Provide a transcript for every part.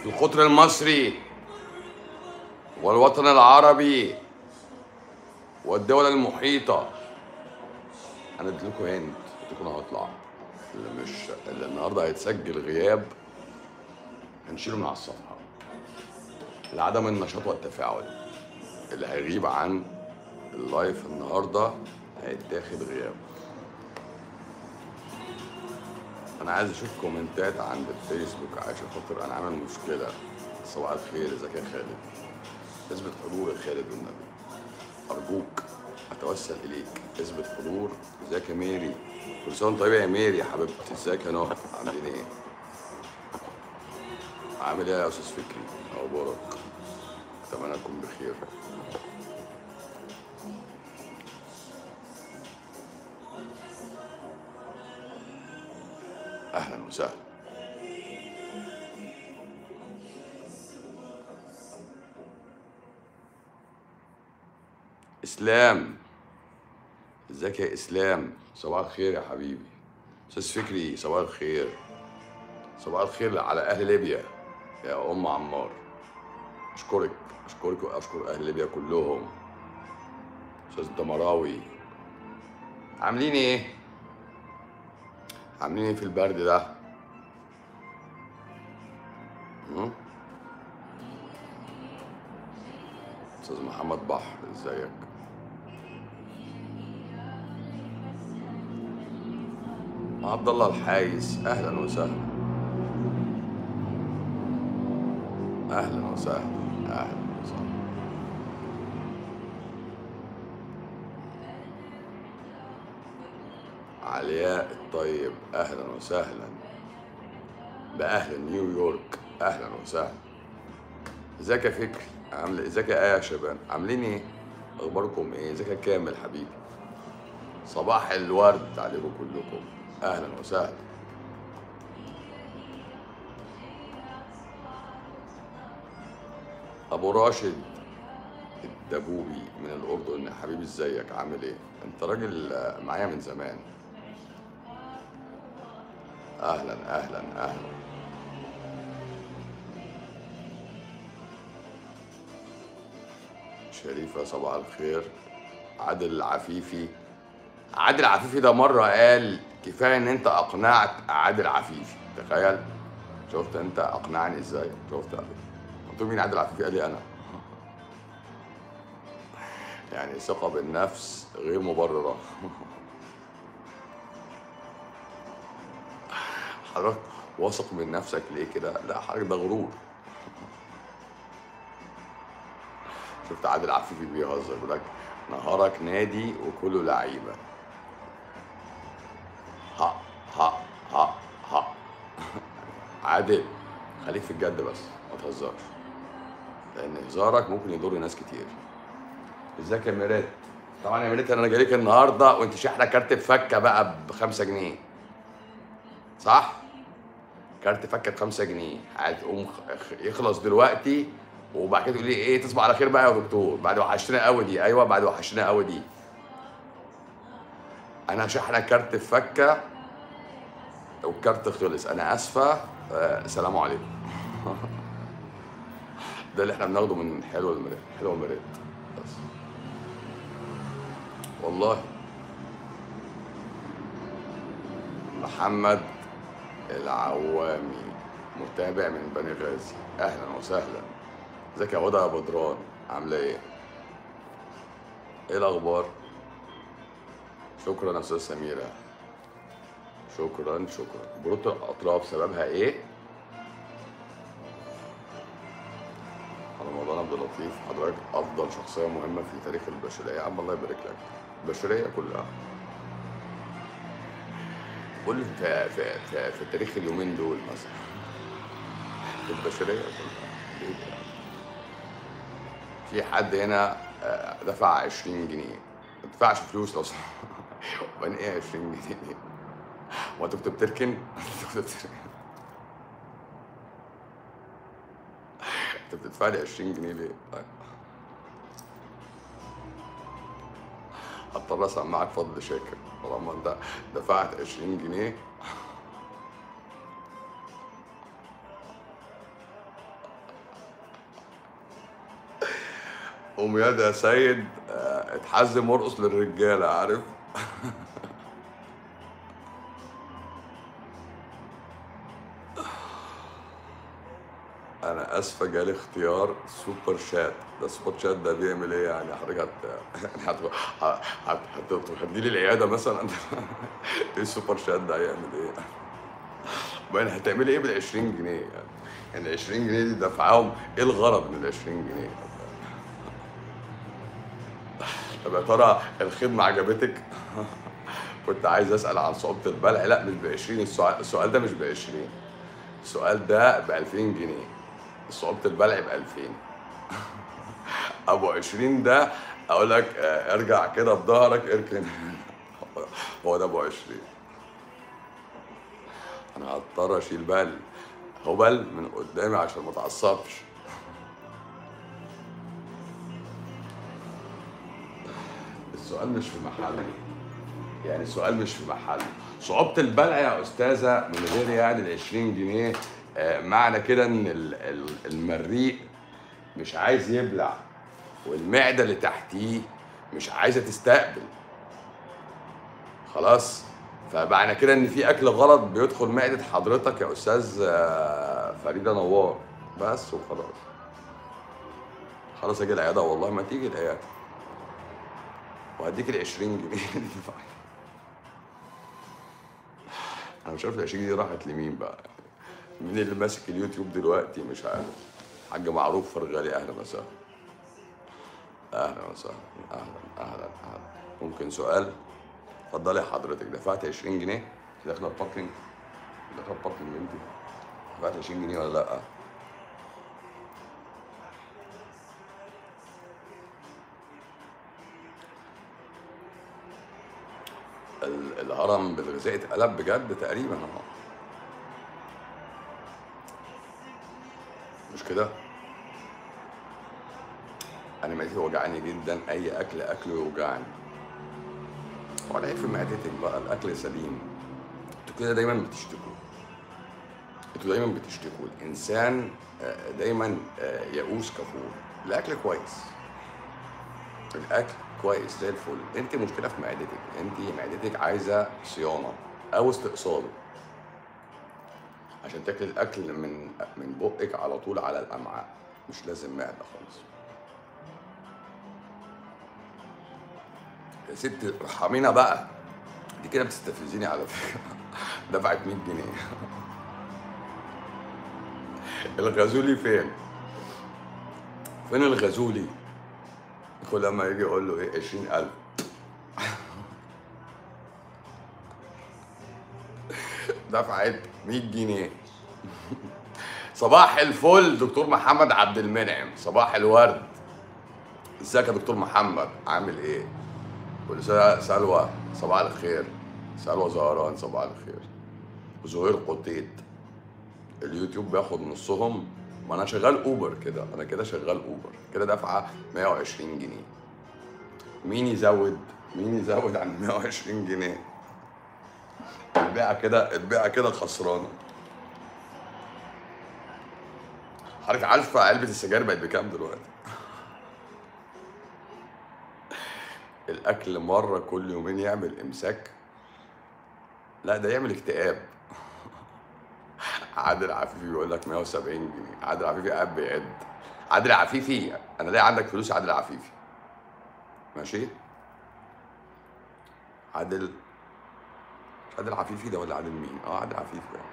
القطر المصري والوطن العربي والدول المحيطة أنا اديت لكم هند قلت لكم أنا هطلع اللي مش اللي النهارده هيتسجل غياب هنشيله من على الصفحة لعدم النشاط والتفاعل اللي هيغيب عن اللايف النهارده هيتاخد غياب انا عايز اشوف كومنتات عند الفيسبوك عشان خاطر انا عامل مشكله صباح الخير ازيك يا خالد اثبت حضور يا خالد والنبي ارجوك اتوسل اليك اثبت حضور ازيك يا ميري كل سنه وانت طيبه يا ميري يا حبيبتي ازيك يا نهى عاملين ايه عامل ايه يا استاذ فكري اخبارك اتمنى تكون بخير اهلا وسهلا اسلام ازيك يا اسلام صباح الخير يا حبيبي استاذ فكري صباح الخير صباح الخير على اهل ليبيا يا ام عمار اشكرك اشكرك واشكر اهل ليبيا كلهم استاذ دمراوي عاملين ايه عاملين ايه في البرد ده هم؟ استاذ محمد بحر ازيك عبد الله الحايس اهلا وسهلا اهلا وسهلا اهلا وسهلا علياء الطيب اهلا وسهلا باهل نيويورك اهلا وسهلا ازيك يا فكري عامل ازيك يا ايه يا شباب عاملين ايه اخباركم ايه ازيك يا كامل حبيبي صباح الورد عليكم كلكم اهلا وسهلا ابو راشد الدبوبي من الاردن حبيبي ازيك عامل ايه انت راجل آه، معايا من زمان اهلا اهلا اهلا شريفة صباح الخير عادل العفيفي عادل عفيفي ده مرة قال كفاية ان انت اقنعت عادل عفيفي تخيل شفت انت اقنعني ازاي شفت قلت له مين عادل عفيفي قال لي انا يعني ثقة بالنفس غير مبررة حضرتك واثق من نفسك ليه كده؟ لا حضرتك ده غرور شفت عادل عفيفي بيهزر بيقول لك نهارك نادي وكله لعيبه ها ها ها ها عادل خليك في الجد بس ما تهزرش لان هزارك ممكن يضر ناس كتير ازيك يا ميرات طبعا يا ميرات انا جاي لك النهارده وانت شاحنه كارت بفكه بقى بخمسة جنيه صح كارت فكه بخمسة جنيه هتقوم خ- يخلص دلوقتي وبعد كده تقول لي ايه تصبح على خير بقى يا دكتور بعد وحشتنا قوي دي ايوه بعد وحشتنا قوي دي انا شاحنه كارت فكه والكارت خلص انا اسفه آه سلام عليكم ده اللي احنا بناخده من حلو المريض حلو المريض بس والله محمد العوامي متابع من بني غازي اهلا وسهلا ازيك يا هدى يا بدران عامله ايه ايه الاخبار شكرا يا استاذ سميره شكرا شكرا برود الاطراف سببها ايه رمضان عبد اللطيف حضرتك افضل شخصيه مهمه في تاريخ البشريه يا عم الله يبارك لك البشريه كلها قول لي في, في, في, في تاريخ اليومين دول مثلا في البشريه كلها ليه كده؟ في حد هنا آه، دفع 20 جنيه ما تدفعش فلوس لو سمحت وبعدين ايه 20 جنيه هو انت كنت بتركن؟ انت كنت بتركن انت بتدفع لي 20 جنيه ليه؟ طيب. هضطر اسمعك فضل شاكر طالما انت دفعت 20 جنيه قوم يا ده يا سيد آه، اتحزم وارقص للرجاله عارف انا اسفه جالي اختيار سوبر شات ده السوبر شات ده بيعمل ايه يعني حضرتك هت هت هت هت- هتدي لي العياده مثلا ايه السوبر شات ده هيعمل ايه وبعدين هتعملي ايه بال 20 جنيه يعني يعني ال 20 جنيه دي دفعهم ايه الغرض من ال 20 جنيه طب يا ترى الخدمه عجبتك كنت عايز اسال عن صعوبه البلع لا مش ب 20 السؤال السؤال ده مش ب 20 السؤال ده ب 2000 جنيه صعوبة البلع ب 2000 ابو 20 ده اقول لك آه، ارجع كده بظهرك اركن هو ده ابو 20 انا هضطر اشيل بال هبل من قدامي عشان ما اتعصبش السؤال مش في محله يعني السؤال مش في محله صعوبة البلع يا أستاذة من غير يعني ال 20 جنيه آه، معنى كده إن ال- ال- المريء مش عايز يبلع والمعدة اللي تحتيه مش عايزة تستقبل خلاص فمعنى كده إن في أكل غلط بيدخل معدة حضرتك يا أستاذ آه، فريدة نوار بس وخلاص خلاص أجي العيادة والله ما تيجي العيادة وهديك ال 20 جنيه اللي دفعتها انا مش عارف ال 20 جنيه راحت لمين بقى مين اللي ماسك اليوتيوب دلوقتي مش عارف حاج معروف فرغالي اهلا وسهلا اهلا وسهلا اهلا اهلا اهلا ممكن سؤال اتفضلي حضرتك دفعت 20 جنيه انت داخله الباركينج داخله الباركينج انت دفعت 20 جنيه ولا لا ال- الهرم بالغذاء اتقلب بجد تقريبا اهو مش كده انا معدتي وجعاني جدا اي اكل اكله يوجعني هو العيب في معدتك بقى الاكل سليم انتوا كده دايما بتشتكوا انتوا دايما بتشتكوا الانسان آه، دايما آه، يئوس كفور الاكل كويس الاكل كويس زي الفل انت مشكله في معدتك انت معدتك عايزه صيانه او استئصال عشان تاكل الاكل من من بقك على طول على الامعاء مش لازم معده خالص يا ست ارحمينا بقى دي كده بتستفزني على فكره دفعت 100 جنيه الغزولي فين؟ فين الغزولي؟ كل ما يجي يقول له ايه 20000 دفعت 100 جنيه صباح الفل دكتور محمد عبد المنعم صباح الورد ازيك يا دكتور محمد عامل ايه كل سنه سلوى صباح الخير سلوى زهران صباح الخير وزهير قطيط اليوتيوب بياخد نصهم ما انا شغال اوبر كده انا كده شغال اوبر كده دافعه 120 جنيه مين يزود مين يزود عن 120 جنيه البيعه كده البيعه كده خسرانه حضرتك عارفه علبه السجاير بقت بكام دلوقتي الاكل مره كل يومين يعمل امساك لا ده يعمل اكتئاب عادل عفيفي بيقول لك 170 جنيه عادل عفيفي قاعد بيعد عادل عفيفي انا لاقي عندك فلوس يا عادل عفيفي ماشي عادل مش عادل عفيفي ده ولا عادل مين اه عادل عفيفي ده.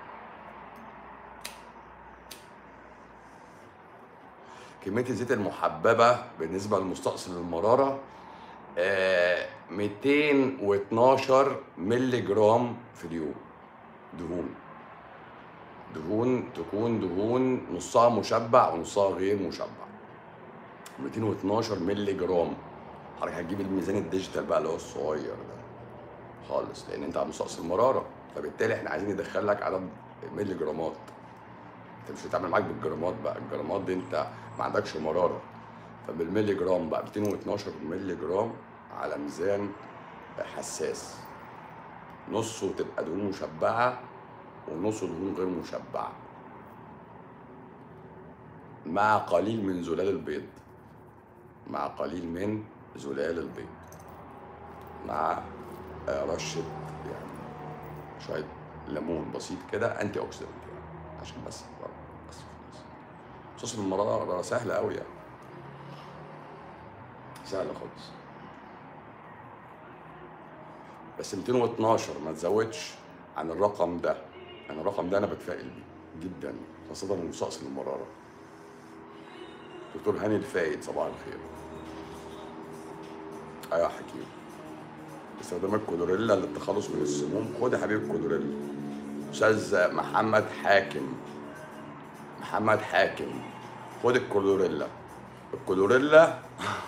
كمية الزيت المحببة بالنسبة لمستأصل المرارة آه 212 مللي جرام في اليوم دهون دهون تكون دهون نصها مشبع ونصها غير مشبع 212 مللي جرام حضرتك هتجيب الميزان الديجيتال بقى اللي هو الصغير ده خالص لان انت على مستقص المراره فبالتالي احنا عايزين ندخل لك عدد مللي جرامات انت مش هتعمل معاك بالجرامات بقى الجرامات دي انت ما عندكش مراره فبالملي جرام بقى 212 مللي جرام على ميزان حساس نصه تبقى دهون مشبعه ونصه دهون غير مشبعه مع قليل من زلال البيض مع قليل من زلال البيض مع آه، رشه يعني شويه ليمون بسيط كده انتي اوكسيدنت يعني عشان بس بس خلاص صوص المرارة سهل قوي يعني سهل خالص بس 212 ما تزودش عن الرقم ده يعني الرقم ده انا بتفائل بيه جدا خاصة المستأصل المرارة دكتور هاني الفايد صباح الخير ايوه يا حكيم استخدام الكلوريلا للتخلص من السموم خد يا حبيبي الكلوريلا استاذ محمد حاكم محمد حاكم خد الكلوريلا الكلوريلا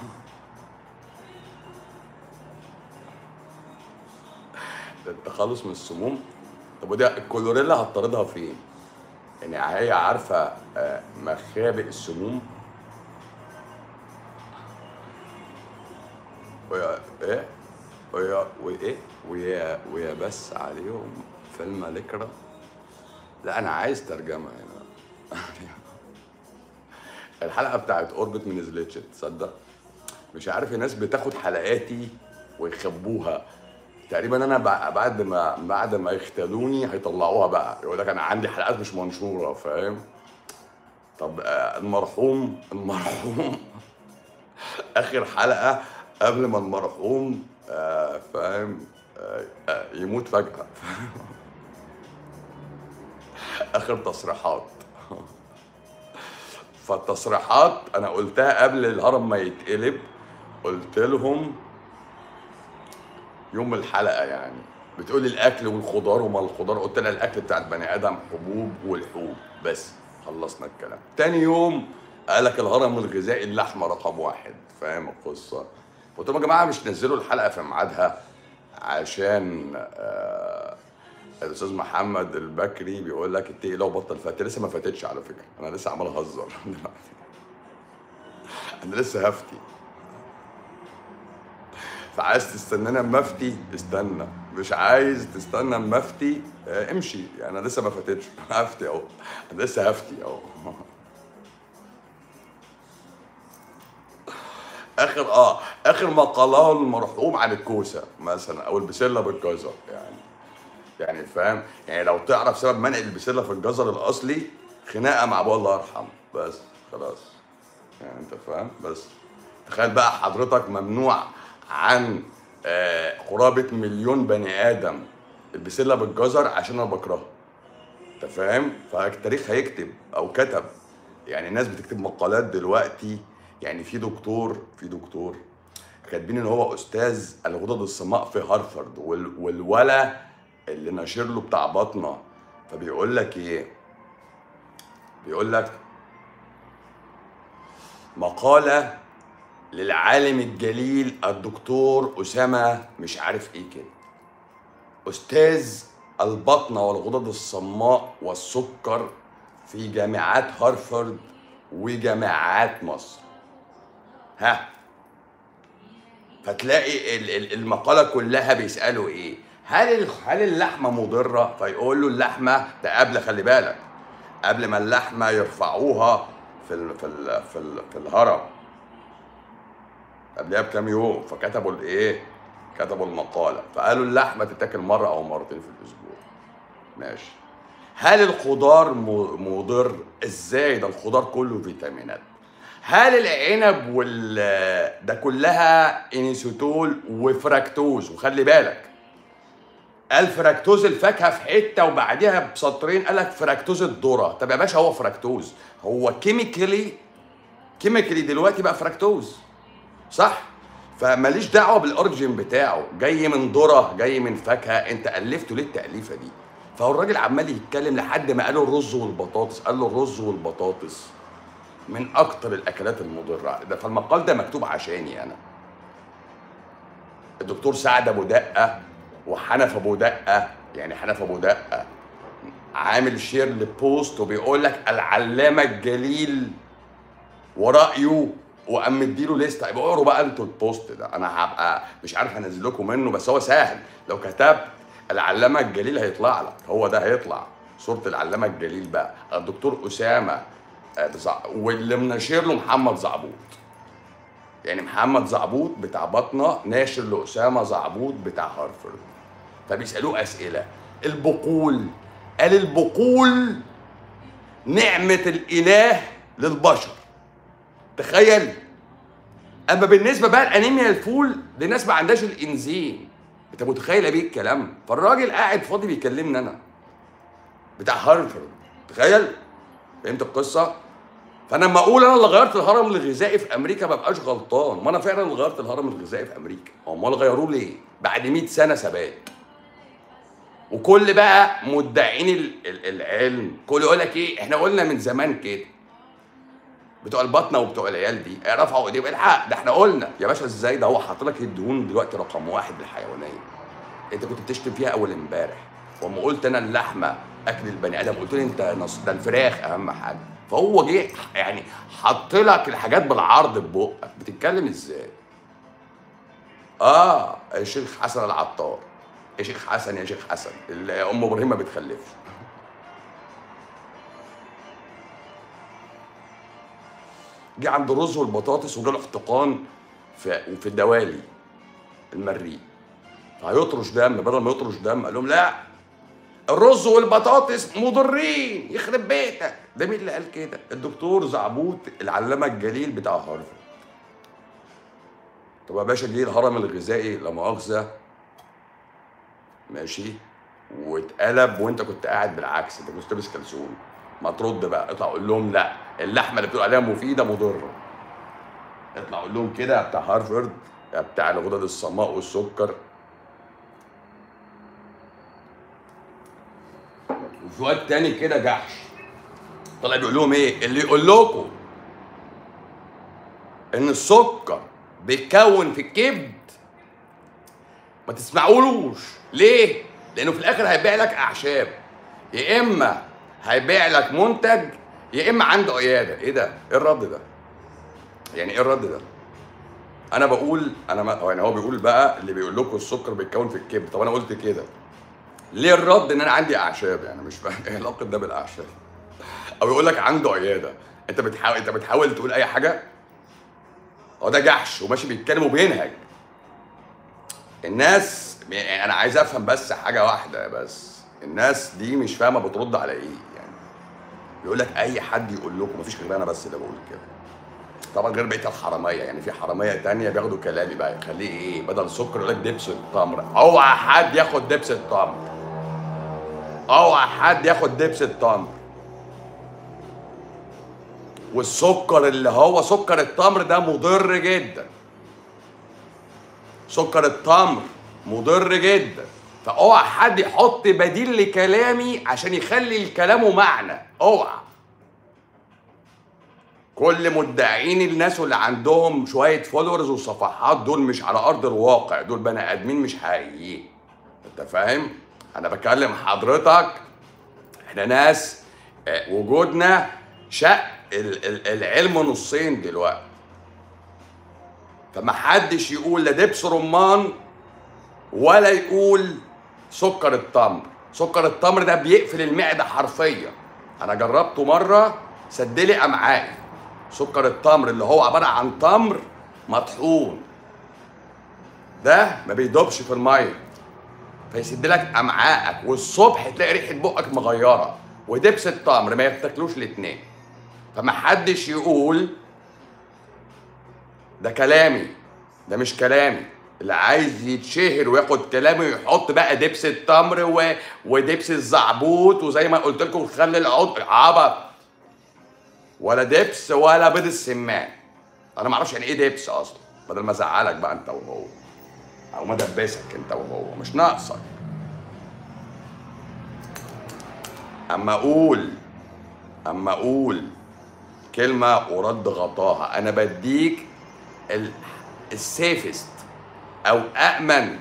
للتخلص من السموم طب ودي الكلوريلا هتطردها فين؟ يعني هي عارفه آه، مخابئ السموم ويا ايه ويا وايه ويا ويا بس عليهم فيلم لكرة لا انا عايز ترجمه هنا الحلقه بتاعت اوربت ما نزلتش تصدق مش عارف الناس بتاخد حلقاتي ويخبوها تقريبا انا بع- بعد ما بعد ما يختلوني هيطلعوها بقى يقول لك انا عندي حلقات مش منشوره فاهم طب آه، المرحوم المرحوم اخر حلقه قبل ما المرحوم آه، فاهم آه، آه، يموت فجاه اخر تصريحات فالتصريحات انا قلتها قبل الهرم ما يتقلب قلت لهم يوم الحلقه يعني بتقولي الاكل والخضار وما الخضار قلت لها الاكل بتاع البني ادم حبوب والحوب بس خلصنا الكلام تاني يوم قال لك الهرم الغذائي اللحمه رقم واحد فاهم القصه قلت لهم يا جماعه مش نزلوا الحلقه في ميعادها عشان آه الاستاذ محمد البكري بيقول لك اتقي لو بطل فات لسه ما فاتتش على فكره انا لسه عمال اهزر انا لسه هفتي فعايز تستناني اما افتي استنى مش عايز تستنى اما افتي آه، امشي يعني انا لسه ما فاتتش هفتي اهو انا لسه هفتي اهو اخر اه اخر ما قاله المرحوم عن الكوسه مثلا او البسله بالجزر يعني يعني فاهم يعني لو تعرف سبب منع البسله في الجزر الاصلي خناقه مع ابوه الله يرحمه بس خلاص يعني انت فاهم بس تخيل بقى حضرتك ممنوع عن آه، قرابه مليون بني ادم البسله بالجزر عشان انا بكرهها انت فاهم فالتاريخ هيكتب او كتب يعني الناس بتكتب مقالات دلوقتي يعني في دكتور في دكتور كاتبين ان هو استاذ الغدد الصماء في هارفارد وال- والولا اللي ناشر له بتاع بطنه فبيقول لك ايه بيقول لك مقاله للعالم الجليل الدكتور اسامه مش عارف ايه كده استاذ البطنه والغدد الصماء والسكر في جامعات هارفارد وجامعات مصر ها فتلاقي ال- ال- المقاله كلها بيسالوا ايه هل ال- هل اللحمه مضره فيقول له اللحمه ده قبل خلي بالك قبل ما اللحمه يرفعوها في ال في ال في, ال في الهرم قبلها بكام يوم فكتبوا الايه كتبوا المقاله فقالوا اللحمه تتاكل مره او مرتين في الاسبوع ماشي هل الخضار م- مضر ازاي ده الخضار كله فيتامينات هل العنب وال ده كلها انيسوتول وفراكتوز وخلي بالك قال فراكتوز الفاكهه في حته وبعديها بسطرين قال لك فراكتوز الذره طب يا باشا هو فراكتوز هو كيميكالي كيميكالي دلوقتي بقى فراكتوز صح فماليش دعوه بالاوريجين بتاعه جاي من ذره جاي من فاكهه انت الفته ليه التاليفه دي فهو الراجل عمال يتكلم لحد ما قالوا الرز والبطاطس قال له الرز والبطاطس من اكتر الاكلات المضره ده فالمقال ده مكتوب عشاني انا الدكتور سعد ابو دقه وحنف ابو دقه يعني حنف ابو دقه عامل شير لبوست وبيقول لك العلامه الجليل ورايه وقام مديله لسته يبقى اقروا بقى انتوا البوست ده انا هبقى مش عارف انزل لكم منه بس هو سهل لو كتبت العلامه الجليل هيطلع لك هو ده هيطلع صوره العلامه الجليل بقى الدكتور اسامه آه، بزع- واللي منشر له محمد زعبوط يعني محمد زعبوط بتاع بطنه ناشر لاسامه زعبوط بتاع هارفرد فبيسالوه اسئله البقول قال البقول نعمه الاله للبشر تخيل اما بالنسبه بقى الانيميا الفول دي ناس ما عندهاش الانزيم انت متخيل بيه الكلام فالراجل قاعد فاضي بيكلمني انا بتاع هارفرد تخيل فهمت القصه فانا لما اقول انا اللي غيرت الهرم الغذائي في امريكا ما بقاش غلطان ما انا فعلا اللي غيرت الهرم الغذائي في امريكا امال غيروه ليه بعد 100 سنه ثبات وكل بقى مدعين ال- ال- العلم كل يقول لك ايه احنا قلنا من زمان كده بتوع البطنه وبتوع العيال دي رفعوا ايديهم الحق ده احنا قلنا يا باشا ازاي ده هو حاط لك الدهون دلوقتي رقم واحد للحيوانيه انت كنت بتشتم فيها اول امبارح واما قلت انا اللحمه اكل البني ادم قلت لي انت نص ده الفراخ اهم حاجه فهو جه يعني حط لك الحاجات بالعرض ببقك بتتكلم ازاي اه يا شيخ حسن العطار يا شيخ حسن يا شيخ حسن اللي ام ابراهيم ما بتخلفش جه عند الرز والبطاطس وجاله احتقان في وفي الدوالي المريء هيطرش دم بدل ما يطرش دم قال لهم لا الرز والبطاطس مضرين يخرب بيتك ده مين اللي قال كده الدكتور زعبوط العلامه الجليل بتاع هارفرد طب يا باشا جه الهرم الغذائي لا مؤاخذه ماشي واتقلب وانت كنت قاعد بالعكس انت كنت لابس كلسون ما ترد بقى اطلع قول لهم لا اللحمه اللي بتقول عليها مفيده مضره اطلع قول لهم كده يا بتاع هارفرد يا بتاع الغدد الصماء والسكر وفي وقت تاني كده جحش طلع بيقول لهم ايه اللي يقول لكم ان السكر بيتكون في الكبد ما تسمعولوش ليه لانه في الاخر هيبيع لك اعشاب يا اما هيبيع لك منتج يا اما عنده عياده ايه ده ايه الرد ده يعني ايه الرد ده انا بقول انا ما يعني هو بيقول بقى اللي بيقول لكم السكر بيتكون في الكبد طب انا قلت كده ليه الرد ان انا عندي اعشاب يعني مش فاهم ايه علاقه ده بالاعشاب او يقول لك عنده عياده انت بتحاول انت بتحاول تقول اي حاجه هو ده جحش وماشي بيتكلم وبينهج الناس يعني انا عايز افهم بس حاجه واحده بس الناس دي مش فاهمه بترد على ايه يعني يقول لك اي حد يقول لكم مفيش غير انا بس اللي بقول كده طبعا غير بقيه الحراميه يعني في حراميه تانية بياخدوا كلامي بقى يخليه ايه بدل سكر يقول لك دبس التمر اوعى حد ياخد دبس التمر اوعى حد ياخد دبس التمر والسكر اللي هو سكر التمر ده مضر جدا سكر التمر مضر جدا فاوعى حد يحط بديل لكلامي عشان يخلي الكلام معنى اوعى كل مدعين الناس اللي عندهم شويه فولورز وصفحات دول مش على ارض الواقع دول بني ادمين مش حقيقيين انت فاهم انا بكلم حضرتك احنا ناس آه، وجودنا شق ال- ال- العلم نصين دلوقتي فما حدش يقول لا دبس رمان ولا يقول سكر التمر سكر التمر ده بيقفل المعده حرفيا انا جربته مره سدلي امعائي سكر التمر اللي هو عباره عن تمر مطحون ده ما بيدوبش في الميه فيسد لك امعائك والصبح تلاقي ريحه بقك مغيره ودبس التمر ما يتاكلوش الاتنين فما حدش يقول ده كلامي ده مش كلامي اللي عايز يتشهر وياخد كلامي ويحط بقى دبس التمر و... ودبس الزعبوط وزي ما قلت لكم خلي العض عبط ولا دبس ولا بيض السمان انا ما اعرفش يعني ايه دبس اصلا بدل ما ازعلك بقى انت وهو او ما دبسك انت وهو مش ناقصك اما اقول اما اقول كلمه ورد غطاها انا بديك ال- السيفست او امن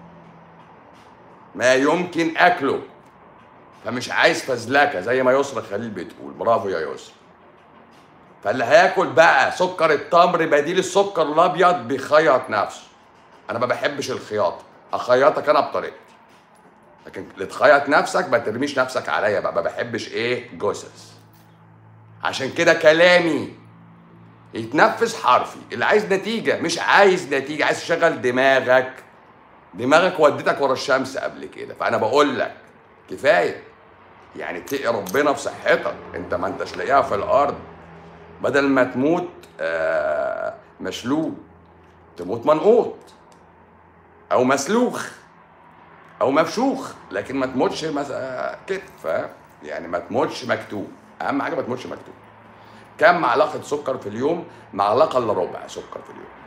ما يمكن اكله فمش عايز فزلكه زي ما يسرا خليل بتقول برافو يا يسرا فاللي هياكل بقى سكر التمر بديل السكر الابيض بيخيط نفسه انا ما بحبش الخياطه اخيطك انا بطريقتي لكن اللي تخيط نفسك ما ترميش نفسك عليا بقى ما بحبش ايه جثث عشان كده كلامي يتنفس حرفي اللي عايز نتيجه مش عايز نتيجه عايز تشغل دماغك دماغك ودتك ورا الشمس قبل كده فانا بقول لك كفايه يعني اتقي ربنا في صحتك انت ما انتش لاقيها في الارض بدل ما تموت آه، مشلول تموت منقوط او مسلوخ او مفشوخ لكن ما تموتش مس... كده فاهم يعني ما تموتش مكتوب اهم حاجه ما تموتش مكتوب كم معلقه سكر في اليوم معلقه الا ربع سكر في اليوم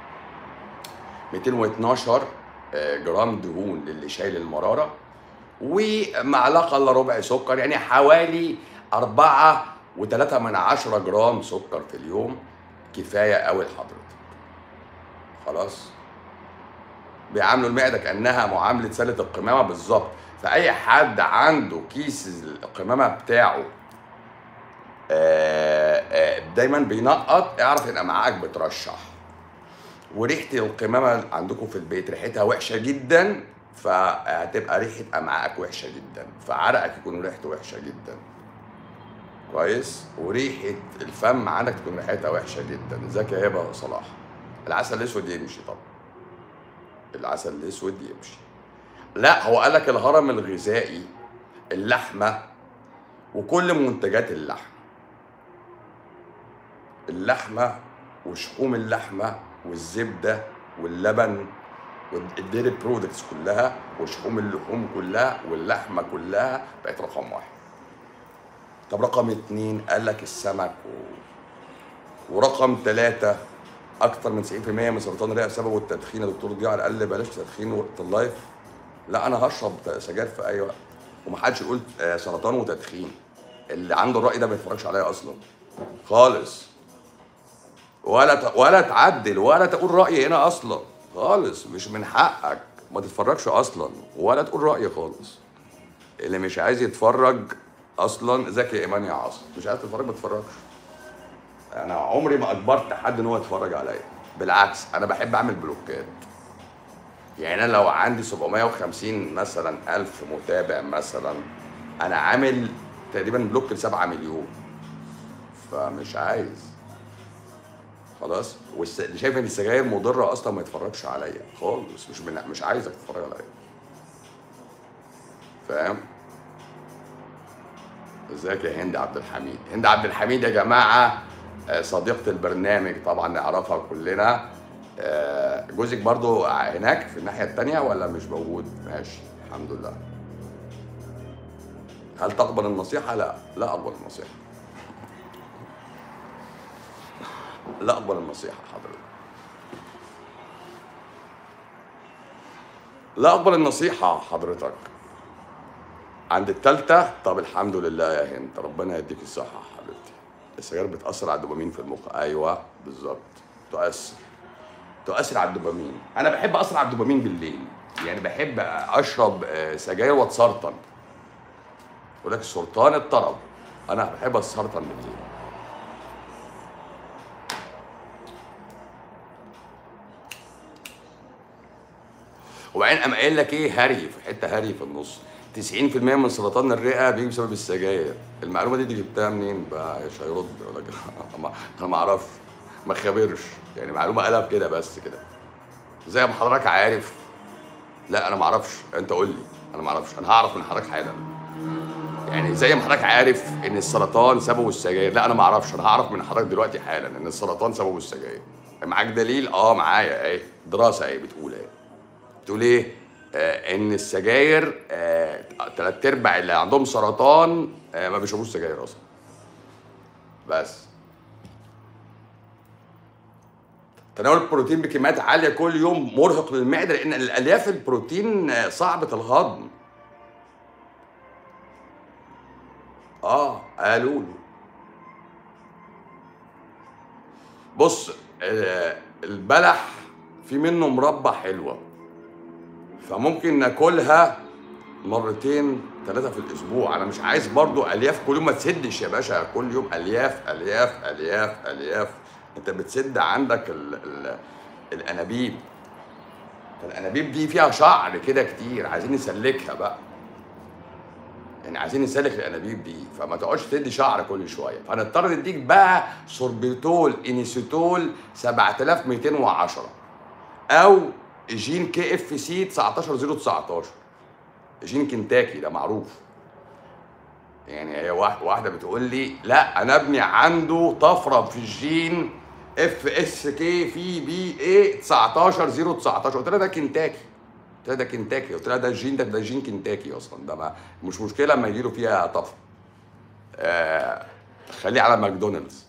212 آه، جرام دهون للي شايل المراره ومعلقه الا ربع سكر يعني حوالي أربعة وتلاتة من عشرة جرام سكر في اليوم كفاية أوي لحضرتك خلاص بيعاملوا المعدة كأنها معاملة سلة القمامة بالظبط فأي حد عنده كيس القمامة بتاعه آه، آه، دايما بينقط اعرف ان امعائك بترشح وريحه القمامه عندكم في البيت ريحتها وحشه جدا فهتبقى ريحه امعائك وحشه جدا فعرقك يكون ريحته وحشه جدا كويس وريحه الفم عندك تكون ريحتها وحشه جدا ازيك يا هبه صلاح العسل الاسود يمشي طبعا العسل الاسود يمشي لا هو قال لك الهرم الغذائي اللحمه وكل منتجات اللحم اللحمه وشحوم اللحمه والزبده واللبن والديري برودكتس كلها وشحوم اللحوم كلها واللحمه كلها بقت رقم واحد طب رقم اتنين قال لك السمك و... ورقم ثلاثة أكثر من 90% من سرطان الرئة بسببه التدخين يا دكتور ضياء على الأقل بلاش تدخين وقت اللايف لا أنا هشرب سجاير في أي وقت ومحدش يقول آه، سرطان وتدخين اللي عنده الرأي ده ما يتفرجش عليا أصلا خالص ولا ت... ولا تعدل ولا تقول رأي هنا أصلا خالص مش من حقك ما تتفرجش أصلا ولا تقول رأي خالص اللي مش عايز يتفرج أصلا ذكي إيمان يا عاصم مش عايز تتفرج ما تتفرجش انا عمري ما اجبرت حد ان هو يتفرج عليا بالعكس انا بحب اعمل بلوكات يعني انا لو عندي 750 مثلا الف متابع مثلا انا عامل تقريبا بلوك ل 7 مليون فمش عايز خلاص والس- اللي شايف ان السجاير مضره اصلا ما يتفرجش عليا خالص مش من مش عايزك تتفرج عليا فاهم ازيك يا هند عبد الحميد هند عبد الحميد يا جماعه آه، صديقه البرنامج طبعا نعرفها كلنا آه، جوزك برضو هناك في الناحيه التانية ولا مش موجود ماشي الحمد لله هل تقبل النصيحه لا لا اقبل النصيحه لا اقبل النصيحه حضرتك لا اقبل النصيحه حضرتك عند التالتة طب الحمد لله يا هند ربنا يديك الصحة حبيبتي السجاير بتأثر على الدوبامين في المخ أيوه بالظبط تؤثر تؤثر على الدوبامين أنا بحب أثر على الدوبامين بالليل يعني بحب أشرب آه، سجاير وأتسرطن يقول لك السرطان الطرب أنا بحب أتسرطن بالليل وبعدين قام قايل لك ايه هري في حته هري في النص 90% من سرطان الرئه بيجي بسبب السجاير المعلومه دي, دي جبتها منين بقى مش هيرد يقول لك ما- انا ما اعرفش ما خبرش يعني معلومه قلب كده بس كده زي ما حضرتك عارف لا انا ما اعرفش انت قول لي انا ما اعرفش انا هعرف من حضرتك حالا يعني زي ما حضرتك عارف ان السرطان سببه السجاير لا انا ما اعرفش انا هعرف من حضرتك دلوقتي حالا ان السرطان سببه السجاير معاك دليل اه معايا اهي دراسه اهي بتقول اهي بتقول ايه آه ان السجاير آه تلات ارباع اللي عندهم سرطان آه ما بيشربوش سجاير اصلا بس تناول البروتين بكميات عاليه كل يوم مرهق للمعده لان الالياف البروتين آه، صعبه الهضم اه قالوا له بص آه، البلح في منه مربى حلوه فممكن ناكلها مرتين ثلاثة في الأسبوع، أنا مش عايز برضو ألياف كل يوم ما تسدش يا باشا كل يوم ألياف ألياف ألياف ألياف، أنت بتسد عندك ال ال الأنابيب. الأنابيب دي فيها شعر كده كتير، عايزين نسلكها بقى. يعني عايزين نسلك الانابيب دي فما تقعدش تدي شعر كل شويه فهنضطر نديك بقى سوربيتول انيسيتول 7210 او جين كي اف سي 19019 جين كنتاكي ده معروف يعني هي واحد- واحده بتقول لي لا انا ابني عنده طفره في الجين اف اس كي في بي اي 19019 قلت لها ده كنتاكي قلت لها ده كنتاكي قلت لها ده الجين ده ده جين كنتاكي اصلا ده ما مش مشكله اما يجي له فيها طفره آه خليه على ماكدونالدز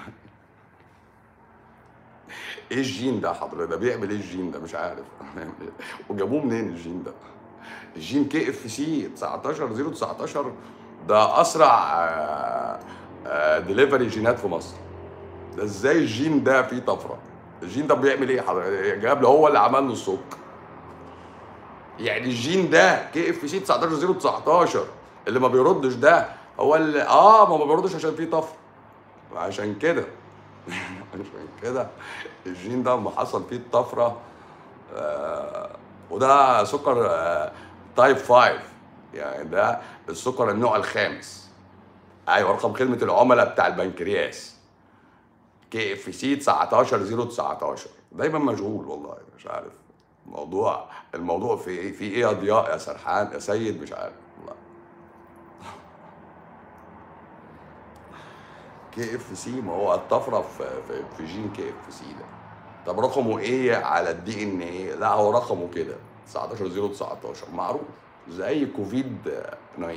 ايه الجين ده حضرتك ده بيعمل ايه الجين ده مش عارف وجابوه منين الجين ده الجين كي اف سي 19019 ده اسرع ديليفري جينات في مصر ده ازاي الجين ده فيه طفره الجين ده بيعمل ايه حضرتك جاب له هو اللي عمل له السكر يعني الجين ده كي اف سي 19019 اللي ما بيردش ده هو اللي اه ما ما بيردش عشان فيه طفره عشان كده عشان كده الجين ده لما حصل فيه الطفره آه وده سكر آه تايب 5 يعني ده السكر النوع الخامس ايوه رقم خدمه العملاء بتاع البنكرياس كي اف سي 19019 دايما مشغول والله مش عارف الموضوع الموضوع في ايه في ايه يا ضياء يا سرحان يا سيد مش عارف والله كي اف سي ما هو الطفره في في, في جين كي اف سي ده طب رقمه ايه على الدي ان ايه لا هو رقمه كده 19019 معروف زي كوفيد 19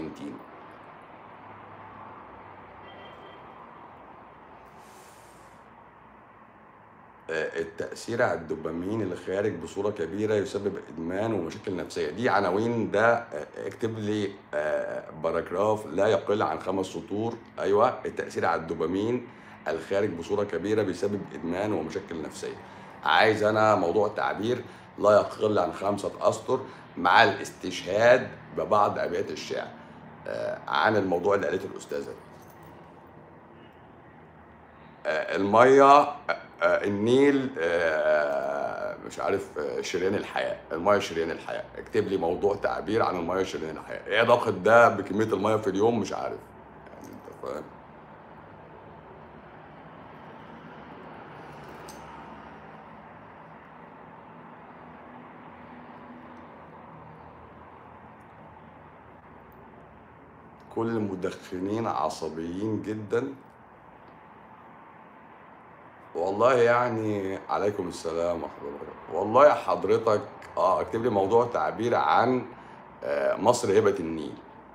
آه، التأثير على الدوبامين اللي خارج بصورة كبيرة يسبب إدمان ومشاكل نفسية دي عناوين ده آه، اكتب لي آه، باراجراف لا يقل عن خمس سطور أيوة التأثير على الدوبامين الخارج بصورة كبيرة بيسبب إدمان ومشاكل نفسية عايز أنا موضوع تعبير لا يقل عن خمسة أسطر مع الاستشهاد ببعض أبيات الشعر آه، عن الموضوع اللي قالته الأستاذة دي آه، الميه آه، آه، النيل آه، مش عارف آه، شريان الحياه الميه شريان الحياه اكتب لي موضوع تعبير عن الميه شريان الحياه ايه علاقه ده بكميه الميه في اليوم مش عارف يعني انت فاهم كل المدخنين عصبيين جدا والله يعني عليكم السلام ورحمة الله وبركاته والله يا حضرتك اه اكتب لي موضوع تعبير عن آه، مصر هبة النيل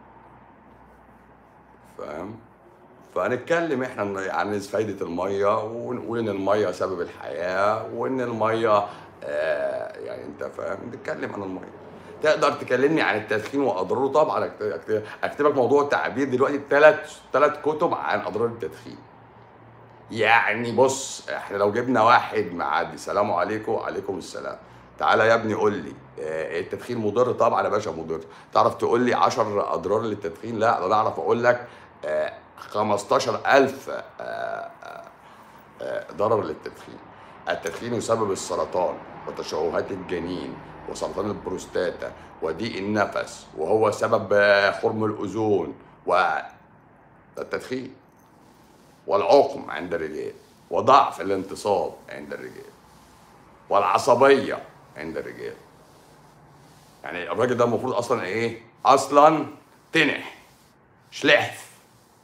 فاهم فهنتكلم احنا عن فايدة المية ونقول ان المية سبب الحياة وان المية آه يعني انت فاهم نتكلم عن المية تقدر تكلمني عن التدخين واضراره طبعا أكت- أكت- اكتبك موضوع تعبير دلوقتي ثلاث ثلاث كتب عن اضرار التدخين يعني بص احنا لو جبنا واحد معدي سلام عليكم وعليكم السلام تعالى يا ابني قول لي آه، التدخين مضر طبعا يا باشا مضر تعرف تقول لي 10 اضرار للتدخين لا ده انا اعرف اقول لك آه، 15000 آه، آه، آه، ضرر للتدخين التدخين يسبب السرطان وتشوهات الجنين وسرطان البروستاتا وضيق النفس وهو سبب آه، خرم الاذون و ده التدخين والعقم عند الرجال وضعف الانتصاب عند الرجال والعصبية عند الرجال يعني الراجل ده المفروض اصلا ايه اصلا تنح شلحف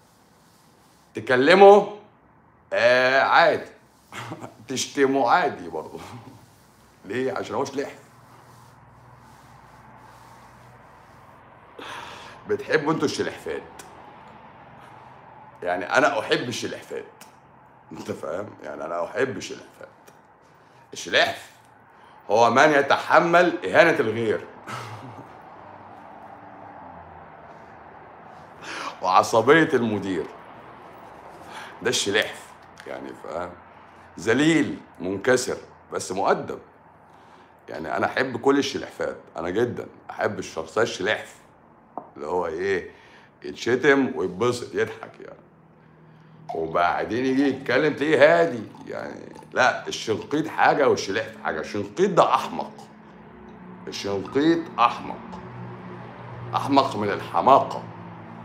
تكلمه آه عادي تشتمه عادي برضه ليه عشان هو شلحف بتحبوا انتوا الشلحفات يعني انا احب الشلحفات انت فاهم يعني انا احب الشلحفات الشلحف هو من يتحمل اهانه الغير وعصبيه المدير ده الشلحف يعني فاهم ذليل منكسر بس مؤدب يعني انا احب كل الشلحفات انا جدا احب الشخصيه الشلحف اللي هو ايه يتشتم ويتبسط يضحك يعني وبعدين يجي يتكلم تلاقيه هادي يعني لا الشنقيط حاجه والشلحف حاجه الشنقيط ده احمق الشنقيط احمق احمق من الحماقه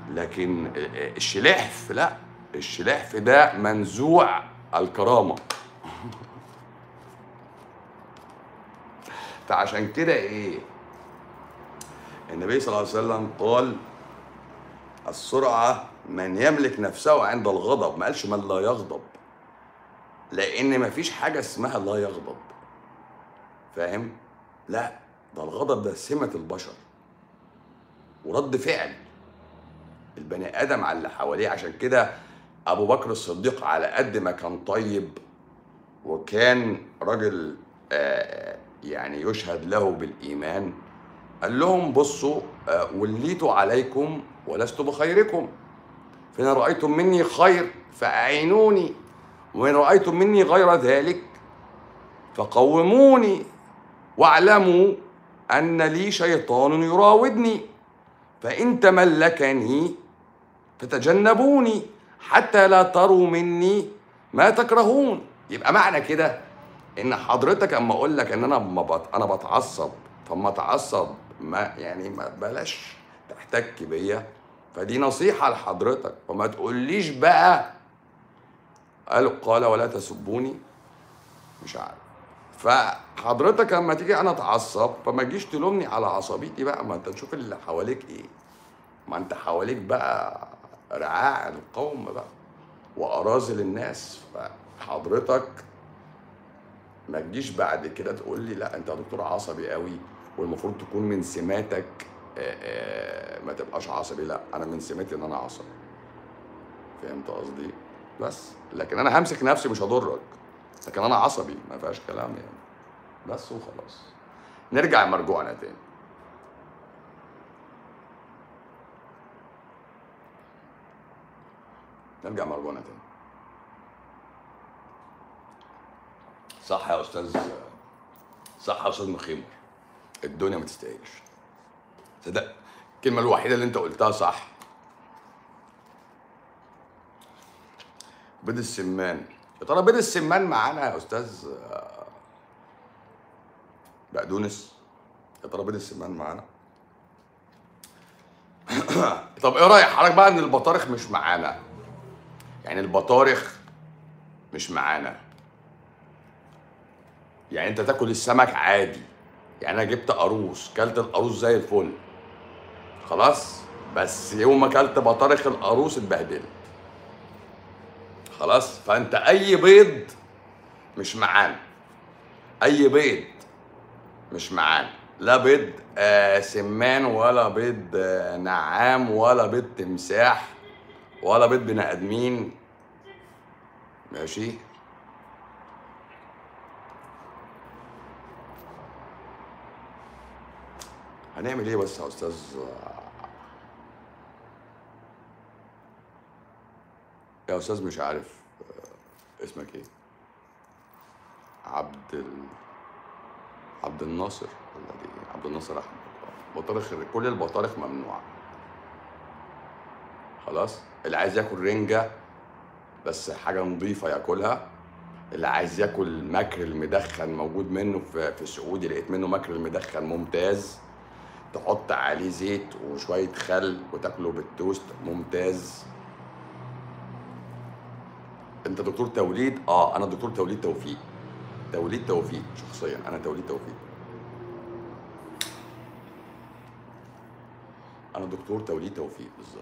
لكن الشلحف لا الشلحف ده منزوع الكرامه فعشان كده ايه النبي صلى الله عليه وسلم قال السرعه من يملك نفسه عند الغضب ما قالش من لا يغضب لان مفيش حاجه اسمها لا يغضب فاهم لا ده الغضب ده سمه البشر ورد فعل البني ادم على اللي حواليه عشان كده ابو بكر الصديق على قد ما كان طيب وكان راجل آه، يعني يشهد له بالايمان قال لهم بصوا آه، وليت عليكم ولست بخيركم فإن رأيتم مني خير فأعينوني وإن رأيتم مني غير ذلك فقوموني واعلموا أن لي شيطان يراودني فإن تملكني فتجنبوني حتى لا تروا مني ما تكرهون يبقى معنى كده ان حضرتك اما اقول لك ان انا ما بت... انا بتعصب فما اتعصب ما يعني ما بلاش تحتك بيا فدي نصيحة لحضرتك وما تقوليش بقى قال قال ولا تسبوني مش عارف فحضرتك اما تيجي انا اتعصب فما تجيش تلومني على عصبيتي بقى ما انت تشوف اللي حواليك ايه ما انت حواليك بقى رعاع القوم بقى واراذل الناس فحضرتك ما تجيش بعد كده تقول لي لا انت يا دكتور عصبي قوي والمفروض تكون من سماتك آه، آه، ما تبقاش عصبي لا انا من سماتي ان انا عصبي فهمت قصدي بس لكن انا همسك نفسي مش هضرك لكن انا عصبي ما فيهاش كلام يعني بس وخلاص نرجع مرجوعنا تاني نرجع مرجوعنا تاني صح يا استاذ صح يا استاذ مخيمر الدنيا ما تستاهلش صدق الكلمه الوحيده اللي انت قلتها صح بيض السمان يا ترى بيض السمان معانا يا استاذ بقدونس يا ترى بيض السمان معانا طب ايه رايك حضرتك بقى ان البطارخ مش معانا يعني البطارخ مش معانا يعني انت تاكل السمك عادي يعني انا جبت قاروص كلت القاروص زي الفل خلاص بس يوم ما كلت بطارخ القاروص اتبهدلت خلاص فانت اي بيض مش معانا اي بيض مش معانا لا بيض آه سمان ولا بيض آه نعام ولا بيض تمساح ولا بيض بني ادمين ماشي هنعمل ايه بس يا استاذ يا استاذ مش عارف آه، اسمك ايه عبد ال... عبد الناصر ولا دي إيه؟ عبد الناصر احمد آه، بطارخ كل البطارخ ممنوعه خلاص اللي عايز ياكل رنجه بس حاجه نظيفه ياكلها اللي عايز ياكل ماكريل مدخن موجود منه في في سعودي لقيت منه ماكريل مدخن ممتاز تحط عليه زيت وشويه خل وتاكله بالتوست ممتاز انت دكتور توليد اه انا دكتور توليد توفيق توليد توفيق شخصيا انا توليد توفيق انا دكتور توليد توفيق بالظبط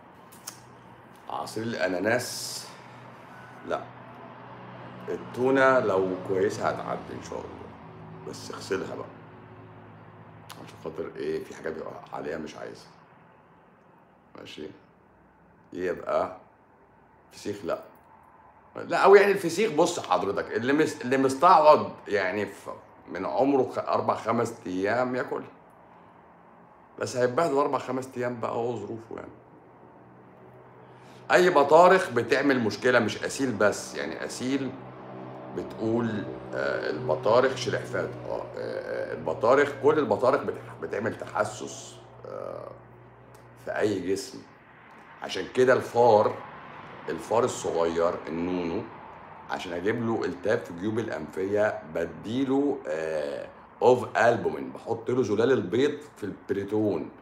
عصير الاناناس لا التونه لو كويسه هتعدي ان شاء الله بس اغسلها بقى عشان خاطر ايه في حاجات بيبقى عليها مش عايزها ماشي يبقى فسيخ لا لا او يعني الفسيخ بص حضرتك اللي مس... اللي مستعوض يعني في من عمره خ... اربع خمس ايام ياكل بس هيتبهدل اربع خمس ايام بقى هو ظروفه يعني اي بطارخ بتعمل مشكله مش اسيل بس يعني اسيل بتقول آه، البطارخ شلحفات اه آه، البطارخ كل البطارخ بتح- بتعمل تحسس آه، في اي جسم عشان كده الفار الفار الصغير النونو عشان اجيب له التهاب في الجيوب الانفيه بديله آه اوف البومين بحط له زلال البيض في البريتون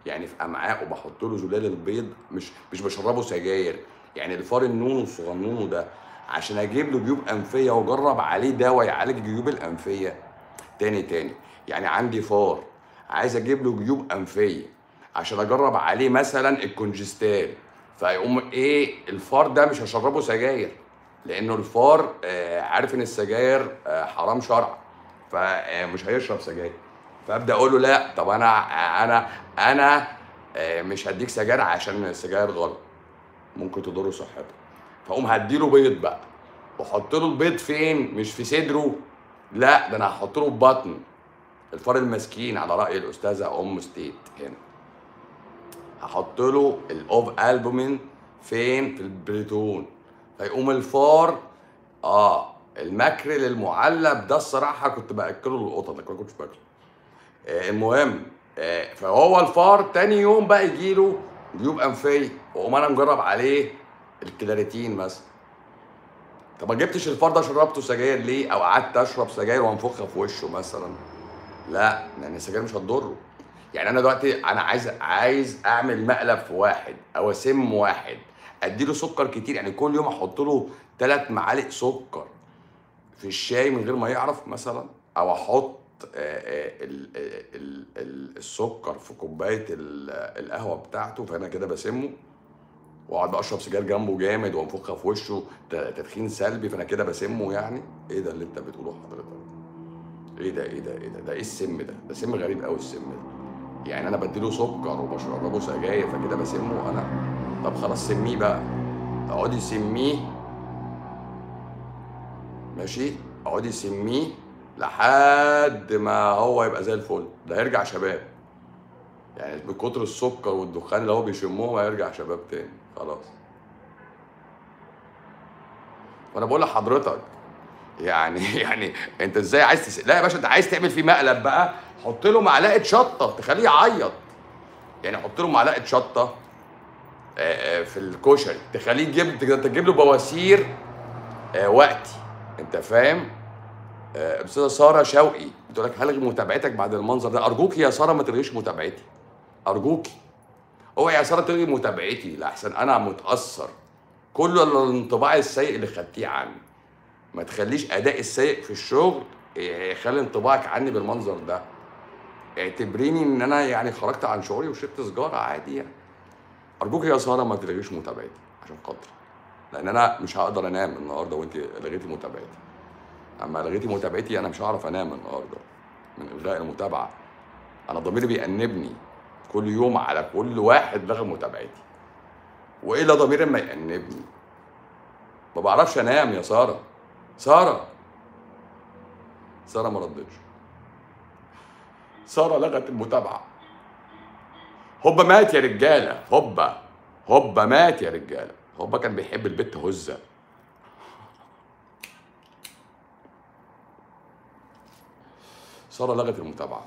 يعني في امعاء وبحط له زلال البيض مش مش بشربه سجاير يعني الفار النونو الصغنونو ده عشان اجيب له جيوب انفيه واجرب عليه دواء يعالج جيوب الانفيه تاني تاني يعني عندي فار عايز اجيب له جيوب انفيه عشان اجرب عليه مثلا الكونجستال فيقوم ايه الفار ده مش هشربه سجاير لانه الفار آه، عارف ان السجاير آه، حرام شرع فمش هيشرب سجاير فابدا اقول له لا طب انا انا انا آه، مش هديك سجاير عشان السجاير غلط ممكن تضر صحته فاقوم هديله بيض بقى واحط له البيض فين مش في صدره لا ده انا هحط له في بطنه الفار المسكين على راي الاستاذه ام ستيت هنا هحط له الاوف البومين فين في البريتون فيقوم الفار اه الماكريل المعلب ده الصراحه كنت باكله للقطط لكن ما كنتش باكله آه المهم آه فهو الفار تاني يوم بقى يجي له جيوب انفيه واقوم انا مجرب عليه الكلاريتين مثلا طب ما جبتش الفار ده شربته سجاير ليه او قعدت اشرب سجاير وانفخها في وشه مثلا لا لان السجاير مش هتضره يعني انا دلوقتي انا عايز عايز اعمل مقلب في واحد او اسم واحد اديله سكر كتير يعني كل يوم احط له ثلاث معالق سكر في الشاي من غير ما يعرف مثلا او احط آه، آه، ال- ال- ال- السكر في كوبايه ال- القهوه بتاعته فانا كده بسمه واقعد بقى اشرب سجاير جنبه جامد وانفخها في وشه ت- تدخين سلبي فانا كده بسمه يعني ايه ده اللي انت بتقوله حضرتك ايه ده ايه ده ايه ده ده ايه السم ده ده سم غريب قوي السم ده يعني انا بديله سكر وبشربه سجاير فكده بسمه انا طب خلاص سميه بقى اقعدي سميه ماشي اقعدي سميه لحد ما هو يبقى زي الفل ده هيرجع شباب يعني بكتر السكر والدخان اللي هو بيشمهم هيرجع شباب تاني خلاص وانا بقول لحضرتك يعني يعني انت ازاي عايز تس... لا يا باشا انت عايز تعمل فيه مقلب بقى حط له معلقه شطه تخليه يعيط يعني حط له معلقه شطه آه، آه، في الكشري تخليه تجيب تجيب له بواسير آه، وقتي انت فاهم آه، استاذه ساره شوقي بتقول لك هلغي متابعتك بعد المنظر ده ارجوك يا ساره ما تلغيش متابعتي ارجوكي اوعي يا ساره تلغي متابعتي لاحسن انا متاثر كل الانطباع السيء اللي خدتيه عني ما تخليش ادائي السيء في الشغل يخلي انطباعك عني بالمنظر ده اعتبريني ان انا يعني خرجت عن شعوري وشربت سجاره عادي يعني ارجوك يا ساره ما تلغيش متابعتي عشان خاطري لان انا مش هقدر انام النهارده وانت لغيتي متابعتي اما لغيتي متابعتي انا مش هعرف انام النهارده من الغاء المتابعه انا ضميري بيأنبني كل يوم على كل واحد لغى متابعتي والا ضميري ما يأنبني ما بعرفش انام يا ساره ساره ساره ما ردتش ساره لغت المتابعه هوبا مات يا رجاله هوبا هوبا مات يا رجاله هوبا كان بيحب البت هزه ساره لغت المتابعه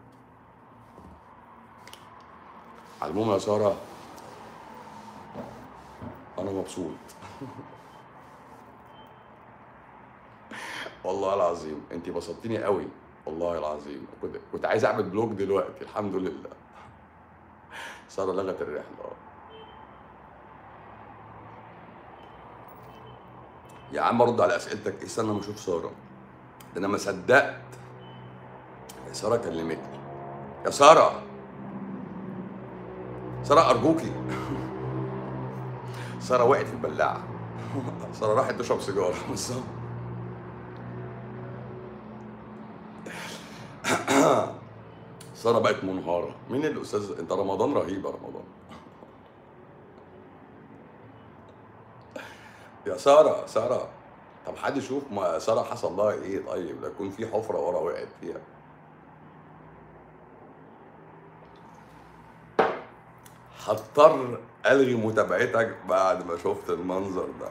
على العموم يا ساره انا مبسوط والله العظيم انت بسطتيني قوي والله العظيم كنت كنت عايز اعمل بلوج دلوقتي الحمد لله ساره لغت الرحله اه يا عم ارد على اسئلتك استنى ما اشوف ساره ده انا ما صدقت ساره كلمتني يا ساره ساره ارجوكي ساره وقعت في البلاعه ساره راحت تشرب سيجاره بالظبط ساره بقت منهاره مين الاستاذ انت رمضان رهيب يا رمضان يا ساره ساره طب حد يشوف ما ساره حصل لها ايه طيب لا يكون في حفره ورا وقعت فيها هضطر الغي متابعتك بعد ما شفت المنظر ده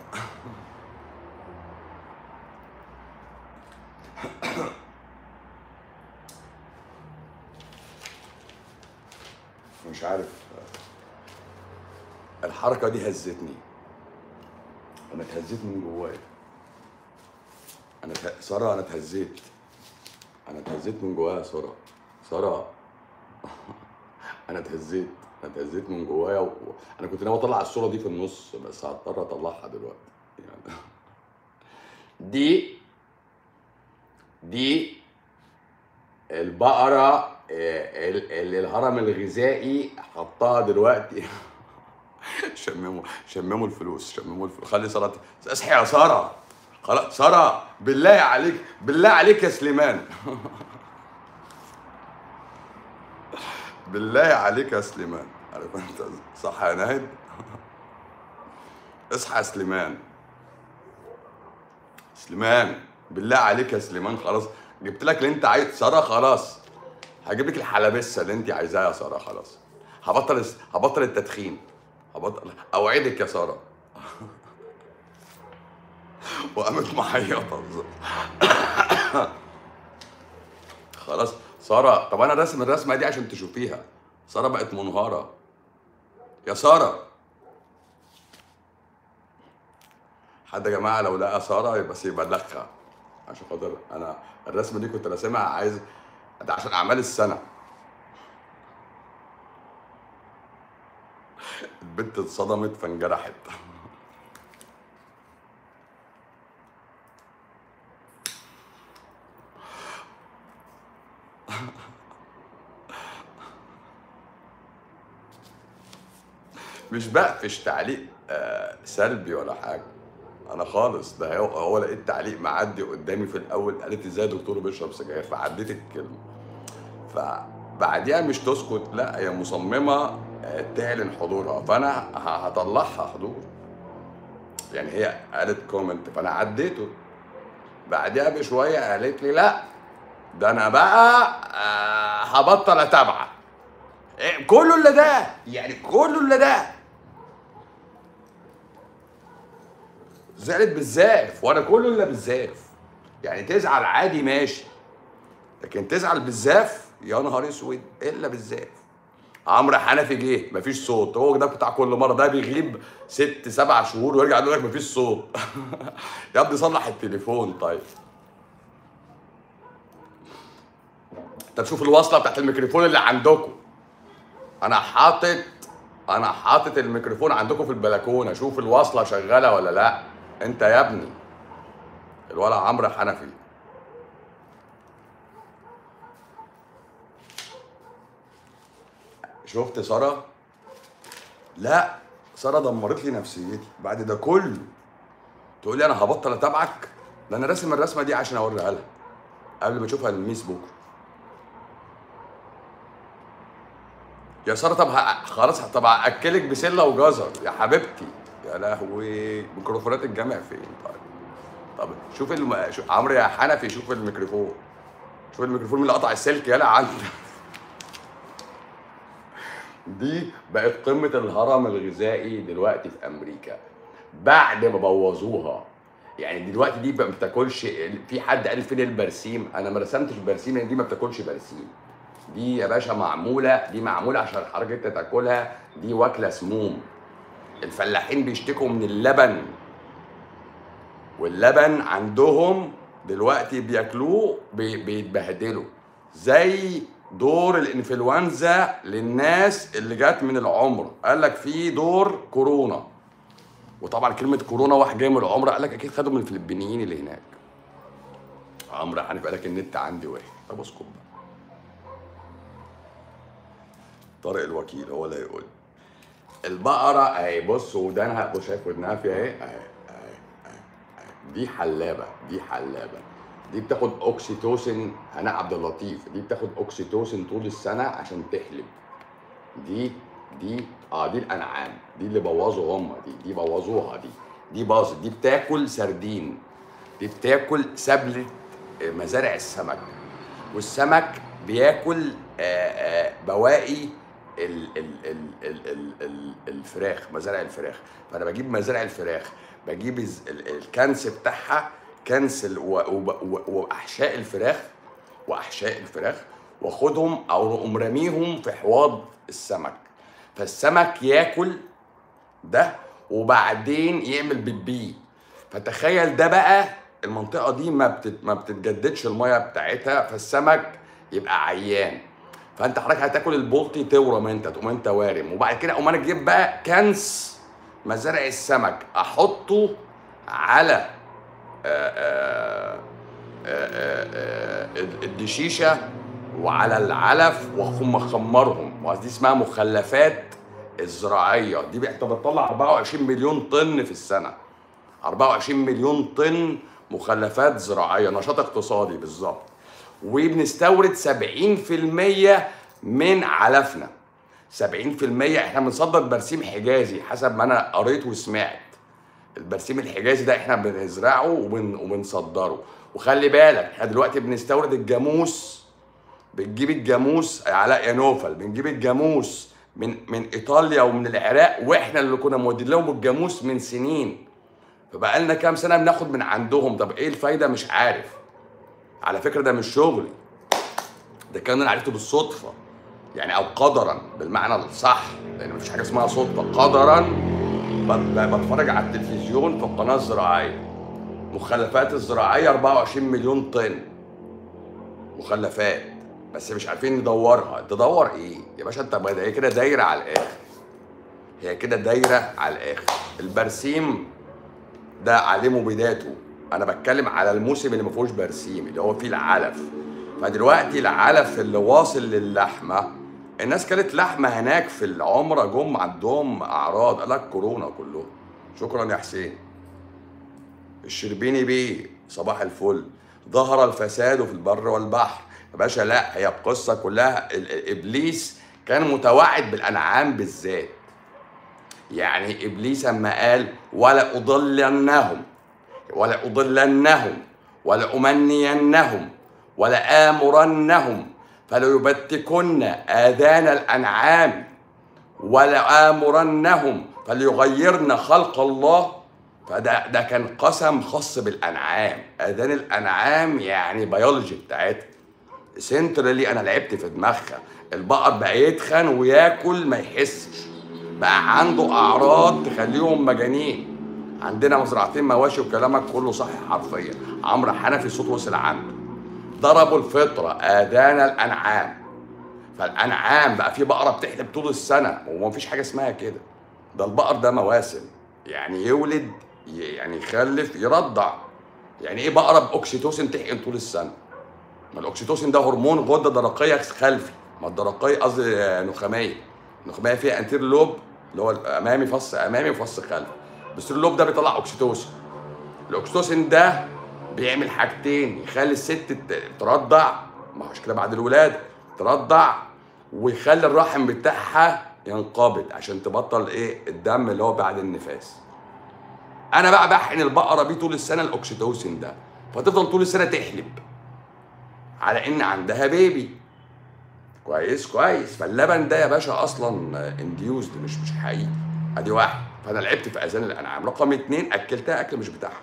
مش عارف الحركه دي هزتني انا اتهزيت من جوايا انا ته... ساره انا اتهزيت انا اتهزيت من جوايا يا ساره ساره انا اتهزيت انا اتهزيت من جوايا و... انا كنت ناوي اطلع الصوره دي في النص بس هضطر اطلعها دلوقتي يعني دي دي البقرة آه، ال- اللي الهرم الغذائي حطها دلوقتي شمموا شمموا الفلوس شمموا الفلوس خلي سارة اصحي يا سارة خلاص سارة بالله عليك بالله عليك يا سليمان بالله عليك يا سليمان عارف انت صح يا ناهد اصحى يا سليمان سليمان بالله عليك يا سليمان خلاص جبت لك اللي انت عايز ساره خلاص هجيب لك الحلبسه اللي انت عايزاها يا ساره خلاص هبطل هبطل التدخين هبطل اوعدك يا ساره وقامت معيطه خلاص ساره طب انا راسم الرسمه دي عشان تشوفيها ساره بقت منهاره يا ساره حد يا جماعه لو لقى ساره يبقى يبلغها عشان خاطر انا الرسمه دي كنت راسمها عايز ده عشان اعمال السنه البنت اتصدمت فانجرحت مش بقفش تعليق آه، سلبي ولا حاجه انا خالص ده هو, هو لقيت تعليق معدي قدامي في الاول قالت ازاي يا دكتور بيشرب سجاير فعديت الكلمه فبعديها مش تسكت لا هي مصممه آه، تعلن حضورها فانا ه- هطلعها حضور يعني هي قالت كومنت فانا عديته بعدها بشويه قالت لي لا ده انا بقى آه، هبطل اتابعك إيه، كله الا ده يعني كله الا ده زعلت بالزاف وانا كله الا بالزاف يعني تزعل عادي ماشي لكن تزعل بالزاف يا نهار اسود الا بالزاف عمرو حنفي جه مفيش صوت هو ده بتاع كل مره ده بيغيب ست سبع شهور ويرجع يقول لك مفيش صوت يا ابني صلح التليفون طيب طب شوف الوصله بتاعت الميكروفون اللي عندكم انا حاطط انا حاطط الميكروفون عندكم في البلكونه شوف الوصله شغاله ولا لا انت يا ابني الولع عمرو حنفي شفت ساره لا ساره دمرت لي نفسيتي بعد ده كله تقول لي انا هبطل اتابعك ده انا راسم الرسمه دي عشان اوريها لها قبل ما اشوفها الميس بكره يا ساره طب ه- خلاص طب اكلك بسله وجزر يا حبيبتي يا لهوي ميكروفونات الجامع فين طيب طب شوف الم... شو... عمرو يا حنفي شوف الميكروفون شوف الميكروفون اللي قطع السلك يلا عندك دي بقت قمة الهرم الغذائي دلوقتي في أمريكا بعد ما بوظوها يعني دلوقتي دي ما بتاكلش في حد قال فين البرسيم انا ما رسمتش برسيم لان دي ما بتاكلش برسيم دي يا باشا معموله دي معموله عشان حضرتك انت تاكلها دي واكله سموم الفلاحين بيشتكوا من اللبن واللبن عندهم دلوقتي بياكلوه بي- بيتبهدلوا زي دور الانفلونزا للناس اللي جت من العمر قال لك في دور كورونا وطبعا كلمه كورونا واحد جاي من العمر قال لك اكيد خدوا من الفلبينيين اللي هناك عمرو حنفي قال لك النت عندي واحد طب اسكت بقى طارق الوكيل هو اللي هيقول البقره اهي بص ودانها بص شايف ودنها فيها اهي اهي اهي اهي اهي. دي حلابه دي حلابه دي بتاخد اوكسيتوسين هناء عبد اللطيف دي بتاخد اوكسيتوسين طول السنه عشان تحلب دي دي اه دي الانعام دي اللي بوظوا هم دي دي بوظوها دي دي باظت دي بتاكل سردين دي بتاكل سبلة آه، مزارع السمك والسمك بياكل آه، آه، بواقي ال ال ال ال ال ال الفراخ مزارع الفراخ فانا بجيب مزارع الفراخ بجيب الز- ال- الكنس بتاعها كنس ال- و- و- و- واحشاء الفراخ واحشاء الفراخ واخدهم او اقوم راميهم في حواض السمك فالسمك ياكل ده وبعدين يعمل بيبي فتخيل ده بقى المنطقه دي ما بتت... ما بتتجددش الميه بتاعتها فالسمك يبقى عيان فانت حضرتك هتاكل البلطي تورم انت تقوم انت وارم وبعد كده اقوم انا اجيب بقى كنس مزارع السمك احطه على آه، آه، آه، آه، الدشيشه وعلى العلف واقوم مخمرهم ودي اسمها مخلفات الزراعيه دي بقى- انت بتطلع 24 مليون طن في السنه 24 مليون طن مخلفات زراعيه نشاط اقتصادي بالظبط وبنستورد 70% من علفنا 70% احنا بنصدر برسيم حجازي حسب ما انا قريت وسمعت البرسيم الحجازي ده احنا بنزرعه وبن وبنصدره وخلي بالك احنا دلوقتي بنستورد الجاموس بنجيب الجاموس علاء يانوفل بنجيب الجاموس من من ايطاليا ومن العراق واحنا اللي كنا مودين لهم الجاموس من سنين فبقى لنا كام سنه بناخد من عندهم طب ايه الفايده مش عارف على فكره ده مش شغلي ده كان انا عرفته بالصدفه يعني او قدرا بالمعنى الصح لان مفيش حاجه اسمها صدفه قدرا بت- بتفرج على التلفزيون في القناه الزراعيه مخلفات الزراعيه 24 مليون طن مخلفات بس مش عارفين ندورها تدور ايه يا باشا انت بقى- هي كده دايره على الاخر هي كده دايره على الاخر البرسيم ده عليه مبيداته انا بتكلم على الموسم اللي ما فيهوش برسيم اللي هو فيه العلف فدلوقتي العلف اللي واصل للحمه الناس كانت لحمه هناك في العمره جم عندهم اعراض قال لك كورونا كلهم شكرا يا حسين الشربيني بيه صباح الفل ظهر الفساد في البر والبحر يا باشا لا هي القصه كلها ال- ال- ابليس كان متوعد بالانعام بالذات يعني ابليس اما قال ولا اضلنهم ولا اضلنهم ولا امنينهم ولا امرنهم فليبتكن اذان الانعام ولا امرنهم فليغيرن خلق الله فده ده كان قسم خاص بالانعام اذان الانعام يعني بيولوجي بتاعتها سنترالي انا لعبت في دماغها البقر بقى يتخن وياكل ما يحسش بقى عنده اعراض تخليهم مجانين عندنا مزرعتين مواشي وكلامك كله صح حرفيا عمرو حنفي صوت وصل عنده ضربوا الفطره اذان الانعام فالانعام بقى في بقره بتحلب طول السنه ومفيش حاجه اسمها كده ده البقر ده مواسم يعني يولد ي- يعني يخلف يرضع يعني ايه بقره باوكسيتوسين تحقن طول السنه ما الاوكسيتوسين ده هرمون غده درقيه خلفي ما الدرقيه قصدي آه، نخاميه النخاميه فيها انتير لوب اللي هو الامامي فص امامي وفص خلفي بس اللوب ده بيطلع اوكسيتوسين الاوكسيتوسين ده بيعمل حاجتين يخلي الست ت- ترضع ما هوش كده بعد الولاده ترضع ويخلي الرحم بتاعها ينقبض عشان تبطل ايه الدم اللي هو بعد النفاس انا بقى بحقن البقره بيه طول السنه الاوكسيتوسين ده فتفضل طول السنه تحلب على ان عندها بيبي كويس كويس فاللبن ده يا باشا اصلا انديوزد مش مش حقيقي ادي واحد فانا لعبت في اذان الانعام رقم اتنين اكلتها اكل مش بتاعها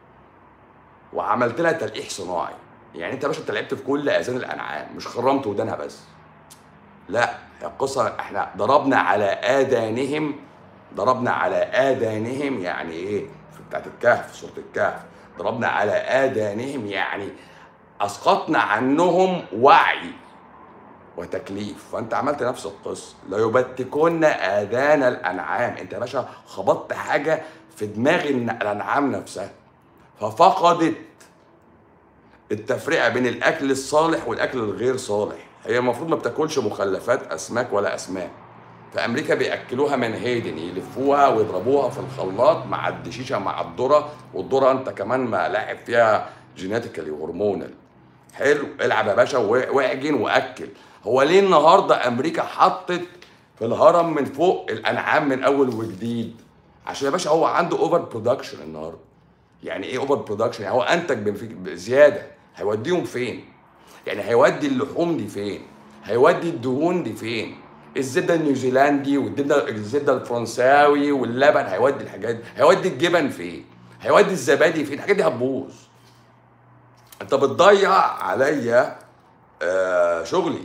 وعملت لها تلقيح صناعي يعني انت يا باشا انت لعبت في كل اذان الانعام مش خرمت ودانها بس لا هي القصه احنا ضربنا على اذانهم ضربنا على اذانهم يعني ايه في بتاعت الكهف سوره الكهف ضربنا على اذانهم يعني اسقطنا عنهم وعي وتكليف فانت عملت نفس القصه لا يبتكن اذان الانعام انت يا باشا خبطت حاجه في دماغ الن- الانعام نفسها ففقدت التفرقه بين الاكل الصالح والاكل الغير صالح هي المفروض ما بتاكلش مخلفات اسماك ولا اسماك في امريكا بياكلوها من هيدن يلفوها ويضربوها في الخلاط مع الدشيشه مع الذره والذره انت كمان ما لاعب فيها جيناتيكالي هرمونال حلو العب يا باشا و- واعجن واكل هو ليه النهارده امريكا حطت في الهرم من فوق الانعام من اول وجديد عشان يا باشا هو عنده اوفر برودكشن النهارده يعني ايه اوفر برودكشن يعني هو انتج بنفيك- بزياده هيوديهم فين يعني هيودي اللحوم دي فين هيودي الدهون دي فين الزبده النيوزيلندي والزبده الزبده الفرنساوي واللبن هيودي الحاجات دي هيودي الجبن فين هيودي الزبادي فين الحاجات دي هتبوظ انت بتضيع عليا آه شغلي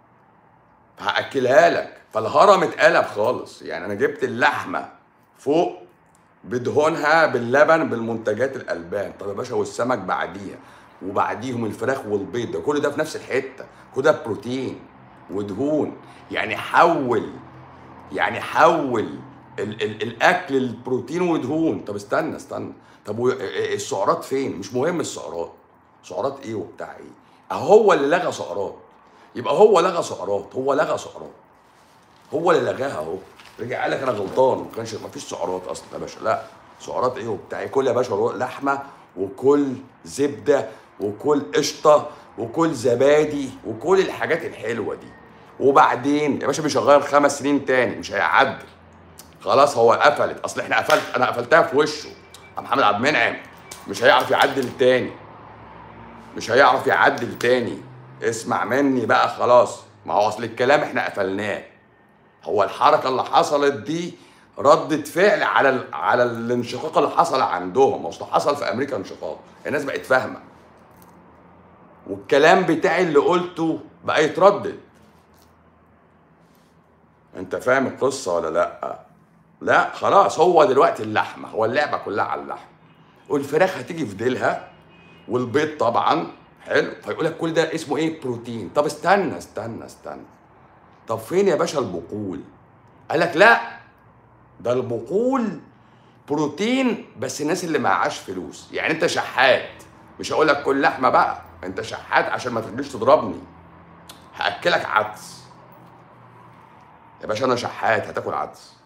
هاكلها لك فالهرم اتقلب خالص يعني انا جبت اللحمه فوق بدهونها باللبن بالمنتجات الالبان طب يا باشا والسمك بعديها وبعديهم الفراخ والبيض ده كل ده في نفس الحته كل ده بروتين ودهون يعني حول يعني حول ال ال الاكل البروتين ودهون طب استنى استنى طب و- السعرات فين مش مهم السعرات سعرات ايه وبتاع ايه هو اللي لغى سعرات يبقى هو لغى سعرات هو لغى سعرات هو اللي لغاها اهو رجع قال لك انا غلطان ما كانش ما فيش سعرات اصلا يا باشا لا سعرات ايه وبتاع إيه؟ كل يا باشا رو- لحمه وكل زبده وكل قشطه وكل زبادي وكل الحاجات الحلوه دي وبعدين يا باشا مش هيغير خمس سنين تاني مش هيعدل خلاص هو قفلت اصل احنا قفلت انا قفلتها في وشه يا محمد عبد المنعم مش هيعرف يعدل تاني مش هيعرف يعدل تاني اسمع مني بقى خلاص ما هو اصل الكلام احنا قفلناه هو الحركه اللي حصلت دي ردة فعل على ال... على الانشقاق اللي حصل عندهم اصل حصل في امريكا انشقاق الناس بقت فاهمه والكلام بتاعي اللي قلته بقى يتردد انت فاهم القصه ولا لا لا خلاص هو دلوقتي اللحمه هو اللعبه كلها على اللحمه والفراخ هتيجي في ديلها والبيض طبعا حلو فيقول لك كل ده اسمه ايه بروتين طب استنى استنى استنى طب فين يا باشا البقول قال لك لا ده البقول بروتين بس الناس اللي معهاش فلوس يعني انت شحات مش هقول لك كل لحمه بقى انت شحات عشان ما تجيش تضربني هاكلك عدس يا باشا انا شحات هتاكل عدس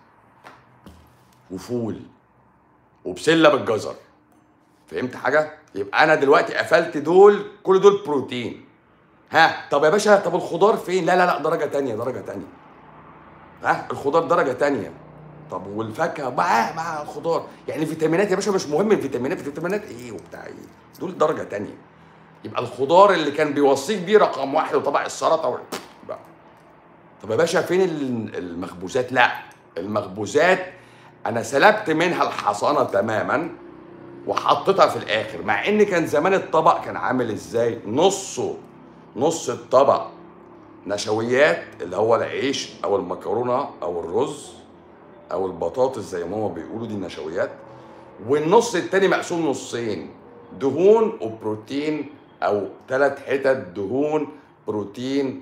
وفول وبسله بالجزر فهمت حاجه يبقى انا دلوقتي قفلت دول كل دول بروتين ها طب يا باشا طب الخضار فين لا لا لا درجه تانية درجه تانية ها الخضار درجه تانية طب والفاكهه مع مع الخضار يعني فيتامينات يا باشا مش مهم الفيتامينات فيتامينات ايه وبتاع ايه دول درجه تانية يبقى الخضار اللي كان بيوصيك بيه رقم واحد وطبق السلطه وال- بقى. طب يا باشا فين ال- المخبوزات لا المخبوزات انا سلبت منها الحصانه تماما وحطيتها في الاخر مع ان كان زمان الطبق كان عامل ازاي نصه نص الطبق نشويات اللي هو العيش او المكرونه او الرز او البطاطس زي ما هما بيقولوا دي النشويات والنص التاني مقسوم نصين دهون وبروتين او ثلاث حتت دهون بروتين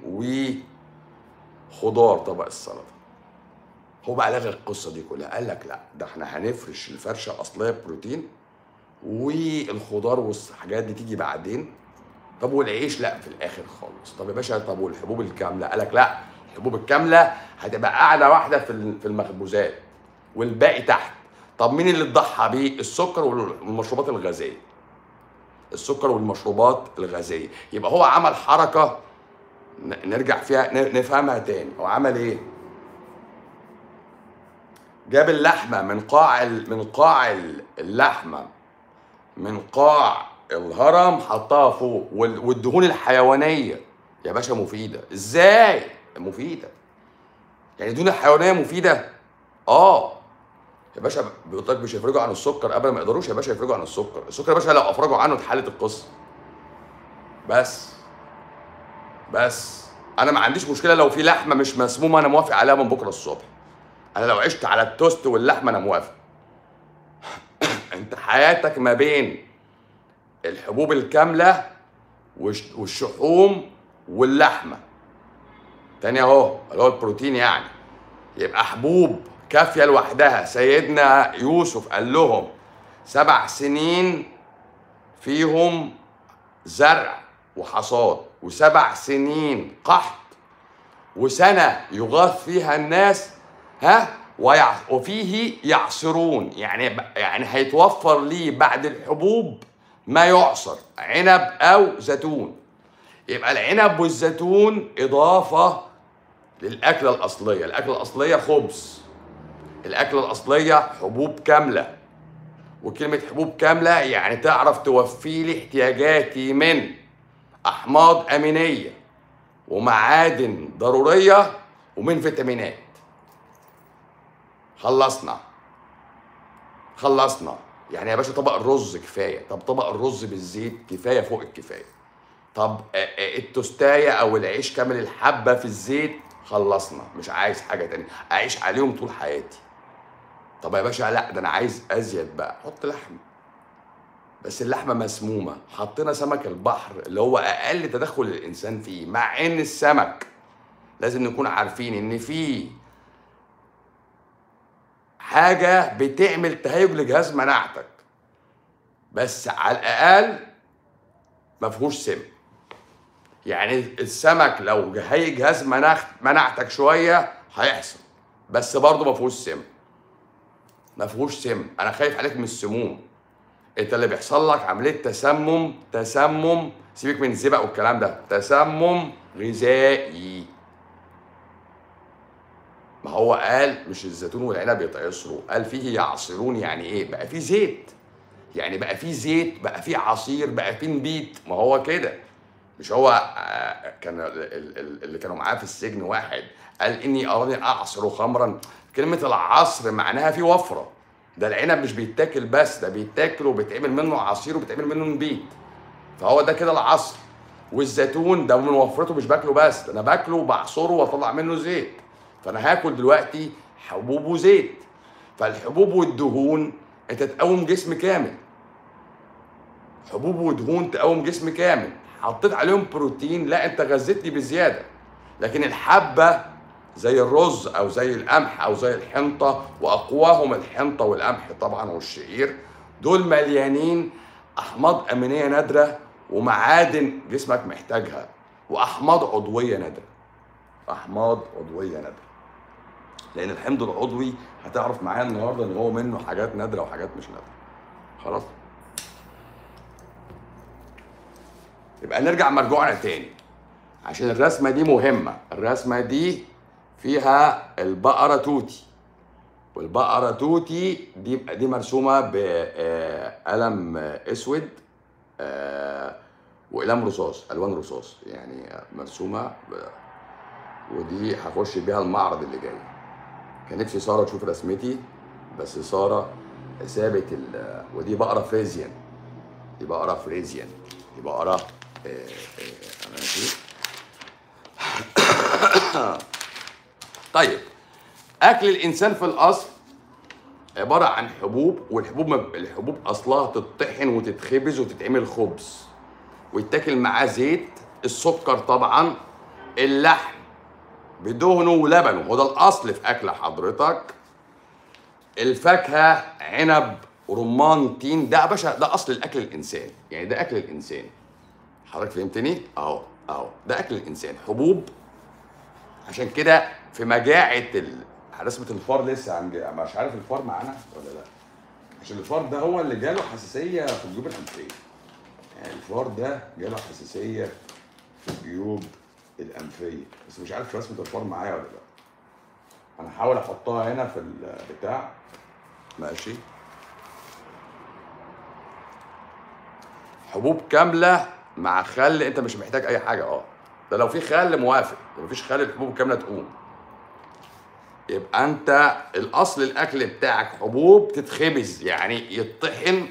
وخضار طبق السلطه هو بقى لغى القصه دي كلها قال لك لا ده احنا هنفرش الفرشه الاصليه بروتين والخضار والحاجات دي تيجي بعدين طب والعيش لا في الاخر خالص طب يا باشا طب والحبوب الكامله قال لك لا الحبوب الكامله هتبقى قاعده واحده في ال- في المخبوزات والباقي تحت طب مين اللي اتضحى بيه السكر والمشروبات الغازيه السكر والمشروبات الغازيه يبقى هو عمل حركه ن- نرجع فيها ن- نفهمها تاني هو عمل ايه جاب اللحمه من قاع ال- من قاع ال- اللحمه من قاع الهرم حطها فوق وال- والدهون الحيوانيه يا باشا مفيده ازاي مفيده يعني الدهون الحيوانيه مفيده اه يا باشا بيقول لك مش هيفرجوا عن السكر ابدا ما يقدروش يا باشا يفرجوا عن السكر السكر يا باشا لو افرجوا عنه اتحلت القصه بس بس انا ما عنديش مشكله لو في لحمه مش مسمومه انا موافق عليها من بكره الصبح انا لو عشت على التوست واللحمه انا موافق انت حياتك ما بين الحبوب الكامله والش- والشحوم واللحمه تاني اهو اللي هو البروتين يعني يبقى حبوب كافيه لوحدها سيدنا يوسف قال لهم سبع سنين فيهم زرع وحصاد وسبع سنين قحط وسنة يغاث فيها الناس ها ويع... وفيه يعصرون يعني يعني هيتوفر لي بعد الحبوب ما يعصر عنب أو زيتون يبقى العنب والزيتون إضافة للأكلة الأصلية الأكلة الأصلية خبز الأكلة الأصلية حبوب كاملة وكلمة حبوب كاملة يعني تعرف توفي لي احتياجاتي من أحماض أمينية ومعادن ضرورية ومن فيتامينات خلصنا خلصنا يعني يا باشا طبق الرز كفاية طب طبق الرز بالزيت كفاية فوق الكفاية طب آه، آه، التوستاية أو العيش كامل الحبة في الزيت خلصنا مش عايز حاجة تانية أعيش عليهم طول حياتي طب يا باشا لا ده أنا عايز أزيد بقى حط لحمة بس اللحمه مسمومه حطينا سمك البحر اللي هو اقل تدخل الانسان فيه مع ان السمك لازم نكون عارفين ان في حاجه بتعمل تهيج لجهاز مناعتك بس على الاقل ما فيهوش سم يعني السمك لو هيج جهاز مناخ- مناعتك شويه هيحصل بس برضه ما فيهوش سم ما فيهوش سم انا خايف عليك من السموم انت اللي بيحصل لك عمليه تسمم تسمم سيبك من الزبق والكلام ده تسمم غذائي ما هو قال مش الزيتون والعنب يتعصروا قال فيه يعصرون يعني ايه بقى فيه زيت يعني بقى فيه زيت بقى فيه عصير بقى فيه نبيت ما هو كده مش هو آه، كان ال- ال- ال- اللي كانوا معاه في السجن واحد قال اني اراني اعصر خمرا كلمه العصر معناها في وفره ده العنب مش بيتاكل بس ده بيتاكل وبيتعمل منه عصير وبيتعمل منه نبيت فهو ده كده العصر والزيتون ده من وفرته مش باكله بس ده انا باكله وبعصره واطلع منه زيت فانا هاكل دلوقتي حبوب وزيت فالحبوب والدهون انت تقوم جسم كامل حبوب ودهون تقوم جسم كامل حطيت عليهم بروتين لا انت غذيتني بزياده لكن الحبه زي الرز او زي القمح او زي الحنطه واقواهم الحنطه والقمح طبعا والشعير دول مليانين احماض امينيه نادره ومعادن جسمك محتاجها واحماض عضويه نادره احماض عضويه نادره لان الحمض العضوي هتعرف معايا النهارده ان هو منه حاجات نادره وحاجات مش نادره خلاص يبقى نرجع مرجوعنا تاني عشان الرسمه دي مهمه الرسمه دي فيها البقره توتي والبقره توتي دي دي مرسومه بقلم اسود آه، واقلام رصاص الوان رصاص يعني مرسومه ب- ودي هخش بيها المعرض اللي جاي كان نفسي ساره تشوف رسمتي بس ساره سابت ال ودي بقره فريزيان دي بقره فريزيان دي بقره آه، آه، ماشي طيب اكل الانسان في الاصل عباره عن حبوب والحبوب ما- الحبوب اصلها تطحن وتتخبز وتتعمل خبز ويتاكل معاه زيت السكر طبعا اللحم بدهنه ولبنه وده الاصل في اكل حضرتك الفاكهه عنب رمان تين ده يا باشا ده اصل الاكل الانسان يعني ده اكل الانسان حضرتك فهمتني اهو اهو ده اكل الانسان حبوب عشان كده في مجاعه ال... رسمه الفار لسه عن مش عارف الفار معانا ولا لا عشان الفار ده هو اللي جاله حساسيه في الجيوب الانفيه يعني الفار ده جاله حساسيه في الجيوب الانفيه بس مش عارف رسمه الفار معايا ولا لا انا هحاول احطها هنا في البتاع ماشي حبوب كامله مع خل انت مش محتاج اي حاجه اه ده لو في خل موافق لو مفيش خل الحبوب الكامله تقوم يبقى انت الاصل الاكل بتاعك حبوب تتخبز يعني يطحن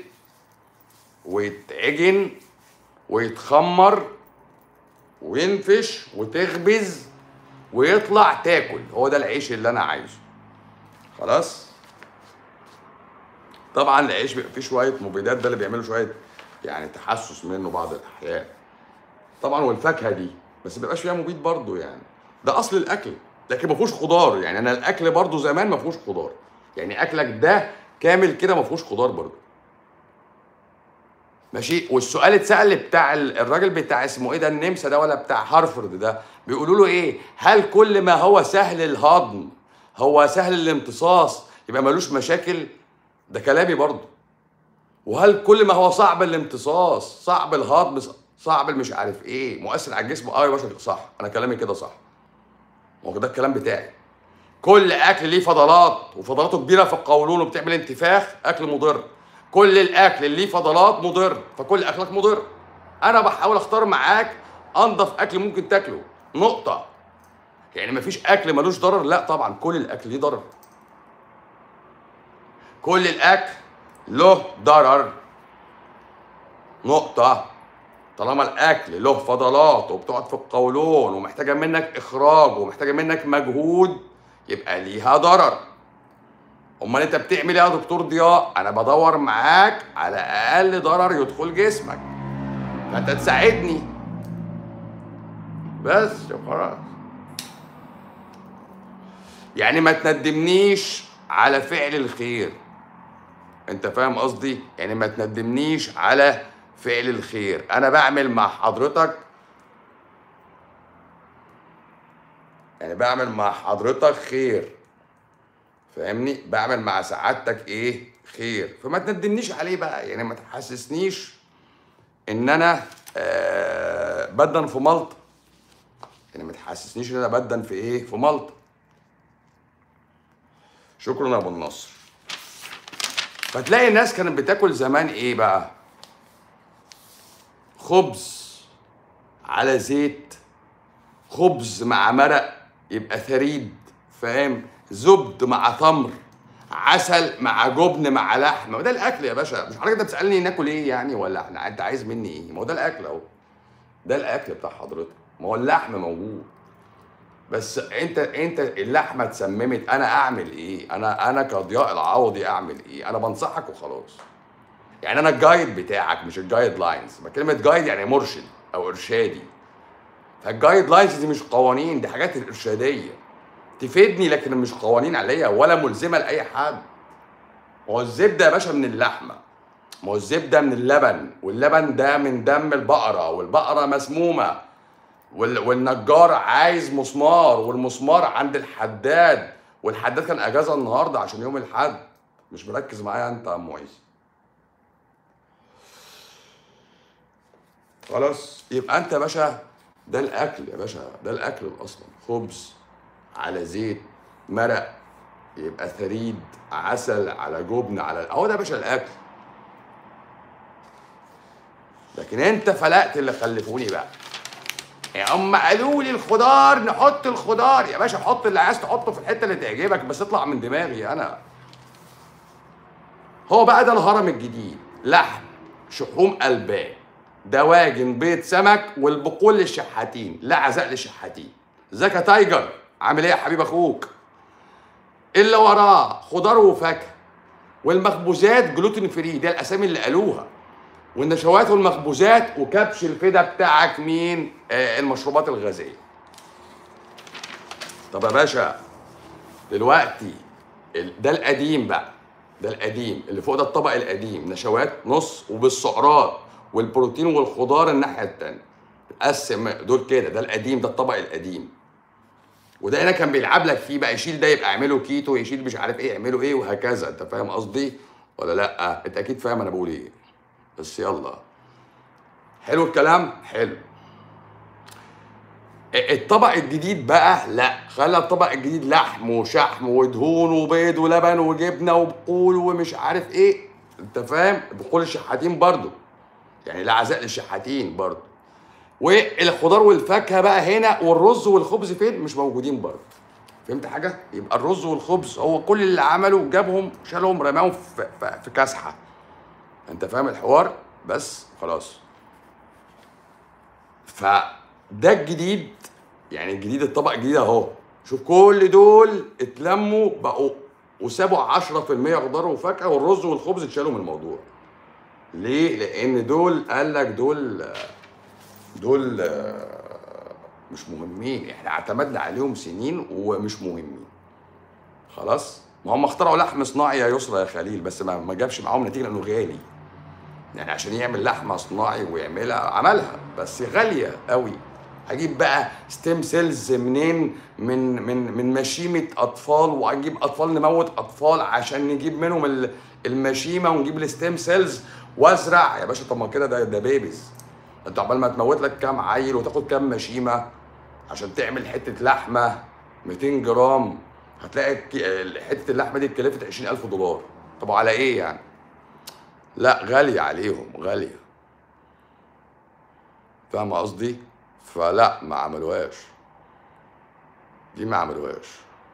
ويتعجن ويتخمر وينفش وتخبز ويطلع تاكل هو ده العيش اللي انا عايزه خلاص طبعا العيش بيبقى فيه شويه مبيدات ده اللي بيعملوا شويه يعني تحسس منه بعض الاحيان طبعا والفاكهه دي بس ما بيبقاش فيها مبيد برضه يعني ده اصل الاكل لكن ما فيهوش خضار يعني انا الاكل برضه زمان ما فيهوش خضار يعني اكلك ده كامل كده ما فيهوش خضار برضه ماشي والسؤال اتسال بتاع ال- الراجل بتاع اسمه ايه ده النمسا ده ولا بتاع هارفرد ده بيقولوا له ايه هل كل ما هو سهل الهضم هو سهل الامتصاص يبقى ملوش مشاكل ده كلامي برضه وهل كل ما هو صعب الامتصاص صعب الهضم صعب مش عارف ايه مؤثر على الجسم اه يا باشا صح انا كلامي كده صح ما هو ده الكلام بتاعي كل اكل ليه فضلات وفضلاته كبيره في القولون وبتعمل انتفاخ اكل مضر كل الاكل اللي ليه فضلات مضر فكل اكلك مضر انا بحاول اختار معاك انضف اكل ممكن تاكله نقطه يعني مفيش اكل ملوش ضرر لا طبعا كل الاكل ليه ضرر كل الاكل له ضرر نقطه طالما الاكل له فضلات وبتقعد في القولون ومحتاجه منك اخراج ومحتاجه منك مجهود يبقى ليها ضرر امال انت بتعمل ايه يا دكتور ضياء انا بدور معاك على اقل ضرر يدخل جسمك فانت تساعدني بس وخلاص يعني ما تندمنيش على فعل الخير انت فاهم قصدي يعني ما تندمنيش على فعل الخير انا بعمل مع حضرتك يعني بعمل مع حضرتك خير فاهمني بعمل مع سعادتك ايه خير فما تندمنيش عليه بقى يعني ما تحسسنيش ان انا آه بدن في ملطه يعني ما تحسسنيش ان انا بدن في ايه في ملطه شكرا يا ابو النصر فتلاقي الناس كانت بتاكل زمان ايه بقى خبز على زيت خبز مع مرق يبقى ثريد فاهم زبد مع تمر عسل مع جبن مع لحمه ما ده الاكل يا باشا مش حضرتك انت بتسالني ناكل ايه يعني ولا احنا انت عايز مني ايه ما هو ده الاكل اهو ده الاكل بتاع حضرتك ما هو اللحم موجود بس انت انت اللحمه اتسممت انا اعمل ايه انا انا كضياء العوضي اعمل ايه انا بنصحك وخلاص يعني انا الجايد بتاعك مش الجايد لاينز ما كلمه جايد يعني مرشد او ارشادي فالجايد لاينز دي مش قوانين دي حاجات الارشاديه تفيدني لكن مش قوانين عليا ولا ملزمه لاي حد ما هو الزبده يا باشا من اللحمه ما هو الزبده من اللبن واللبن ده من دم البقره والبقره مسمومه وال- والنجار عايز مسمار والمسمار عند الحداد والحداد كان اجازه النهارده عشان يوم الحد مش مركز معايا انت يا عم معيز خلاص يبقى انت يا باشا ده الاكل يا باشا ده الاكل اصلا خبز على زيت مرق يبقى ثريد عسل على جبن على هو ده يا باشا الاكل لكن انت فلقت اللي خلفوني بقى يا هم قالوا لي الخضار نحط الخضار يا باشا حط اللي عايز تحطه في الحته اللي تعجبك بس اطلع من دماغي انا هو بقى ده الهرم الجديد لحم شحوم البان دواجن بيض سمك والبقول للشحاتين لا عزاء للشحاتين ازيك يا تايجر عامل ايه يا حبيب اخوك اللي وراه خضار وفاكهه والمخبوزات جلوتين فري دي الاسامي اللي قالوها والنشويات والمخبوزات وكبش الفدا بتاعك مين آه المشروبات الغازيه طب يا باشا دلوقتي ال- ده القديم بقى ده القديم اللي فوق ده الطبق القديم نشويات نص وبالسعرات والبروتين والخضار الناحيه التانيه قسم دول كده ده القديم ده الطبق القديم وده هنا كان بيلعب لك فيه بقى يشيل ده يبقى اعمله كيتو يشيل مش عارف ايه يعمله ايه وهكذا انت فاهم قصدي ولا لا انت اكيد فاهم انا بقول ايه بس يلا حلو الكلام حلو الطبق الجديد بقى لا خلى الطبق الجديد لحم وشحم ودهون وبيض ولبن وجبنه وبقول ومش عارف ايه انت فاهم بقول الشحاتين برضو يعني لا عزاء للشحاتين برضو والخضار والفاكهه بقى هنا والرز والخبز فين مش موجودين برضو فهمت حاجه يبقى الرز والخبز هو كل اللي عمله جابهم شالهم رماهم في, في, في كاسحه انت فاهم الحوار بس خلاص فده الجديد يعني الجديد الطبق الجديد اهو شوف كل دول اتلموا بقوا وسابوا 10% خضار وفاكهه والرز والخبز اتشالوا من الموضوع ليه؟ لان دول قال لك دول دول آه، مش مهمين احنا اعتمدنا عليهم سنين ومش مهمين خلاص ما هم اخترعوا لحم صناعي يا يسرى يا خليل بس ما ما جابش معاهم نتيجه لانه غالي يعني عشان يعمل لحمه صناعي ويعملها عملها بس غاليه قوي هجيب بقى ستيم سيلز منين من من من مشيمه اطفال وهجيب اطفال نموت اطفال عشان نجيب منهم ال- المشيمه ونجيب الستيم سيلز وازرع يا باشا طب ما كده ده ده بيبيز انت عقبال ما تموت لك كام عيل وتاخد كام مشيمه عشان تعمل حته لحمه 200 جرام هتلاقي الك- حته اللحمه دي اتكلفت 20000 دولار طب على ايه يعني لا غالية عليهم غالية فاهم قصدي؟ فلا ما عملوهاش دي ما عملوهاش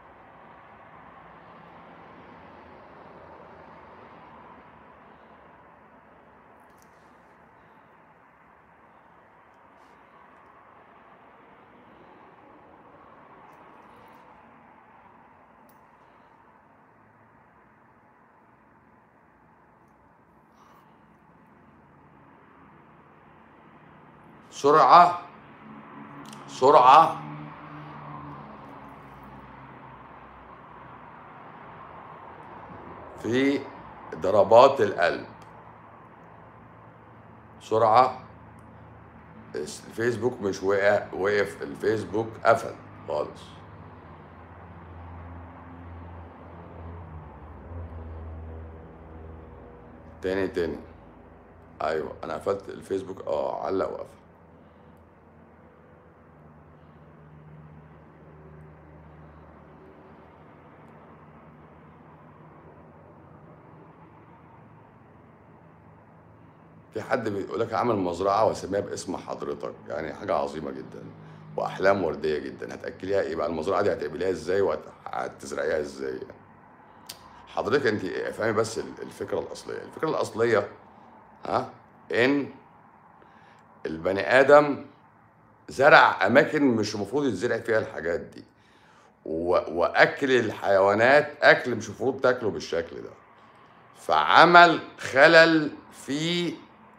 سرعة سرعة في ضربات القلب سرعة الفيسبوك مش وقع وقف الفيسبوك قفل خالص تاني تاني ايوه انا قفلت الفيسبوك اه علق وقفل في حد بيقول لك عامل مزرعه واسميها باسم حضرتك يعني حاجه عظيمه جدا واحلام ورديه جدا هتاكليها ايه بقى المزرعه دي هتعمليها ازاي وهتزرعيها ازاي يعني. حضرتك انت افهمي بس الفكره الاصليه الفكره الاصليه ها ان البني ادم زرع اماكن مش المفروض يتزرع فيها الحاجات دي و... واكل الحيوانات اكل مش المفروض تاكله بالشكل ده فعمل خلل في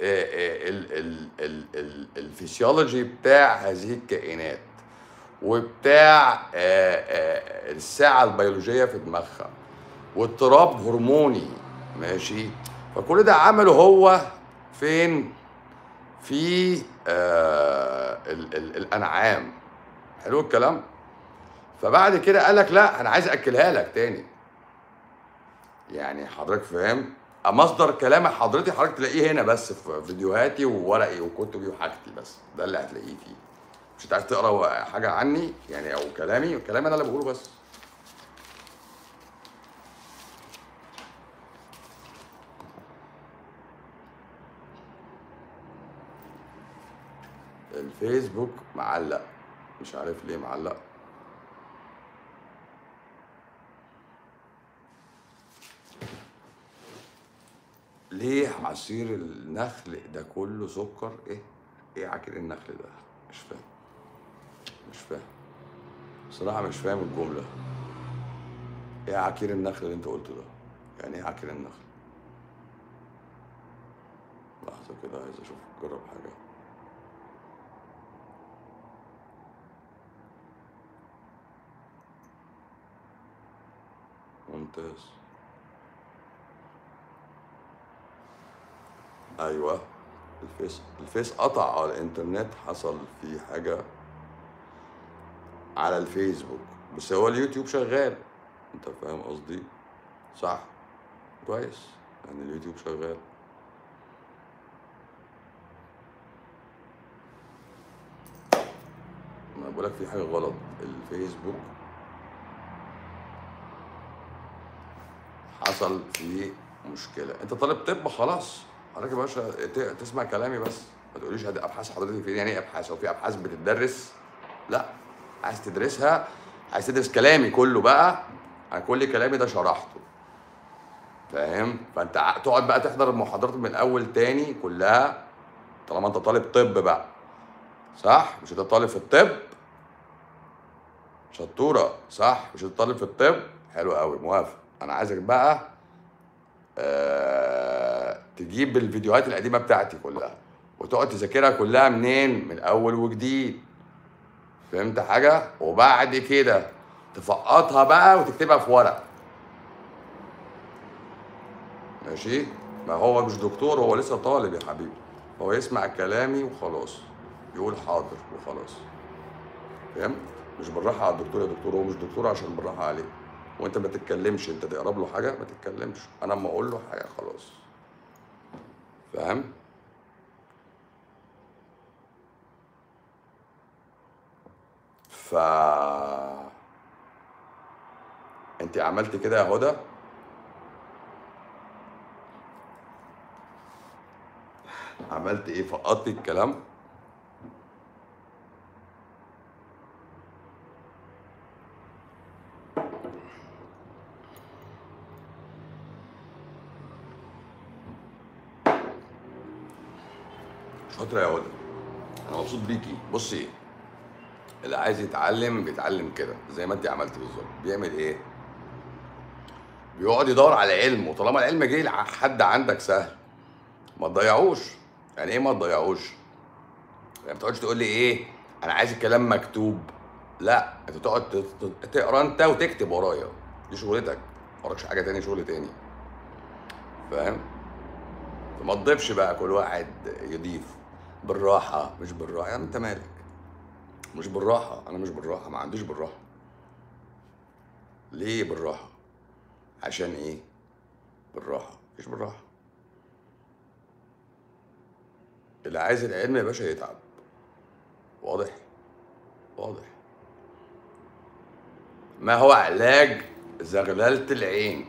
الفسيولوجي بتاع هذه الكائنات وبتاع الساعة البيولوجية في دماغها واضطراب هرموني ماشي فكل ده عمله هو فين في آه ال ال الانعام حلو الكلام فبعد كده قال لك لا انا عايز اكلها لك تاني يعني حضرتك فاهم مصدر كلام حضرتي حضرتك تلاقيه هنا بس في فيديوهاتي وورقي وكتبي وحاجتي بس ده اللي هتلاقيه فيه مش انت عايز تقرا حاجه عني يعني او كلامي كلامي انا اللي بقوله بس الفيسبوك معلق مش عارف ليه معلق ليه عصير النخل ده كله سكر ايه ايه عكير النخل ده مش فاهم مش فاهم بصراحه مش فاهم الجمله ايه عكير النخل اللي انت قلته ده يعني ايه عكير النخل لحظه كده عايز اشوف جرب حاجه ممتاز ايوه الفيس الفيس قطع على الانترنت حصل فيه حاجه على الفيسبوك بس هو اليوتيوب شغال انت فاهم قصدي صح كويس يعني اليوتيوب شغال ما بقولك في حاجه غلط الفيسبوك حصل فيه مشكله انت طالب طب خلاص حضرتك يا باشا ت- تسمع كلامي بس ما تقوليش هدي ابحاث حضرتك فين يعني ايه ابحاث هو في ابحاث بتدرس لا عايز تدرسها عايز تدرس كلامي كله بقى انا كل كلامي ده شرحته فاهم فانت ع- تقعد بقى تحضر المحاضرات من الاول تاني كلها طالما انت طالب طب بقى صح مش انت طالب في الطب شطوره صح مش انت طالب في الطب حلو قوي موافق انا عايزك بقى آه تجيب الفيديوهات القديمه بتاعتي كلها وتقعد تذاكرها كلها منين من اول وجديد فهمت حاجه وبعد كده تفقطها بقى وتكتبها في ورق ماشي ما هو مش دكتور هو لسه طالب يا حبيبي هو يسمع كلامي وخلاص يقول حاضر وخلاص فهمت مش بالراحه على الدكتور يا دكتور هو مش دكتور عشان بالراحه عليه وانت ما تتكلمش انت تقرب له حاجه ما تتكلمش انا اما اقول له حاجه خلاص فاهم ف انت عملت كده يا هدى عملت ايه فقطت الكلام شاطرة يا هدى انا مبسوط بيكي بصي اللي عايز يتعلم بيتعلم كده زي ما انت عملتي بالظبط بيعمل ايه بيقعد يدور على علم وطالما العلم جه لحد عندك سهل ما تضيعوش يعني ايه ما تضيعوش يعني ما تقعدش تقول لي ايه انا عايز الكلام مكتوب لا انت تقعد ت- ت- تقرا انت وتكتب ورايا دي شغلتك ما وراكش حاجه تاني شغل تاني فاهم فما تضيفش بقى كل واحد يضيف بالراحه مش بالراحه يا عم انت مالك مش بالراحه انا مش بالراحه ما عنديش بالراحه ليه بالراحه عشان ايه بالراحه مفيش بالراحه اللي عايز العلم يا باشا يتعب واضح واضح ما هو علاج زغللة العين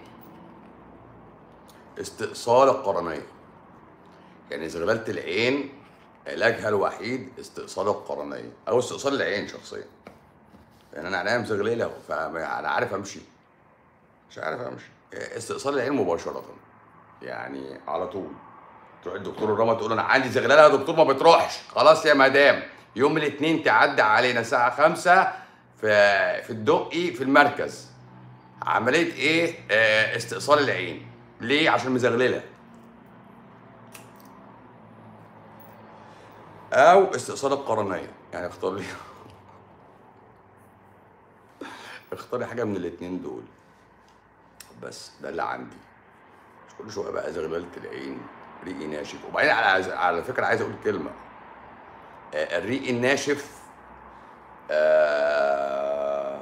استئصال القرنية يعني زغللة العين علاجها الوحيد استئصال القرنية أو استئصال العين شخصيا يعني أنا عينيا مزغللة فأنا عارف أمشي مش عارف أمشي استئصال العين مباشرة يعني على طول تروح الدكتور الرمى تقول انا عندي زغلله يا دكتور ما بتروحش خلاص يا مدام يوم الاثنين تعدي علينا الساعه 5 في في الدقي في المركز عمليه ايه آه استئصال العين ليه عشان مزغلله او استئصال القرنيه يعني اختار لي اختاري حاجه من الاثنين دول بس ده اللي عندي مش كل شويه بقى زغلله العين ريقي ناشف وبعدين على على فكره عايز اقول كلمه آه، الريق الناشف آه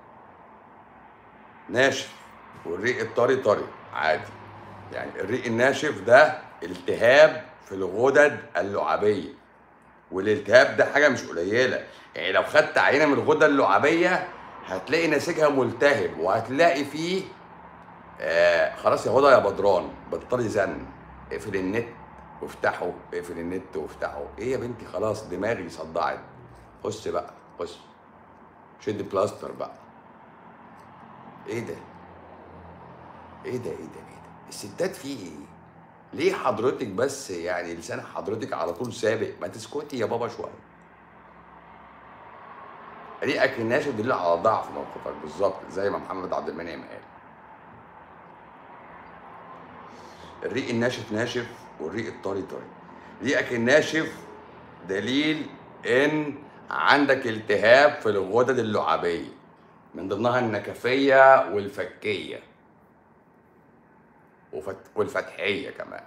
ناشف والريق الطري طري عادي يعني الريق الناشف ده التهاب في الغدد اللعابيه والالتهاب ده حاجه مش قليله يعني لو خدت عينه من الغده اللعابيه هتلاقي نسيجها ملتهب وهتلاقي فيه آه خلاص يا هدى يا بدران بطلي زن اقفل النت وافتحه اقفل النت وافتحه ايه يا بنتي خلاص دماغي صدعت خش بقى خش شد بلاستر بقى ايه ده ايه ده ايه ده ايه ده الستات فيه ايه ليه حضرتك بس يعني لسان حضرتك على طول سابق ما تسكتي يا بابا شويه ريقك الناشف دليل على ضعف موقفك بالظبط زي ما محمد عبد المنعم قال الريق الناشف ناشف والريق الطري طري ريقك الناشف دليل ان عندك التهاب في الغدد اللعابيه من ضمنها النكفيه والفكيه وفت... والفتحيه كمان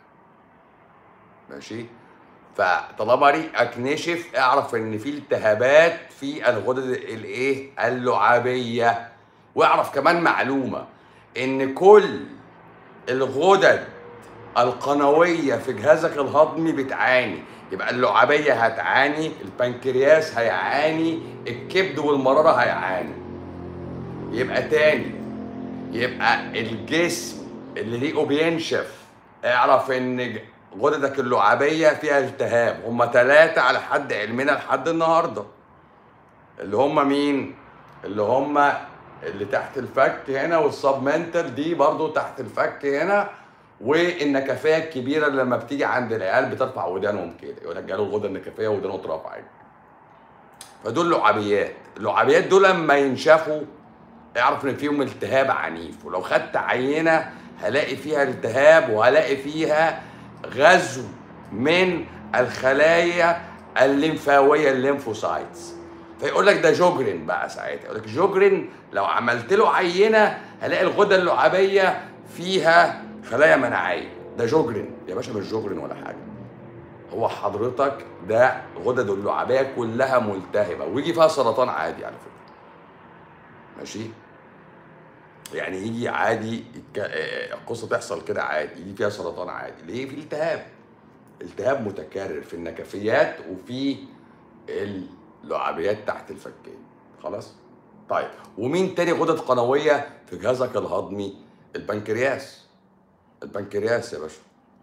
ماشي فطالما ريقك نشف اعرف ان في التهابات في الغدد الايه اللعابيه واعرف كمان معلومه ان كل الغدد القنويه في جهازك الهضمي بتعاني يبقى اللعابيه هتعاني البنكرياس هيعاني الكبد والمراره هيعاني يبقى تاني يبقى الجسم اللي ريقه بينشف اعرف ان غددك اللعابيه فيها التهاب هما ثلاثه على حد علمنا لحد النهارده اللي هما مين اللي هما اللي تحت الفك هنا والسبمنتال دي برضو تحت الفك هنا والنكفيه الكبيره اللي لما بتيجي عند العيال بترفع ودانهم كده يقول لك جاله الغده النكفيه ودانه اترفعت فدول لعابيات اللعابيات دول لما ينشفوا اعرف ان فيهم التهاب عنيف ولو خدت عينه هلاقي فيها التهاب وهلاقي فيها غزو من الخلايا الليمفاويه الليمفوسايتس فيقول لك ده جوجرين بقى ساعتها يقول لك جوجرين لو عملت له عينه هلاقي الغده اللعابيه فيها خلايا مناعيه ده جوجرين يا باشا مش جوجرين ولا حاجه هو حضرتك ده غدد اللعابيه كلها ملتهبه ويجي فيها سرطان عادي على فكره ماشي يعني يجي عادي يتك- آه، القصه تحصل كده عادي يجي فيها سرطان عادي ليه في التهاب التهاب متكرر في النكفيات وفي اللعابيات تحت الفكين خلاص طيب ومين تاني غدد قنويه في جهازك الهضمي البنكرياس البنكرياس يا باشا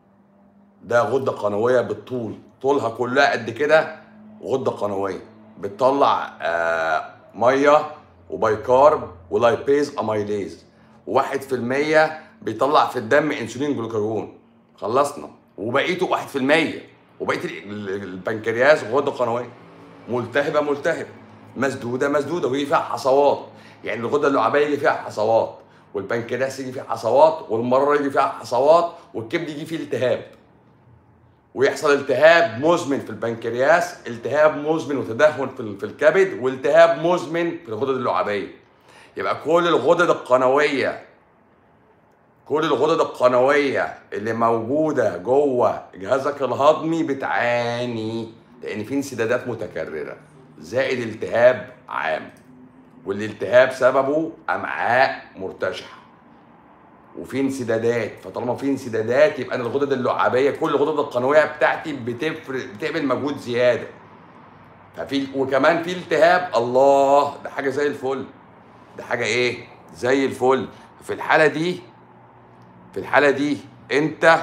ده غده قنويه بالطول طولها كلها قد كده غده قنويه بتطلع آه ميه وبيكارب ولايبيز اميليز واحد في المية بيطلع في الدم انسولين جلوكاجون خلصنا وبقيته واحد في المية وبقية ال- ال- البنكرياس غدة قنوية ملتهبة ملتهبة مسدودة مسدودة ويجي فيها حصوات يعني الغدة اللعابية يجي فيها حصوات والبنكرياس يجي فيه حصوات والمرارة يجي فيها حصوات والكبد يجي فيه التهاب ويحصل التهاب مزمن في البنكرياس التهاب مزمن وتدهور في ال- في الكبد والتهاب مزمن في الغدد اللعابيه يبقى كل الغدد القنويه كل الغدد القنويه اللي موجوده جوه جهازك الهضمي بتعاني لان في انسدادات متكرره زائد التهاب عام والالتهاب سببه امعاء مرتشحه وفي انسدادات فطالما في انسدادات يبقى انا الغدد اللعابيه كل الغدد القنويه بتاعتي بتفرق بتعمل مجهود زياده ففي وكمان في التهاب الله ده حاجه زي الفل ده حاجه ايه زي الفل في الحاله دي في الحاله دي انت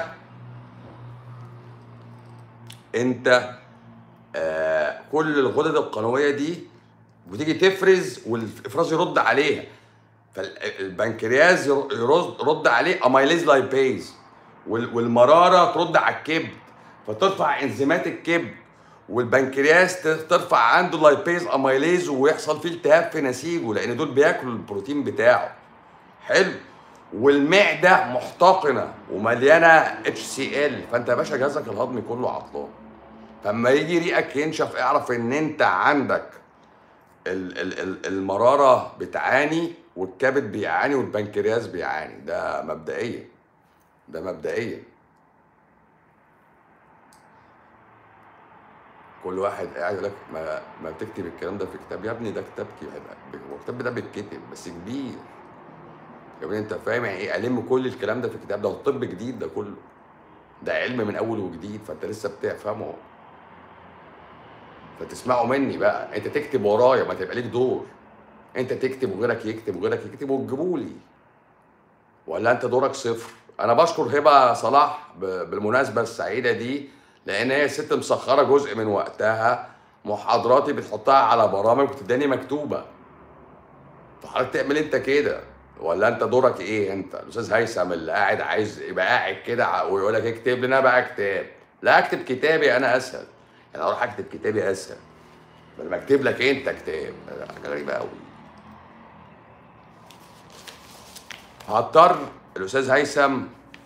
انت آه كل الغدد القنويه دي بتيجي تفرز والافراز يرد عليها فالبنكرياس ير- يرد يرد عليه اميليز لايبيز وال- والمراره ترد على الكبد فترفع انزيمات الكبد والبنكرياس ت- ترفع عنده لايبيز اميليز ويحصل فيه التهاب في نسيجه لان دول بياكلوا البروتين بتاعه حلو والمعده محتقنه ومليانه اتش سي ال فانت يا باشا جهازك الهضمي كله عطلان فلما يجي ريقك ينشف اعرف ان انت عندك ال- ال- ال- المراره بتعاني والكبد بيعاني والبنكرياس بيعاني ده مبدئيا ده مبدئيا كل واحد قاعد يقول لك ما, ما بتكتب الكلام ده في كتاب يا ابني ده كتاب كده هو الكتاب ده بيتكتب بس كبير يا ابني انت فاهم يعني ايه الم كل الكلام ده في الكتاب ده الطب جديد ده كله ده علم من اول وجديد فانت لسه بتفهمه فتسمعوا مني بقى انت تكتب ورايا ما تبقى ليك دور انت تكتب وغيرك يكتب وغيرك يكتب وتجيبوا لي ولا انت دورك صفر انا بشكر هبه صلاح ب- بالمناسبه السعيده دي لان هي ست مسخره جزء من وقتها محاضراتي بتحطها على برامج وتداني مكتوبه فحضرتك تعمل انت كده ولا انت دورك ايه انت الاستاذ هيثم اللي قاعد عايز يبقى قاعد كده ع- ويقول لك اكتب لنا بقى كتاب لا اكتب كتابي انا اسهل يعني اروح اكتب كتابي اسهل بدل ما اكتب لك انت كتاب حاجه غريبه قوي هضطر الاستاذ هيثم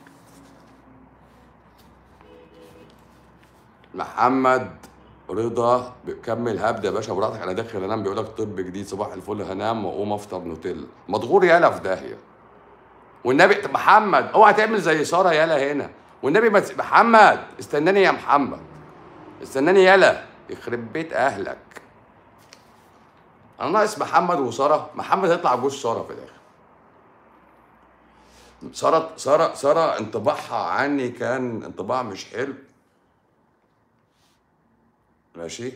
محمد رضا كمل هبدا يا باشا براحتك انا داخل انام بيقول لك طب جديد صباح الفل هنام واقوم افطر نوتيلا مضغور يالا في داهيه والنبي طب محمد اوعى تعمل زي ساره يالا هنا والنبي ما تس- محمد استناني يا محمد استناني يالا يخرب بيت اهلك انا ناقص محمد وساره محمد هيطلع جوز ساره في الاخر ساره ساره ساره انطباعها عني كان انطباع مش حلو ماشي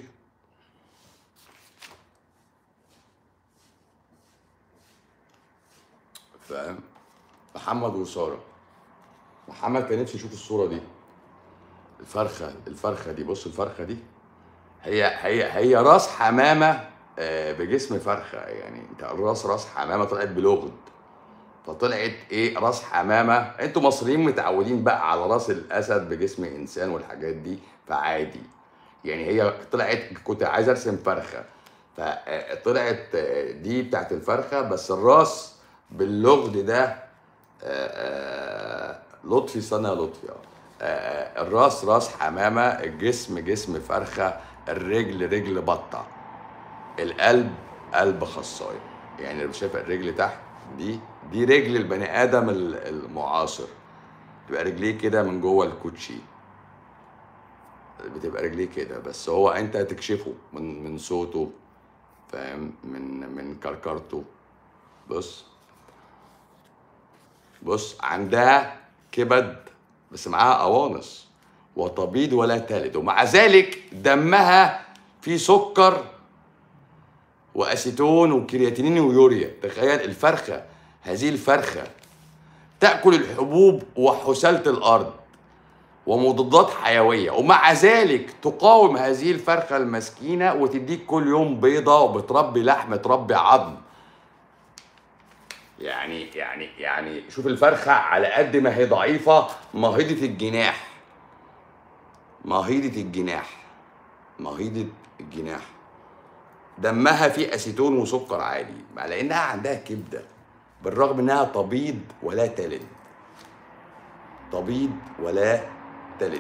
فاهم محمد وساره محمد كان نفسي يشوف الصوره دي الفرخه الفرخه دي بص الفرخه دي هي هي هي راس حمامه آه، بجسم فرخه يعني انت الراس راس حمامه طلعت بلغد فطلعت ايه راس حمامه انتوا مصريين متعودين بقى على راس الاسد بجسم انسان والحاجات دي فعادي يعني هي طلعت كنت عايز ارسم فرخه فطلعت آه، دي بتاعت الفرخه بس الراس باللغد ده آه، آه، لطفي استنى يا لطفي اه آه، الراس راس حمامه الجسم جسم فرخه الرجل رجل بطه القلب قلب خصايه يعني اللي شايف الرجل تحت دي دي رجل البني ادم ال- المعاصر تبقى رجليه كده من جوه الكوتشي بتبقى رجليه كده بس هو انت هتكشفه من من صوته فاهم من من كركرته بص بص عندها كبد بس معاها قوانص وتبيض ولا تلد ومع ذلك دمها فيه سكر واسيتون وكرياتينين ويوريا تخيل الفرخه هذه الفرخه تاكل الحبوب وحساله الارض ومضادات حيويه ومع ذلك تقاوم هذه الفرخه المسكينه وتديك كل يوم بيضه وبتربي لحم تربي عظم يعني يعني يعني شوف الفرخه على قد ما هي ضعيفه مهيضه الجناح مهيضه الجناح مهيضه الجناح دمها فيه اسيتون وسكر عالي مع لانها عندها كبده بالرغم انها تبيض ولا تلد تبيض ولا تلد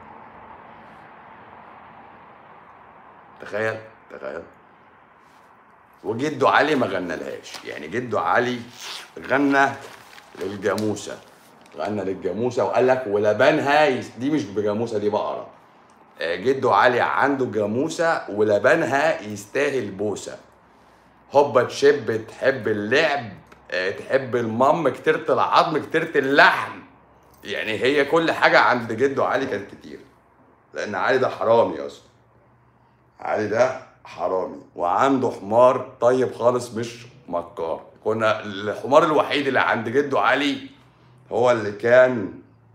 تخيل تخيل وجده علي ما غنالهاش يعني جده علي غنى للجاموسه غنى للجاموسه وقال لك ولبنها يس- دي مش بجاموسه دي بقره آه، جده علي عنده جاموسه ولبنها يستاهل بوسه هوبا تشب تحب اللعب آه، تحب المام كترت العظم كترت اللحم يعني هي كل حاجه عند جده علي كانت كتير لان علي ده حرامي اصلا علي ده حرامي وعنده حمار طيب خالص مش مكار كنا الحمار الوحيد اللي عند جده علي هو اللي كان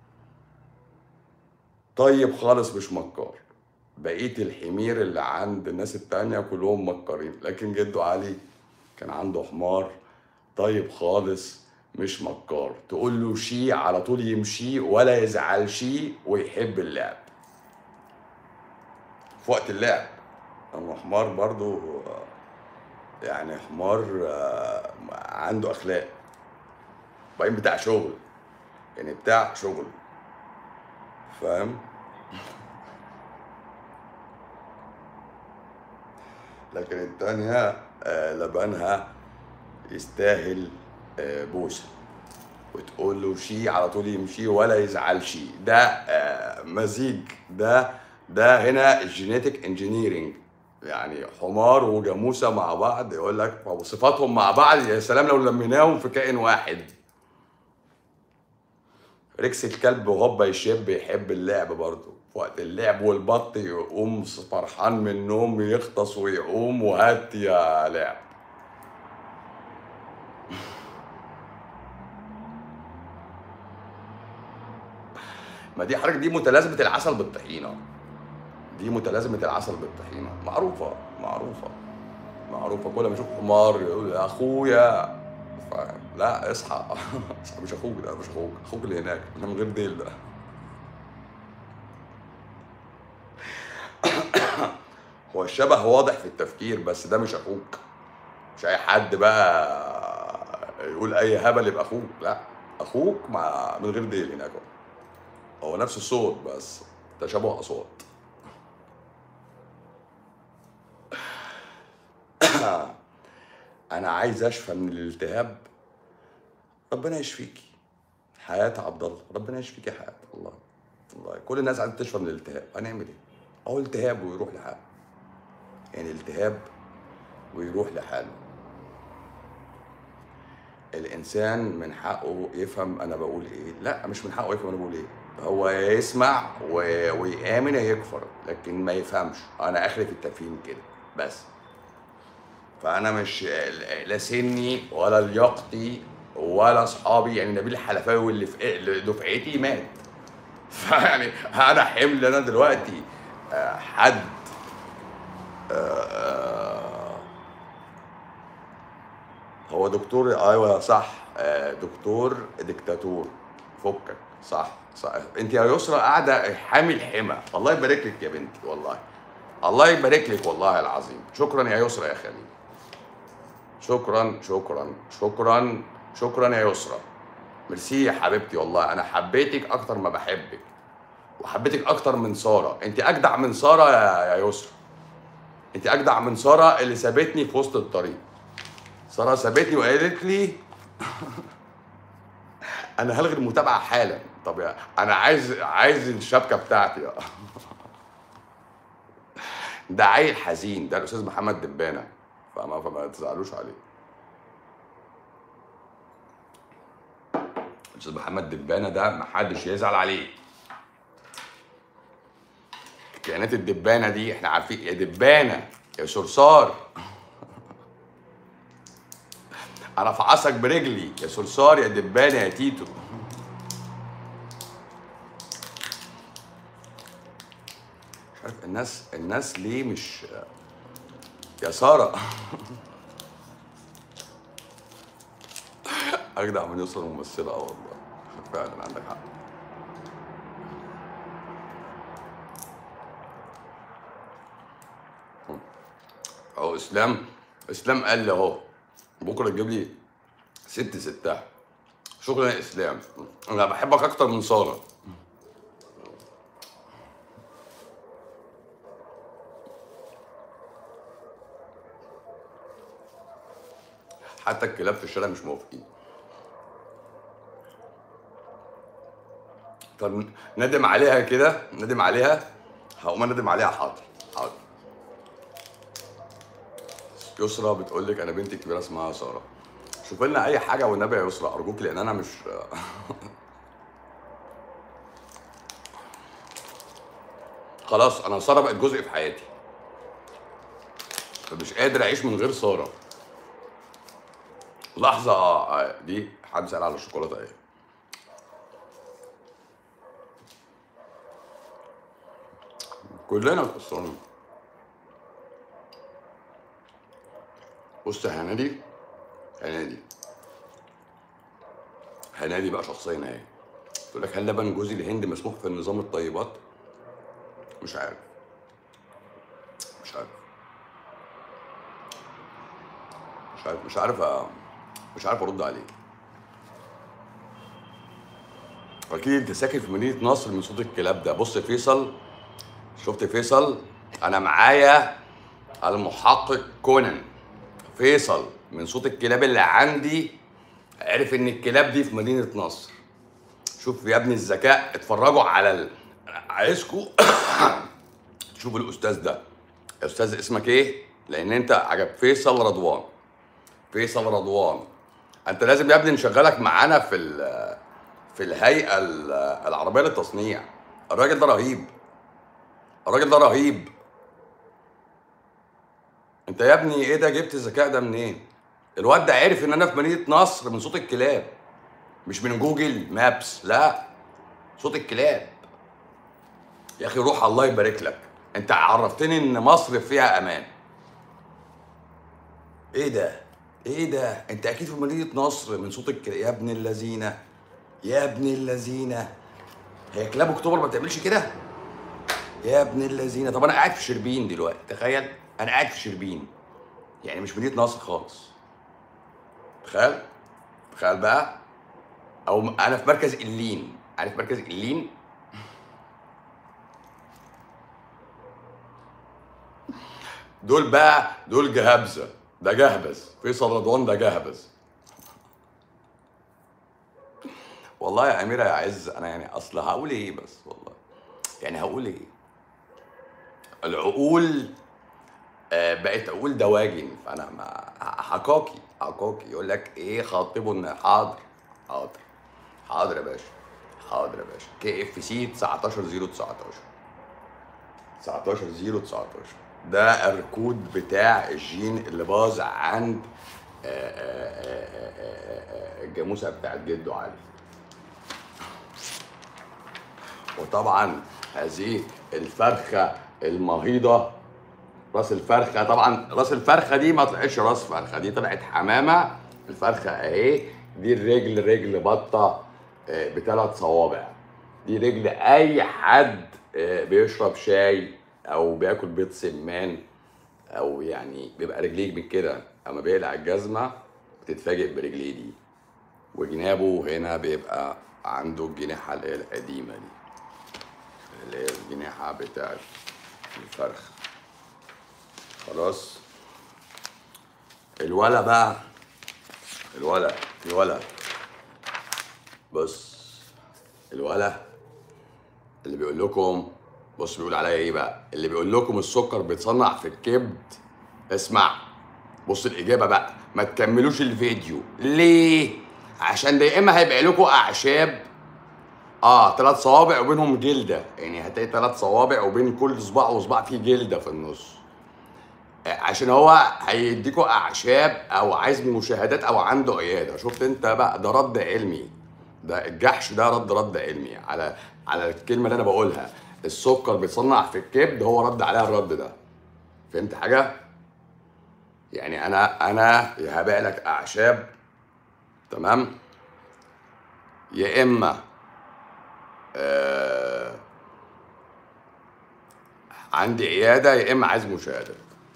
طيب خالص مش مكار بقية الحمير اللي عند الناس التانية كلهم مكارين لكن جده علي كان عنده حمار طيب خالص مش مكار تقول له شي على طول يمشي ولا يزعل شي ويحب اللعب في وقت اللعب اما حمار برضو آه، يعني حمار آه، عنده اخلاق وبعدين بتاع شغل يعني بتاع شغل فاهم لكن التانية آه، لبنها يستاهل آه، بوسة وتقول له شي على طول يمشي ولا يزعل شي ده آه، مزيج ده ده هنا الجينيتك انجينيرنج يعني حمار وجاموسه مع بعض يقول لك وصفاتهم مع بعض يا سلام لو لميناهم في كائن واحد ريكس الكلب وهوبا يشب يحب اللعب برضه في وقت اللعب والبط يقوم فرحان من النوم يغطس ويقوم وهات يا لعب ما دي حضرتك دي متلازمة العسل بالطحينة دي متلازمة العسل بالطحينة معروفة معروفة معروفة كل ما اشوف حمار يقول يا اخويا ف- لا اصحى اصحى مش اخوك ده مش اخوك اخوك اللي هناك انا من غير ديل ده هو الشبه واضح في التفكير بس ده مش اخوك مش اي حد بقى يقول اي هبل يبقى اخوك لا اخوك مع من غير ديل هناك هو نفس الصوت بس تشابه اصوات انا عايز اشفى من الالتهاب ربنا يشفيكي حياة عبد الله ربنا يشفيك يا حياة والله والله كل الناس عايزة تشفى من الالتهاب هنعمل ايه؟ اهو التهاب ويروح لحاله يعني التهاب ويروح لحاله الانسان من حقه يفهم انا بقول ايه لا مش من حقه يفهم انا بقول ايه هو يا يسمع و... ويامن يا يكفر لكن ما يفهمش انا اخري في التفهيم كده بس فانا مش لا سني ولا لياقتي ولا اصحابي يعني نبيل الحلفاوي اللي في اللي دفعتي مات فيعني انا حمل انا دلوقتي آه، حد آه، هو دكتور ايوه صح آه، دكتور ديكتاتور فكك صح صح انت يا يسرا قاعده حامل حمى الله يبارك لك يا بنتي والله الله يبارك لك والله العظيم شكرا يا يسرا يا خليل شكرا شكرا شكرا شكرا يا يسرا ميرسي يا حبيبتي والله انا حبيتك اكتر ما بحبك وحبيتك اكتر من ساره انت اجدع من ساره يا يا يسرا انت اجدع من ساره اللي سابتني في وسط الطريق ساره سابتني وقالت لي انا هلغي المتابعه حالا طب يا انا عايز عايز الشبكه بتاعتي ده عيل حزين ده الاستاذ محمد دبانه فما فما تزعلوش عليه الاستاذ محمد دبانه ده محدش يزعل عليه كائنات الدبانه دي احنا عارفين يا دبانه يا صرصار انا فعصك برجلي يا صرصار يا دبانه يا تيتو مش عارف الناس الناس ليه مش يا ساره اجدع من يسرا الممثله اه والله فعلا عندك حق اهو اسلام اسلام قال لي اهو بكره تجيب لي ست ستات شكرا يا اسلام انا بحبك اكتر من ساره حتى الكلاب في الشارع مش موافقين طب ندم عليها كده ندم عليها هقوم ندم عليها حاضر حاضر يسرا بتقول لك انا بنتي الكبيره اسمها ساره شوف لنا اي حاجه والنبي يا يسرا ارجوك لان انا مش خلاص انا ساره بقت جزء في حياتي فمش قادر اعيش من غير ساره لحظه اه آه، دي حد سال على الشوكولاته ايه كلنا اتأثرنا بص يا هنادي هنادي هنادي بقى شخصيا اهي تقول لك هل لبن جوز الهند مسموح في نظام الطيبات؟ مش عارف مش عارف مش عارف مش عارف أ- مش عارف ارد عليه اكيد انت ساكن في مدينه نصر من صوت الكلاب ده بص فيصل شفت فيصل انا معايا المحقق كونان فيصل من صوت الكلاب اللي عندي عرف ان الكلاب دي في مدينه نصر شوف يا ابني الذكاء اتفرجوا على ال... عايزكوا تشوفوا الاستاذ ده استاذ اسمك ايه لان انت عجب فيصل رضوان فيصل رضوان انت لازم يا ابني نشغلك معانا في ال... في الهيئه ال- العربيه للتصنيع الراجل ده رهيب الراجل ده رهيب انت يا ابني ايه ده جبت الذكاء ده منين الواد ده عرف ان انا في مدينه نصر من صوت الكلاب مش من جوجل مابس لا صوت الكلاب يا اخي روح الله يبارك لك انت عرفتني ان مصر فيها امان ايه ده ايه ده انت اكيد في مدينه نصر من صوت الكلاب يا ابن اللذينه يا ابن اللذينه هي كلاب اكتوبر ما بتعملش كده يا ابن اللذينه طب انا قاعد في شربين دلوقتي تخيل انا قاعد في شربين يعني مش مدينه نصر خالص تخيل تخيل بقى او م- انا في مركز اللين عارف مركز اللين دول بقى دول جهبذه ده جهبذ فيصل رضوان ده جهبذ والله يا اميره يا عز انا يعني اصل هقول ايه بس والله يعني هقول ايه العقول آه، بقت عقول دواجن فانا ما حكاكي حكاكي يقول لك ايه خاطبه ان حاضر حاضر حاضر يا باشا حاضر يا باشا كي اف سي 19 0 19 19 0 19 ده الركود بتاع الجين اللي باظ عند آه، آه، آه، آه، آه، الجاموسه بتاعت جده علي وطبعا هذه الفرخه المهيضه راس الفرخه طبعا راس الفرخه دي ما طلعتش راس فرخه دي طلعت حمامه الفرخه اهي دي الرجل رجل بطه آه، بثلاث صوابع دي رجل اي حد آه، بيشرب شاي او بياكل بيض سمان او يعني بيبقى رجليه من كده اما بيقلع الجزمه بتتفاجئ برجليه دي وجنابه هنا بيبقى عنده الجناحه اللي هي القديمه دي اللي هي الجناحه بتاعت الفرخ خلاص الولا بقى الولا في ولا بص الولا اللي بيقول لكم بص بيقول عليا ايه بقى اللي بيقول لكم السكر بيتصنع في الكبد اسمع بص الاجابه بقى ما تكملوش الفيديو ليه عشان ده يا اما هيبقى لكم اعشاب اه ثلاث صوابع وبينهم جلده يعني هتلاقي ثلاث صوابع وبين كل صباع وصباع فيه جلده في النص عشان هو هيديكوا اعشاب او عايز مشاهدات او عنده عياده شفت انت بقى ده رد علمي ده الجحش ده رد رد علمي على على الكلمه اللي انا بقولها السكر بيتصنع في الكبد هو رد عليها الرد ده فهمت حاجه يعني انا انا يا هبيع لك اعشاب تمام يا اما آه عندي عياده يا اما عايز مشاهدات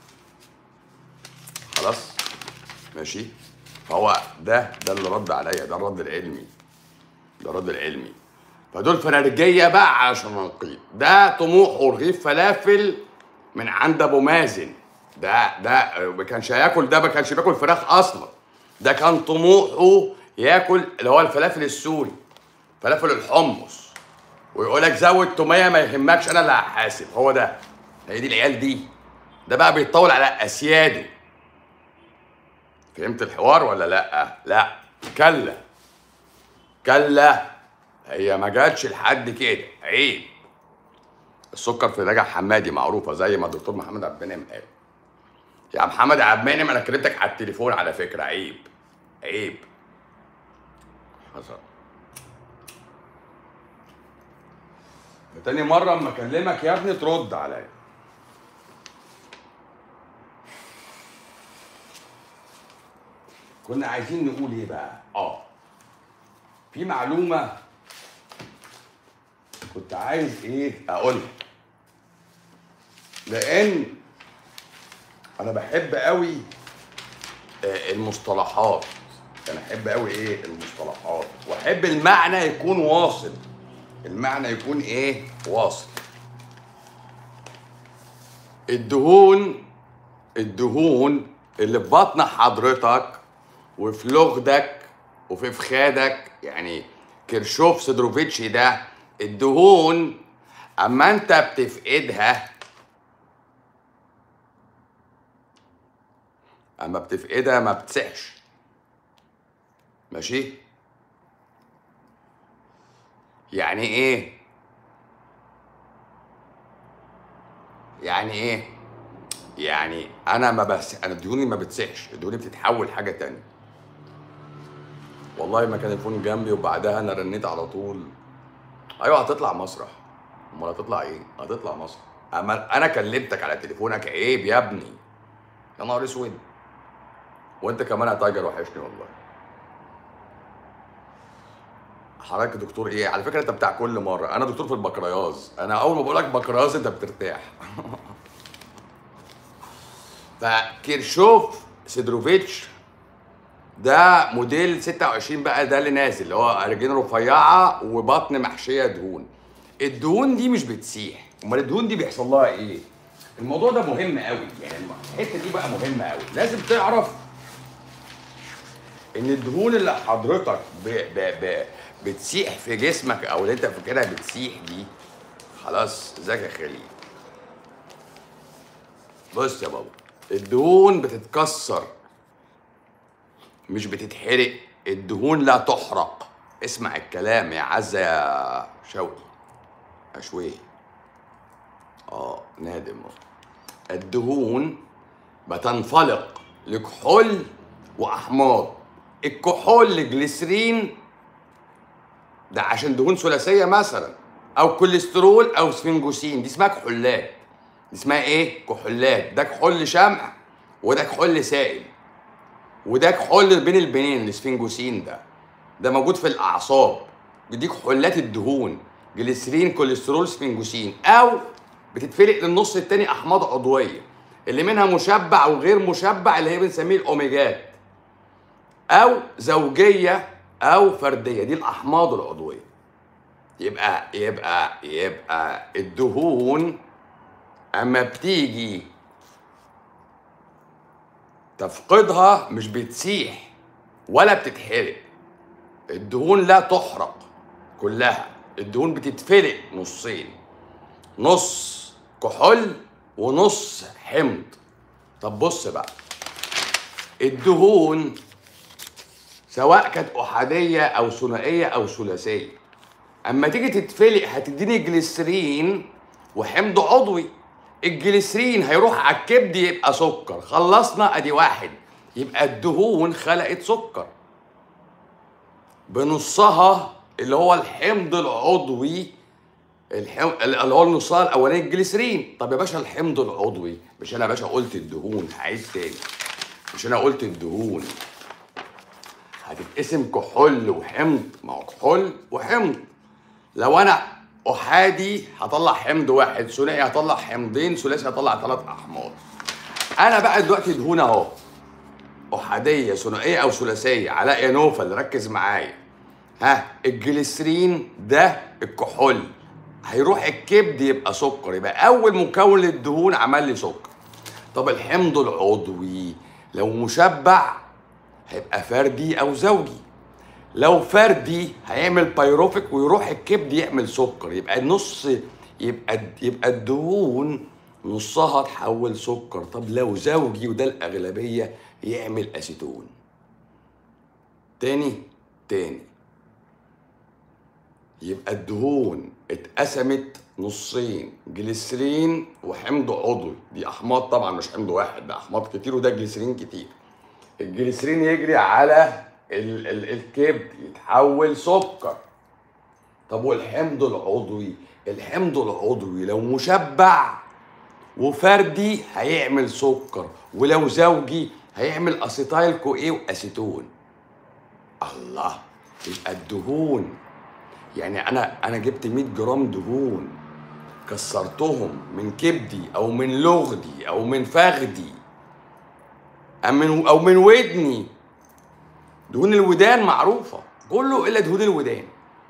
خلاص ماشي فهو ده ده اللي رد عليا ده الرد العلمي ده الرد العلمي فدول فنرجيه بقى عشان نقيد ده طموحه رغيف فلافل من عند ابو مازن ده ده ما كانش هياكل ده ما كانش بياكل فراخ اصلا ده كان طموحه ياكل اللي هو الفلافل السوري فلافل الحمص ويقول لك زود توميه ما يهمكش انا اللي هحاسب هو ده هي دي العيال دي ده بقى بيطول على اسياده فهمت الحوار ولا لا لا كلا كلا هي ما جاتش لحد كده عيب السكر في نجع حمادي معروفه زي ما الدكتور محمد عبد المنعم قال يا محمد عبد المنعم انا كلمتك على التليفون على فكره عيب عيب حصل تاني مرة اما اكلمك يا ابني ترد عليا كنا عايزين نقول ايه بقى؟ اه في معلومة كنت عايز ايه اقولها لان انا بحب قوي آه، المصطلحات انا احب قوي ايه المصطلحات واحب المعنى يكون واصل المعنى يكون ايه واصل الدهون الدهون اللي في بطن حضرتك وفي لغدك وفي فخادك يعني كيرشوف سيدروفيتش ده الدهون اما انت بتفقدها اما بتفقدها ما بتسحش ماشي يعني ايه يعني ايه يعني انا ما بس انا دهوني ما بتسحش دهوني بتتحول حاجه تانية والله ما كان الفون جنبي وبعدها انا رنيت على طول ايوه هتطلع مسرح امال هتطلع ايه هتطلع مسرح اما انا كلمتك على تليفونك عيب يا ابني يا نهار اسود وانت كمان يا تايجر وحشني والله حضرتك دكتور ايه على فكره انت بتاع كل مره انا دكتور في البكرياز انا اول ما بقول لك بكرياز انت بترتاح فكيرشوف سيدروفيتش ده موديل 26 بقى ده اللي نازل اللي هو رجلين رفيعه وبطن محشيه دهون الدهون دي مش بتسيح امال الدهون دي بيحصل لها ايه الموضوع ده مهم قوي يعني الحته دي بقى مهمه قوي لازم تعرف ان الدهون اللي حضرتك ب ب ب بتسيح في جسمك او اللي انت فاكرها بتسيح دي خلاص ازيك يا خليل بص يا بابا الدهون بتتكسر مش بتتحرق الدهون لا تحرق اسمع الكلام يا عزة يا شوقي يا شويه اه نادم أهو. الدهون بتنفلق لكحول واحماض الكحول جليسرين ده عشان دهون ثلاثيه مثلا او كوليسترول او سفنجوسين دي اسمها كحولات دي اسمها ايه كحولات ده كحول شمع وده كحول سائل وده كحول بين البنين السفنجوسين ده ده موجود في الاعصاب دي كحولات الدهون جليسرين كوليسترول سفنجوسين او بتتفرق للنص التاني احماض عضويه اللي منها مشبع وغير مشبع اللي هي بنسميه الاوميجات او زوجيه او فرديه دي الاحماض العضويه يبقى يبقى يبقى الدهون اما بتيجي تفقدها مش بتسيح ولا بتتحرق الدهون لا تحرق كلها الدهون بتتفلق نصين نص كحول ونص حمض طب بص بقى الدهون سواء كانت احاديه او ثنائيه او ثلاثيه اما تيجي تتفلق هتديني جليسرين وحمض عضوي الجليسرين هيروح على الكبد يبقى سكر خلصنا ادي واحد يبقى الدهون خلقت سكر بنصها اللي هو الحمض العضوي الحم... اللي هو النصها الاولاني الجليسرين طب يا باشا الحمض العضوي مش انا يا باشا قلت الدهون هعيد تاني مش انا قلت الدهون هتتقسم كحول وحمض ما هو كحول وحمض لو انا احادي هطلع حمض واحد ثنائي هطلع حمضين ثلاثي هطلع ثلاث احماض انا بقى دلوقتي دهون اهو احاديه ثنائيه او ثلاثيه علاء يا نوفل ركز معايا ها الجليسرين ده الكحول هيروح الكبد يبقى سكر يبقى اول مكون للدهون عمل لي سكر طب الحمض العضوي لو مشبع هيبقى فردي او زوجي لو فردي هيعمل بايروفيك ويروح الكبد يعمل سكر يبقى النص يبقى يبقى الدهون نصها تحول سكر طب لو زوجي وده الاغلبيه يعمل اسيتون تاني تاني يبقى الدهون اتقسمت نصين جليسرين وحمض عضوي دي احماض طبعا مش حمض واحد ده احماض كتير وده جليسرين كتير الجليسرين يجري على ال ال الكبد يتحول سكر طب والحمض العضوي الحمض العضوي لو مشبع وفردي هيعمل سكر ولو زوجي هيعمل اسيتايل كو ايه واسيتون الله يبقى الدهون يعني انا انا جبت 100 جرام دهون كسرتهم من كبدي او من لغدي او من فخدي او من او من ودني دهون الودان معروفه كله الا دهون الودان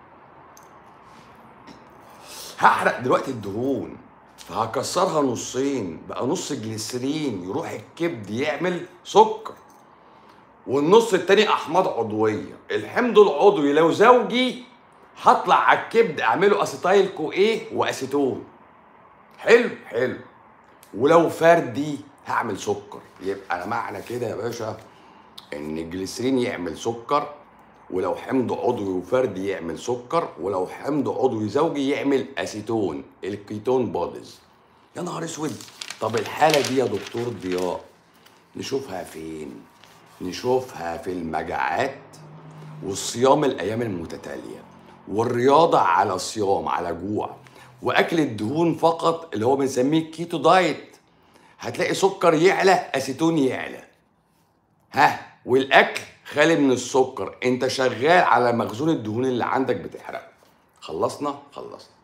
هحرق دلوقتي الدهون فهكسرها نصين بقى نص جليسرين يروح الكبد يعمل سكر والنص التاني احماض عضويه الحمض العضوي لو زوجي هطلع على الكبد اعمله اسيتايل كو ايه واسيتون حلو حلو ولو فردي هعمل سكر يبقى انا معنى كده يا باشا ان الجليسرين يعمل سكر ولو حمض عضوي وفردي يعمل سكر ولو حمض عضوي زوجي يعمل اسيتون الكيتون بوديز يا نهار اسود طب الحاله دي يا دكتور ضياء نشوفها فين نشوفها في المجاعات والصيام الايام المتتاليه والرياضه على صيام على جوع واكل الدهون فقط اللي هو بنسميه كيتو دايت هتلاقي سكر يعلى اسيتون يعلى ها والاكل خالي من السكر انت شغال على مخزون الدهون اللي عندك بتحرقه خلصنا خلصنا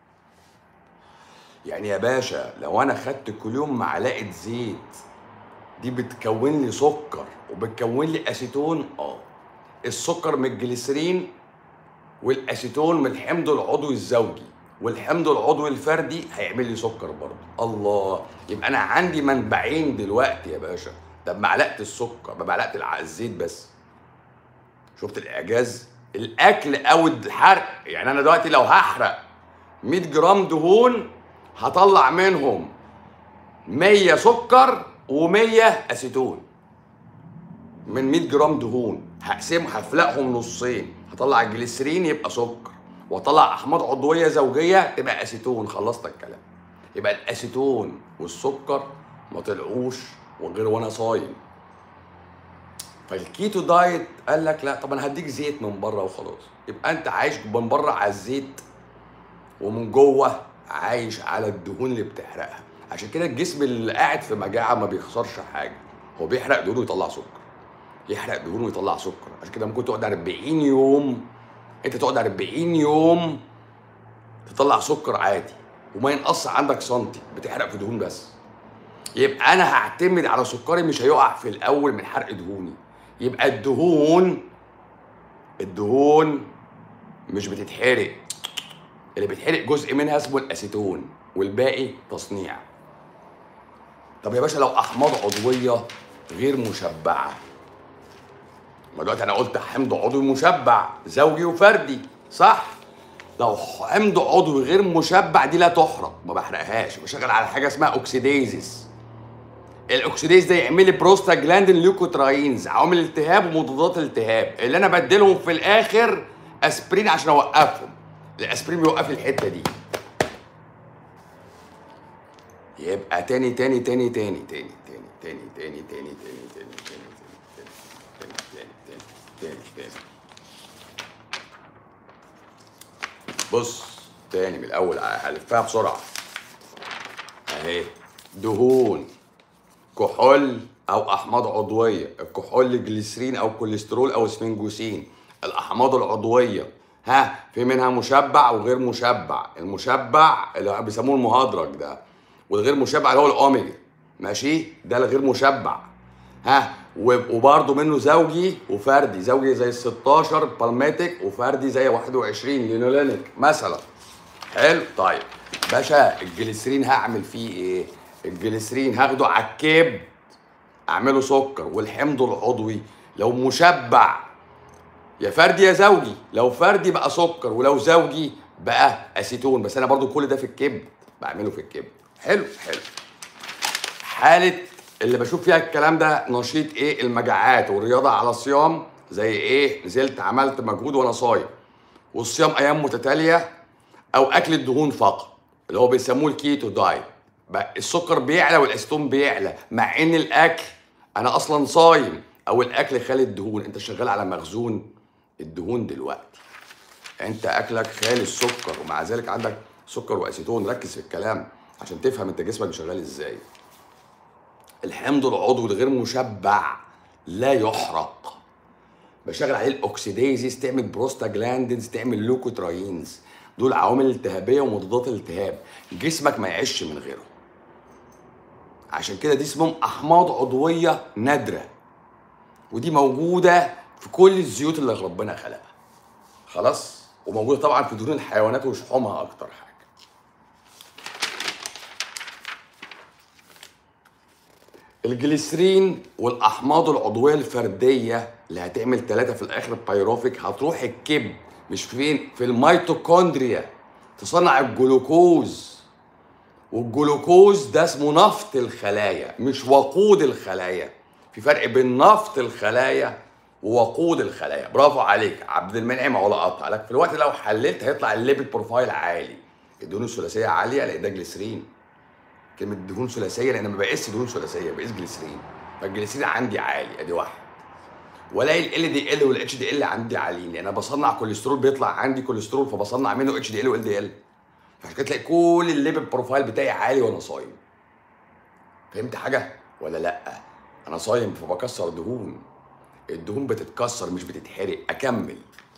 يعني يا باشا لو انا خدت كل يوم معلقه زيت دي بتكون لي سكر وبتكون لي اسيتون اه السكر من الجليسرين والاسيتون من الحمض العضوي الزوجي والحمض العضوي الفردي هيعمل لي سكر برضه الله يبقى انا عندي منبعين دلوقتي يا باشا ده بمعلقه السكر بمعلقه الع- الزيت بس شفت الاعجاز الاكل او الحرق يعني انا دلوقتي لو هحرق 100 جرام دهون هطلع منهم 100 سكر و100 اسيتون من 100 جرام دهون هقسم هفلقهم نصين هطلع الجليسرين يبقى سكر واطلع احماض عضويه زوجيه تبقى اسيتون خلصت الكلام يبقى الاسيتون والسكر ما طلعوش وغير وانا صايم فالكيتو دايت قال لك لا طب انا هديك زيت من بره وخلاص يبقى انت عايش من بره على الزيت ومن جوه عايش على الدهون اللي بتحرقها عشان كده الجسم اللي قاعد في مجاعه ما بيخسرش حاجه هو بيحرق دهون ويطلع سكر يحرق دهون ويطلع سكر عشان كده ممكن تقعد 40 يوم انت تقعد 40 يوم تطلع سكر عادي وما ينقص عندك سنتي بتحرق في دهون بس يبقى انا هعتمد على سكري مش هيقع في الاول من حرق دهوني يبقى الدهون الدهون مش بتتحرق اللي بيتحرق جزء منها اسمه الاسيتون والباقي تصنيع طب يا باشا لو احماض عضويه غير مشبعه ما دلوقتي انا قلت حمض عضوي مشبع زوجي وفردي صح لو حمض عضوي غير مشبع دي لا تحرق ما بحرقهاش بشغل على حاجه اسمها اوكسيديزيس الاكسيديز ده يعمل لي بروستاجلاندين ليوكوتراينز عوامل التهاب ومضادات الالتهاب اللي انا بديلهم في الاخر اسبرين عشان اوقفهم الاسبرين بيوقف لي الحته دي يبقى تاني تاني تاني تاني تاني تاني تاني تاني تاني تاني تاني تاني تاني تاني تاني تاني تاني بص تاني من الاول هلفها بسرعه اهي دهون كحول او احماض عضويه الكحول جليسرين او كوليسترول او اسفنجوسين الاحماض العضويه ها في منها مشبع وغير مشبع المشبع اللي بيسموه المهدرج ده والغير مشبع اللي هو الاوميجا ماشي ده الغير مشبع ها و- وبرضه منه زوجي وفردي زوجي زي ال 16 بالماتيك وفردي زي 21 لينولينيك مثلا حلو طيب باشا الجليسرين هعمل فيه ايه الجليسرين هاخده على الكبد اعمله سكر والحمض العضوي لو مشبع يا فردي يا زوجي لو فردي بقى سكر ولو زوجي بقى اسيتون بس انا برضو كل ده في الكبد بعمله في الكبد حلو حلو حاله اللي بشوف فيها الكلام ده نشيط ايه المجاعات والرياضه على صيام زي ايه نزلت عملت مجهود وانا صايم والصيام ايام متتاليه او اكل الدهون فقط اللي هو بيسموه الكيتو دايت بقى السكر بيعلى والاسيتون بيعلى مع ان الاكل انا اصلا صايم او الاكل خالي الدهون انت شغال على مخزون الدهون دلوقتي انت اكلك خالي السكر ومع ذلك عندك سكر واسيتون ركز في الكلام عشان تفهم انت جسمك شغال ازاي الحمض العضوي الغير مشبع لا يحرق بشغل عليه الاكسيديزيز تعمل بروستاجلاندينز تعمل لوكوتراينز دول عوامل التهابيه ومضادات الالتهاب جسمك ما يعيش من غيره عشان كده دي اسمهم احماض عضويه نادره ودي موجوده في كل الزيوت اللي ربنا خلقها خلاص وموجوده طبعا في دهون الحيوانات وشحومها اكتر حاجه الجليسرين والاحماض العضويه الفرديه اللي هتعمل ثلاثه في الاخر بايروفيك هتروح الكبد مش فين في الميتوكوندريا تصنع الجلوكوز والجلوكوز ده اسمه نفط الخلايا مش وقود الخلايا في فرق بين نفط الخلايا ووقود الخلايا برافو عليك عبد المنعم ولا قطع لك في الوقت لو حللت هيطلع الليبيد بروفايل عالي الدهون الثلاثيه عاليه لان ده جليسرين كلمه دهون ثلاثيه لان ما بقيس دهون ثلاثيه بقيس جليسرين فالجليسرين عندي عالي ادي واحد والاقي ال دي ال والاتش دي ال عندي عاليين لان انا بصنع كوليسترول بيطلع عندي كوليسترول فبصنع منه اتش دي ال وال دي ال فعشان كده تلاقي كل الليبيد بروفايل بتاعي عالي وانا صايم فهمت حاجه ولا لا انا صايم فبكسر دهون الدهون بتتكسر مش بتتحرق اكمل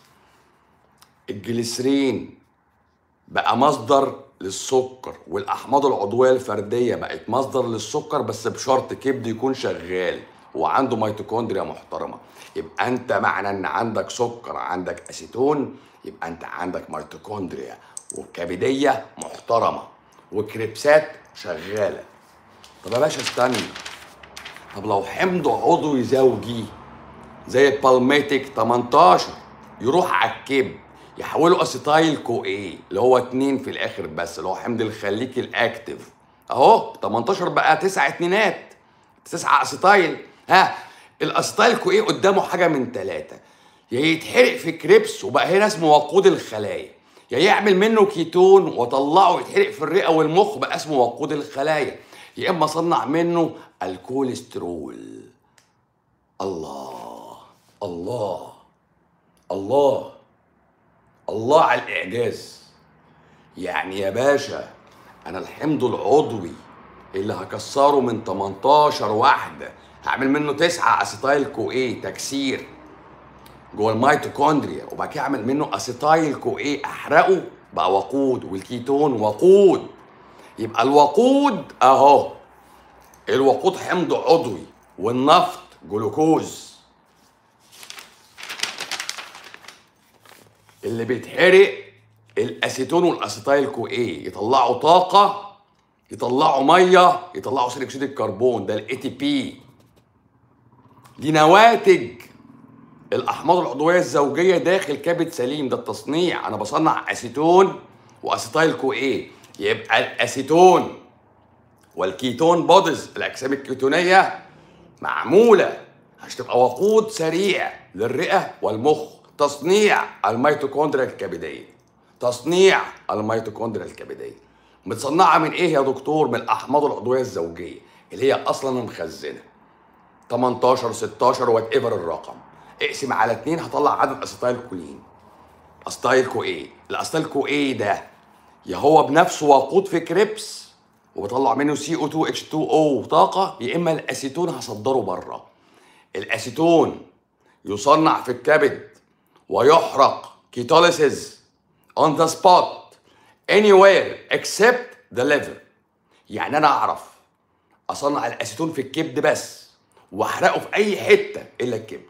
الجليسرين بقى مصدر للسكر والاحماض العضويه الفرديه بقت مصدر للسكر بس بشرط كبد يكون شغال وعنده ميتوكوندريا محترمه يبقى انت معنى ان عندك سكر عندك اسيتون يبقى انت عندك ميتوكوندريا وكبديه محترمه وكريبسات شغاله طب يا باشا استنى طب لو حمض عضوي زوجي زي البالميتيك 18 يروح على الكبد يحولوا اسيتايل كو ايه اللي هو اتنين في الاخر بس اللي هو حمض الخليكي الاكتف اهو 18 بقى تسع اتنينات تسعة اسيتايل ها الاسيتايل كو ايه قدامه حاجه من ثلاثه يا يتحرق في كريبس وبقى هنا اسمه وقود الخلايا يا يعمل منه كيتون واطلعه يتحرق في الرئه والمخ بقى اسمه وقود الخلايا يا اما اصنع منه الكوليسترول الله الله الله الله على الاعجاز يعني يا باشا انا الحمض العضوي اللي هكسره من 18 واحده هعمل منه 9 اسيتايل كو ايه تكسير جوه الميتوكوندريا وبعد كده اعمل منه اسيتايل كو ايه احرقه بقى وقود والكيتون وقود يبقى الوقود اهو الوقود حمض عضوي والنفط جلوكوز اللي بيتحرق الاسيتون والاسيتايل كو ايه يطلعوا طاقه يطلعوا ميه يطلعوا ثاني اكسيد الكربون ده الاي تي بي دي نواتج الاحماض العضويه الزوجيه داخل كبد سليم ده التصنيع انا بصنع اسيتون واسيتايل كو ايه يبقى الاسيتون والكيتون بوديز الاجسام الكيتونيه معموله عشان تبقى وقود سريع للرئه والمخ تصنيع الميتوكوندريا الكبديه تصنيع الميتوكوندريا الكبديه متصنعه من ايه يا دكتور من الاحماض العضويه الزوجيه اللي هي اصلا مخزنه 18 16 وات ايفر الرقم اقسم على اتنين هطلع عدد اسيتايل كولين اسيتايل كو ايه الاسيتايل كو ايه ده يا هو بنفسه وقود في كريبس وبطلع منه سي او 2 اتش 2 او طاقه يا اما الاسيتون هصدره بره الاسيتون يصنع في الكبد ويحرق كيتوليسيس on the spot anywhere except the liver يعني انا اعرف اصنع الاسيتون في الكبد بس واحرقه في اي حته الا الكبد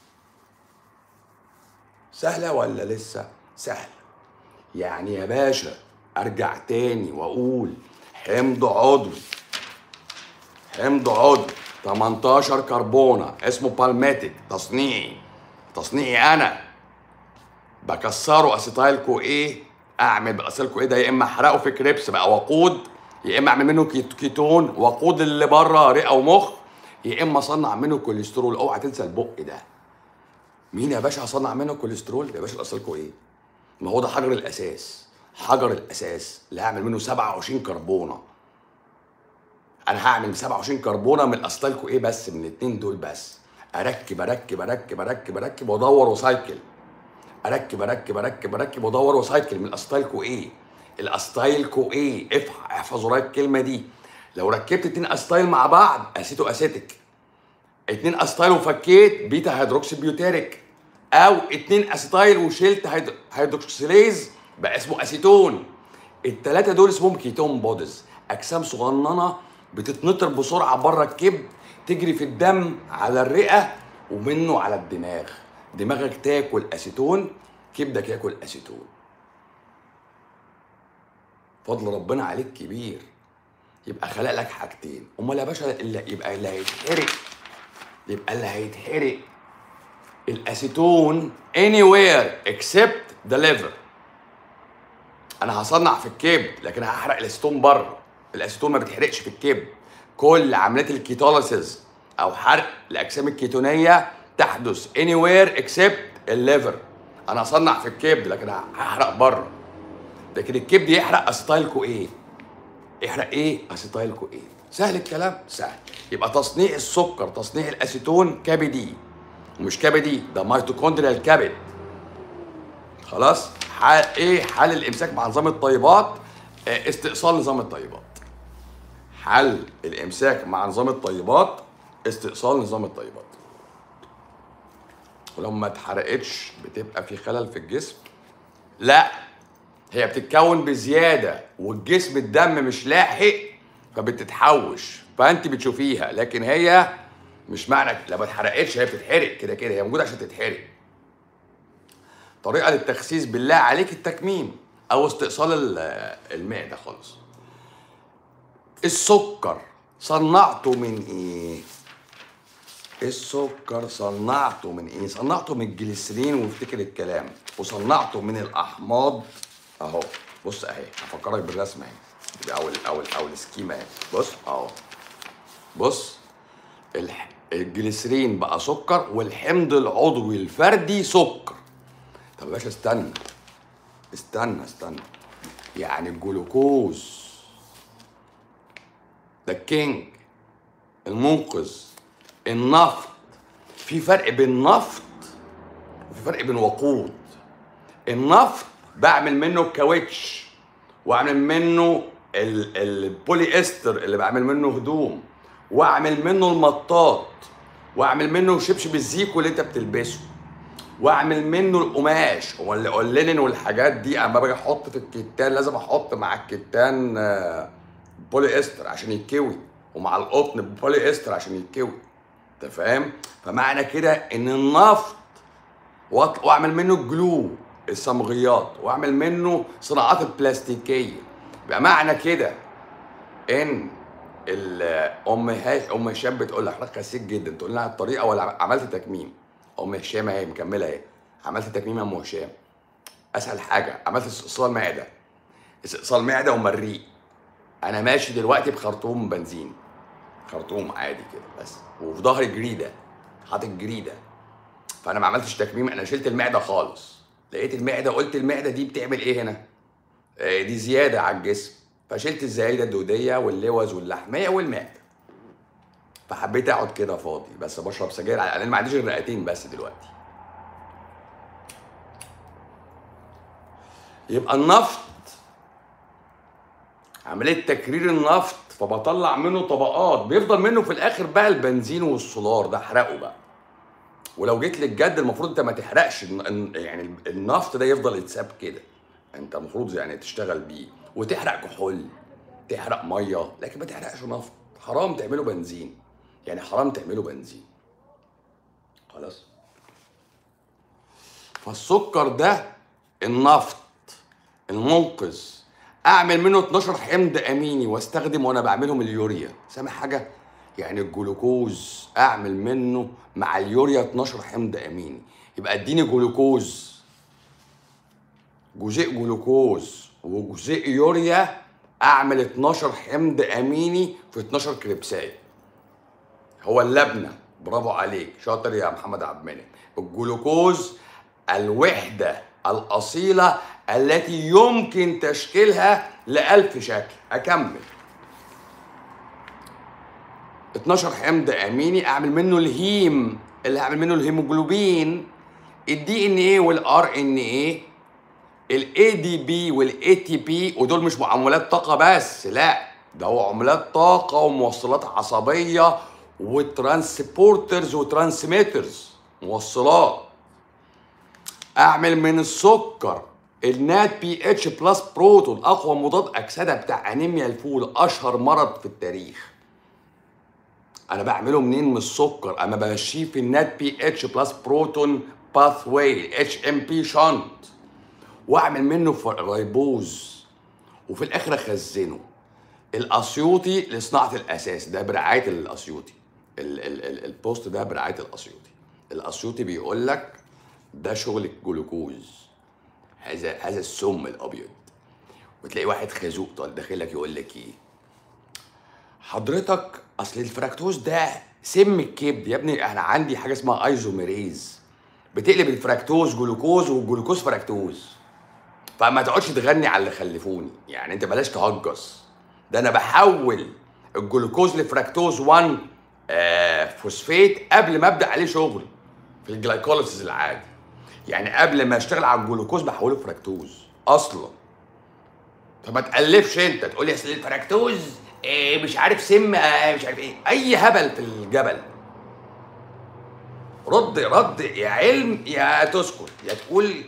سهله ولا لسه سهله يعني يا باشا ارجع تاني واقول حمض عضوي حمض عضوي 18 كربونه اسمه بالماتيك تصنيعي تصنيعي انا بكسره اسيتايل كو ايه اعمل باسيتايل كو ايه ده يا اما احرقه في كريبس بقى وقود يا اما اعمل منه كيت- كيتون وقود اللي بره رئه ومخ يا اما اصنع منه كوليسترول اوعى تنسى البق ده مين يا باشا هصنع منه كوليسترول يا باشا الاسيتايل كو ايه ما هو ده حجر الاساس حجر الاساس اللي هعمل منه 27 كربونه انا هعمل 27 كربونه من الاسيتايل ايه بس من الاثنين دول بس اركب اركب اركب اركب اركب وادور وسايكل اركب اركب اركب اركب وادور وسايكل من الاسيتايل ايه الاسيتايل ايه اف- احفظ ورايا الكلمه دي لو ركبت اتنين اسيتايل مع بعض اسيتو اسيتيك اتنين اسيتايل وفكيت بيتا هيدروكسي بيوتيريك او اتنين اسيتايل وشلت هيد- هيدروكسيليز بقى اسمه اسيتون التلاتة دول اسمهم كيتون بوديز اجسام صغننه بتتنطر بسرعه بره الكبد تجري في الدم على الرئه ومنه على الدماغ دماغك تاكل اسيتون كبدك ياكل اسيتون فضل ربنا عليك كبير يبقى خلق لك حاجتين امال يا باشا اللي يبقى اللي هيتحرق يبقى اللي هيتحرق الاسيتون anywhere except the liver انا هصنع في الكبد لكن هحرق الاسيتون بره الاسيتون ما بيتحرقش في الكبد كل عمليات الكيتوليسيس او حرق الاجسام الكيتونيه تحدث anywhere except الليفر انا هصنع في الكبد لكن هحرق بره لكن الكبد يحرق اسيتايل كو ايه يحرق ايه اسيتايل كو ايه سهل الكلام سهل يبقى تصنيع السكر تصنيع الاسيتون كبدي ومش كبدي ده ميتوكوندريال كبد خلاص حال ايه حل الامساك مع نظام الطيبات آه، استئصال نظام الطيبات حل الامساك مع نظام الطيبات استئصال نظام الطيبات ولو ما اتحرقتش بتبقى في خلل في الجسم لا هي بتتكون بزياده والجسم الدم مش لاحق فبتتحوش فانت بتشوفيها لكن هي مش معنى لو ما اتحرقتش هي بتتحرق كده كده هي موجوده عشان تتحرق طريقه للتخسيس بالله عليك التكميم او استئصال ال- المعده خالص السكر صنعته من ايه السكر صنعته من ايه صنعته من الجليسرين وافتكر الكلام وصنعته من الاحماض اهو بص اهي هفكرك بالرسمه اهي دي اول اول اول سكيمه اهي بص اهو بص الح... الجليسرين بقى سكر والحمض العضوي الفردي سكر طب يا باشا استنى استنى استنى يعني الجلوكوز ده الكينج المنقذ النفط في فرق بين نفط وفي فرق بين وقود النفط بعمل منه الكاوتش واعمل منه ال- البولي استر اللي بعمل منه هدوم واعمل منه المطاط واعمل منه شبشب الزيكو اللي انت بتلبسه واعمل منه القماش وال- واللينين والحاجات دي اما باجي احط في الكتان لازم احط مع الكتان آه، بولي استر عشان يتكوي ومع القطن بولي استر عشان يتكوي انت فاهم فمعنى كده ان النفط وأط- واعمل منه الجلو الصمغيات واعمل منه صناعات البلاستيكيه يبقى معنى كده ان ال- ام هاش ام هشام بتقول لك حضرتك خسيت جدا تقول لها الطريقه ولا عملت تكميم ام هشام اهي مكمله اهي عملت تكميم يا ام هشام اسهل حاجه عملت استئصال معده استئصال معده ومريء انا ماشي دلوقتي بخرطوم بنزين خرطوم عادي كده بس وفي ظهري جريده حاطط جريده فانا ما عملتش تكميم انا شلت المعده خالص لقيت المعده قلت المعده دي بتعمل ايه هنا آه، دي زياده على الجسم فشلت الزايده الدوديه واللوز واللحميه والمعده فحبيت اقعد كده فاضي بس بشرب سجاير على الاقل ما عنديش غير رئتين بس دلوقتي يبقى النفط عمليه تكرير النفط فبطلع منه طبقات بيفضل منه في الاخر بقى البنزين والسولار ده احرقه بقى ولو جيت للجد المفروض انت ما تحرقش الن- الن- يعني النفط ده يفضل يتساب كده انت المفروض يعني تشتغل بيه وتحرق كحول تحرق ميه لكن ما تحرقش نفط حرام تعمله بنزين يعني حرام تعمله بنزين خلاص فالسكر ده النفط المنقذ اعمل منه 12 حمض اميني واستخدم وانا بعملهم اليوريا سامع حاجه يعني الجلوكوز اعمل منه مع اليوريا 12 حمض اميني يبقى اديني جلوكوز جزيء جلوكوز وجزيء يوريا اعمل 12 حمض اميني في 12 كريبسايه هو اللبنه برافو عليك شاطر يا محمد عبد المنعم الجلوكوز الوحده الاصيله التي يمكن تشكيلها لألف شكل اكمل 12 حمض اميني اعمل منه الهيم اللي هعمل منه الهيموجلوبين الدي ان ايه والار ان ايه الاي دي بي والاي تي بي ودول مش معاملات طاقه بس لا ده هو عملات طاقه وموصلات عصبيه وترانسبورترز وترانسميترز موصلات اعمل من السكر النات بي اتش بلس بروتون اقوى مضاد اكسده بتاع انيميا الفول اشهر مرض في التاريخ انا بعمله منين من السكر اما بمشيه في النات بي اتش بلس بروتون باث واي اتش ام بي شانت واعمل منه ريبوز وفي الاخر اخزنه الاسيوطي لصناعه الاساس ده برعايه الاسيوطي ال- ال- ال- البوست ده برعايه الاسيوطي الاسيوطي بيقول لك ده شغل الجلوكوز هذا هذا السم الابيض وتلاقي واحد خازوق طال داخل لك يقول لك ايه حضرتك اصل الفراكتوز ده سم الكبد يا ابني انا عندي حاجه اسمها ايزوميريز بتقلب الفراكتوز جلوكوز والجلوكوز فراكتوز فما تقعدش تغني على اللي خلفوني يعني انت بلاش تهجص ده انا بحول الجلوكوز لفراكتوز 1 آه فوسفيت قبل ما ابدا عليه شغل في الجلايكوليسيس العادي يعني قبل ما اشتغل على الجلوكوز بحوله فراكتوز اصلا فما تقلبش انت تقول لي اصل الفراكتوز إيه مش عارف سم آه مش عارف ايه اي هبل في الجبل رد رد يا علم يا تسكت يا تقول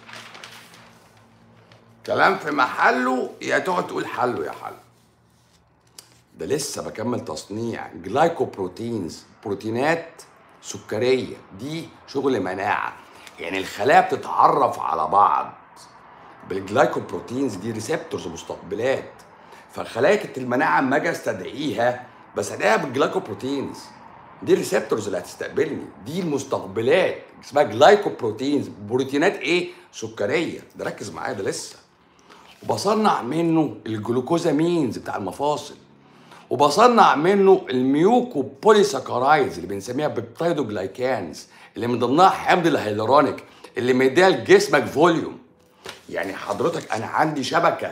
كلام في محله يا تقعد تقول حله يا حل ده لسه بكمل تصنيع جلايكوبروتينز بروتينات سكريه دي شغل مناعه يعني الخلايا بتتعرف على بعض بالجلايكوبروتينز دي ريسبتورز مستقبلات فخلايا المناعه اما اجي استدعيها بستدعيها بالجلايكوبروتينز دي الريسبتورز اللي هتستقبلني دي المستقبلات اسمها جلايكوبروتينز بروتينات ايه سكريه ده ركز معايا ده لسه وبصنع منه الجلوكوزامينز بتاع المفاصل وبصنع منه الميوكو بوليساكرايدز اللي بنسميها بيبتايدوجلايكانز اللي من ضمنها حمض الهيلورونيك اللي مديها لجسمك فوليوم يعني حضرتك انا عندي شبكه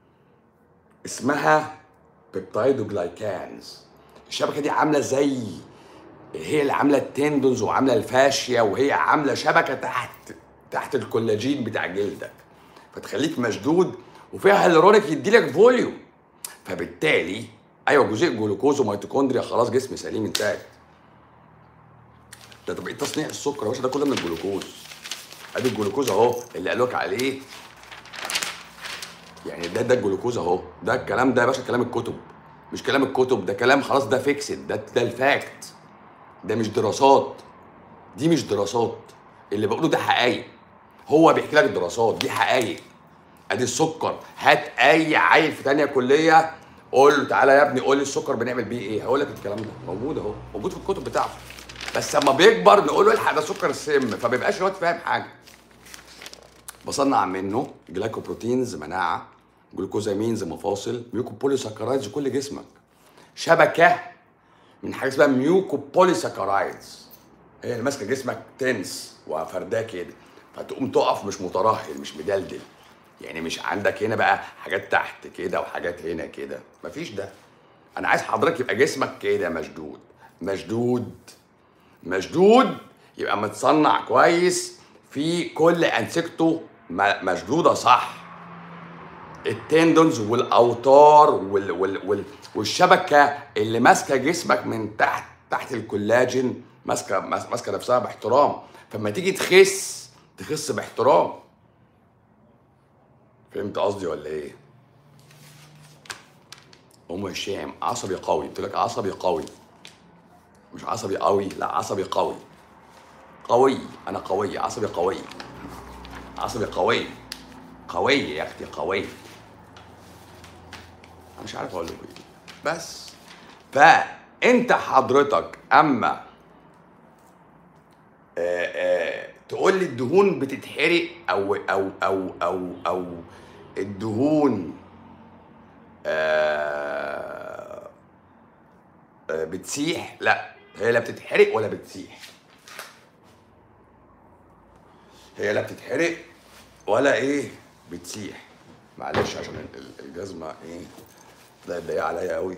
اسمها بيبتايدوجلايكانز الشبكه دي عامله زي هي اللي عامله التندونز وعامله الفاشيا وهي عامله شبكه تحت تحت الكولاجين بتاع جلدك فتخليك مشدود وفيها هيلورونيك يديلك فوليوم فبالتالي ايوه جزيء جلوكوز وميتوكوندريا خلاص جسم سليم انتهت ده طب ايه تصنيع السكر يا باشا ده كله من الجلوكوز ادي الجلوكوز اهو اللي قالوا لك عليه يعني ده ده الجلوكوز اهو ده الكلام ده يا باشا كلام الكتب مش كلام الكتب ده كلام خلاص ده فيكسد ده ده الفاكت ده مش دراسات دي مش دراسات اللي بقوله ده حقايق هو بيحكي لك دراسات دي حقايق ادي السكر هات اي عيل في تانية كليه قول له تعالى يا ابني قول لي السكر بنعمل بيه ايه هقول لك الكلام ده موجود اهو موجود في الكتب بتاعته بس لما بيكبر نقول له الحق ده سكر السم فبيبقاش الواد فاهم حاجه بصنع منه جلايكوبروتينز مناعه جلوكوزامينز مفاصل ميوكوبوليساكرايدز كل جسمك شبكه من حاجه اسمها ميوكوبوليساكرايدز هي اللي ماسكه جسمك تنس وفرداه كده فتقوم تقف مش مترهل مش مدلدل يعني مش عندك هنا بقى حاجات تحت كده وحاجات هنا كده مفيش ده انا عايز حضرتك يبقى جسمك كده مشدود مشدود مشدود يبقى متصنع كويس في كل انسجته م- مشدوده صح التندونز والاوتار وال وال وال والشبكه اللي ماسكه جسمك من تحت تحت الكولاجين ماسكه ماس- ماسكه نفسها باحترام فلما تيجي تخس تخس باحترام فهمت قصدي ولا ايه؟ ام هشام عصبي قوي قلت لك عصبي قوي مش عصبي قوي لا عصبي قوي قوي انا قوي عصبي قوي عصبي قوي قوي يا اختي قوي انا مش عارف اقول لكم ايه بس فانت حضرتك اما آه، آه، تقول لي الدهون بتتحرق او او او او او الدهون آه آه بتسيح لا هي لا بتتحرق ولا بتسيح هي لا بتتحرق ولا ايه بتسيح معلش عشان ال- ال- الجزمه ايه ده ضيقه عليا قوي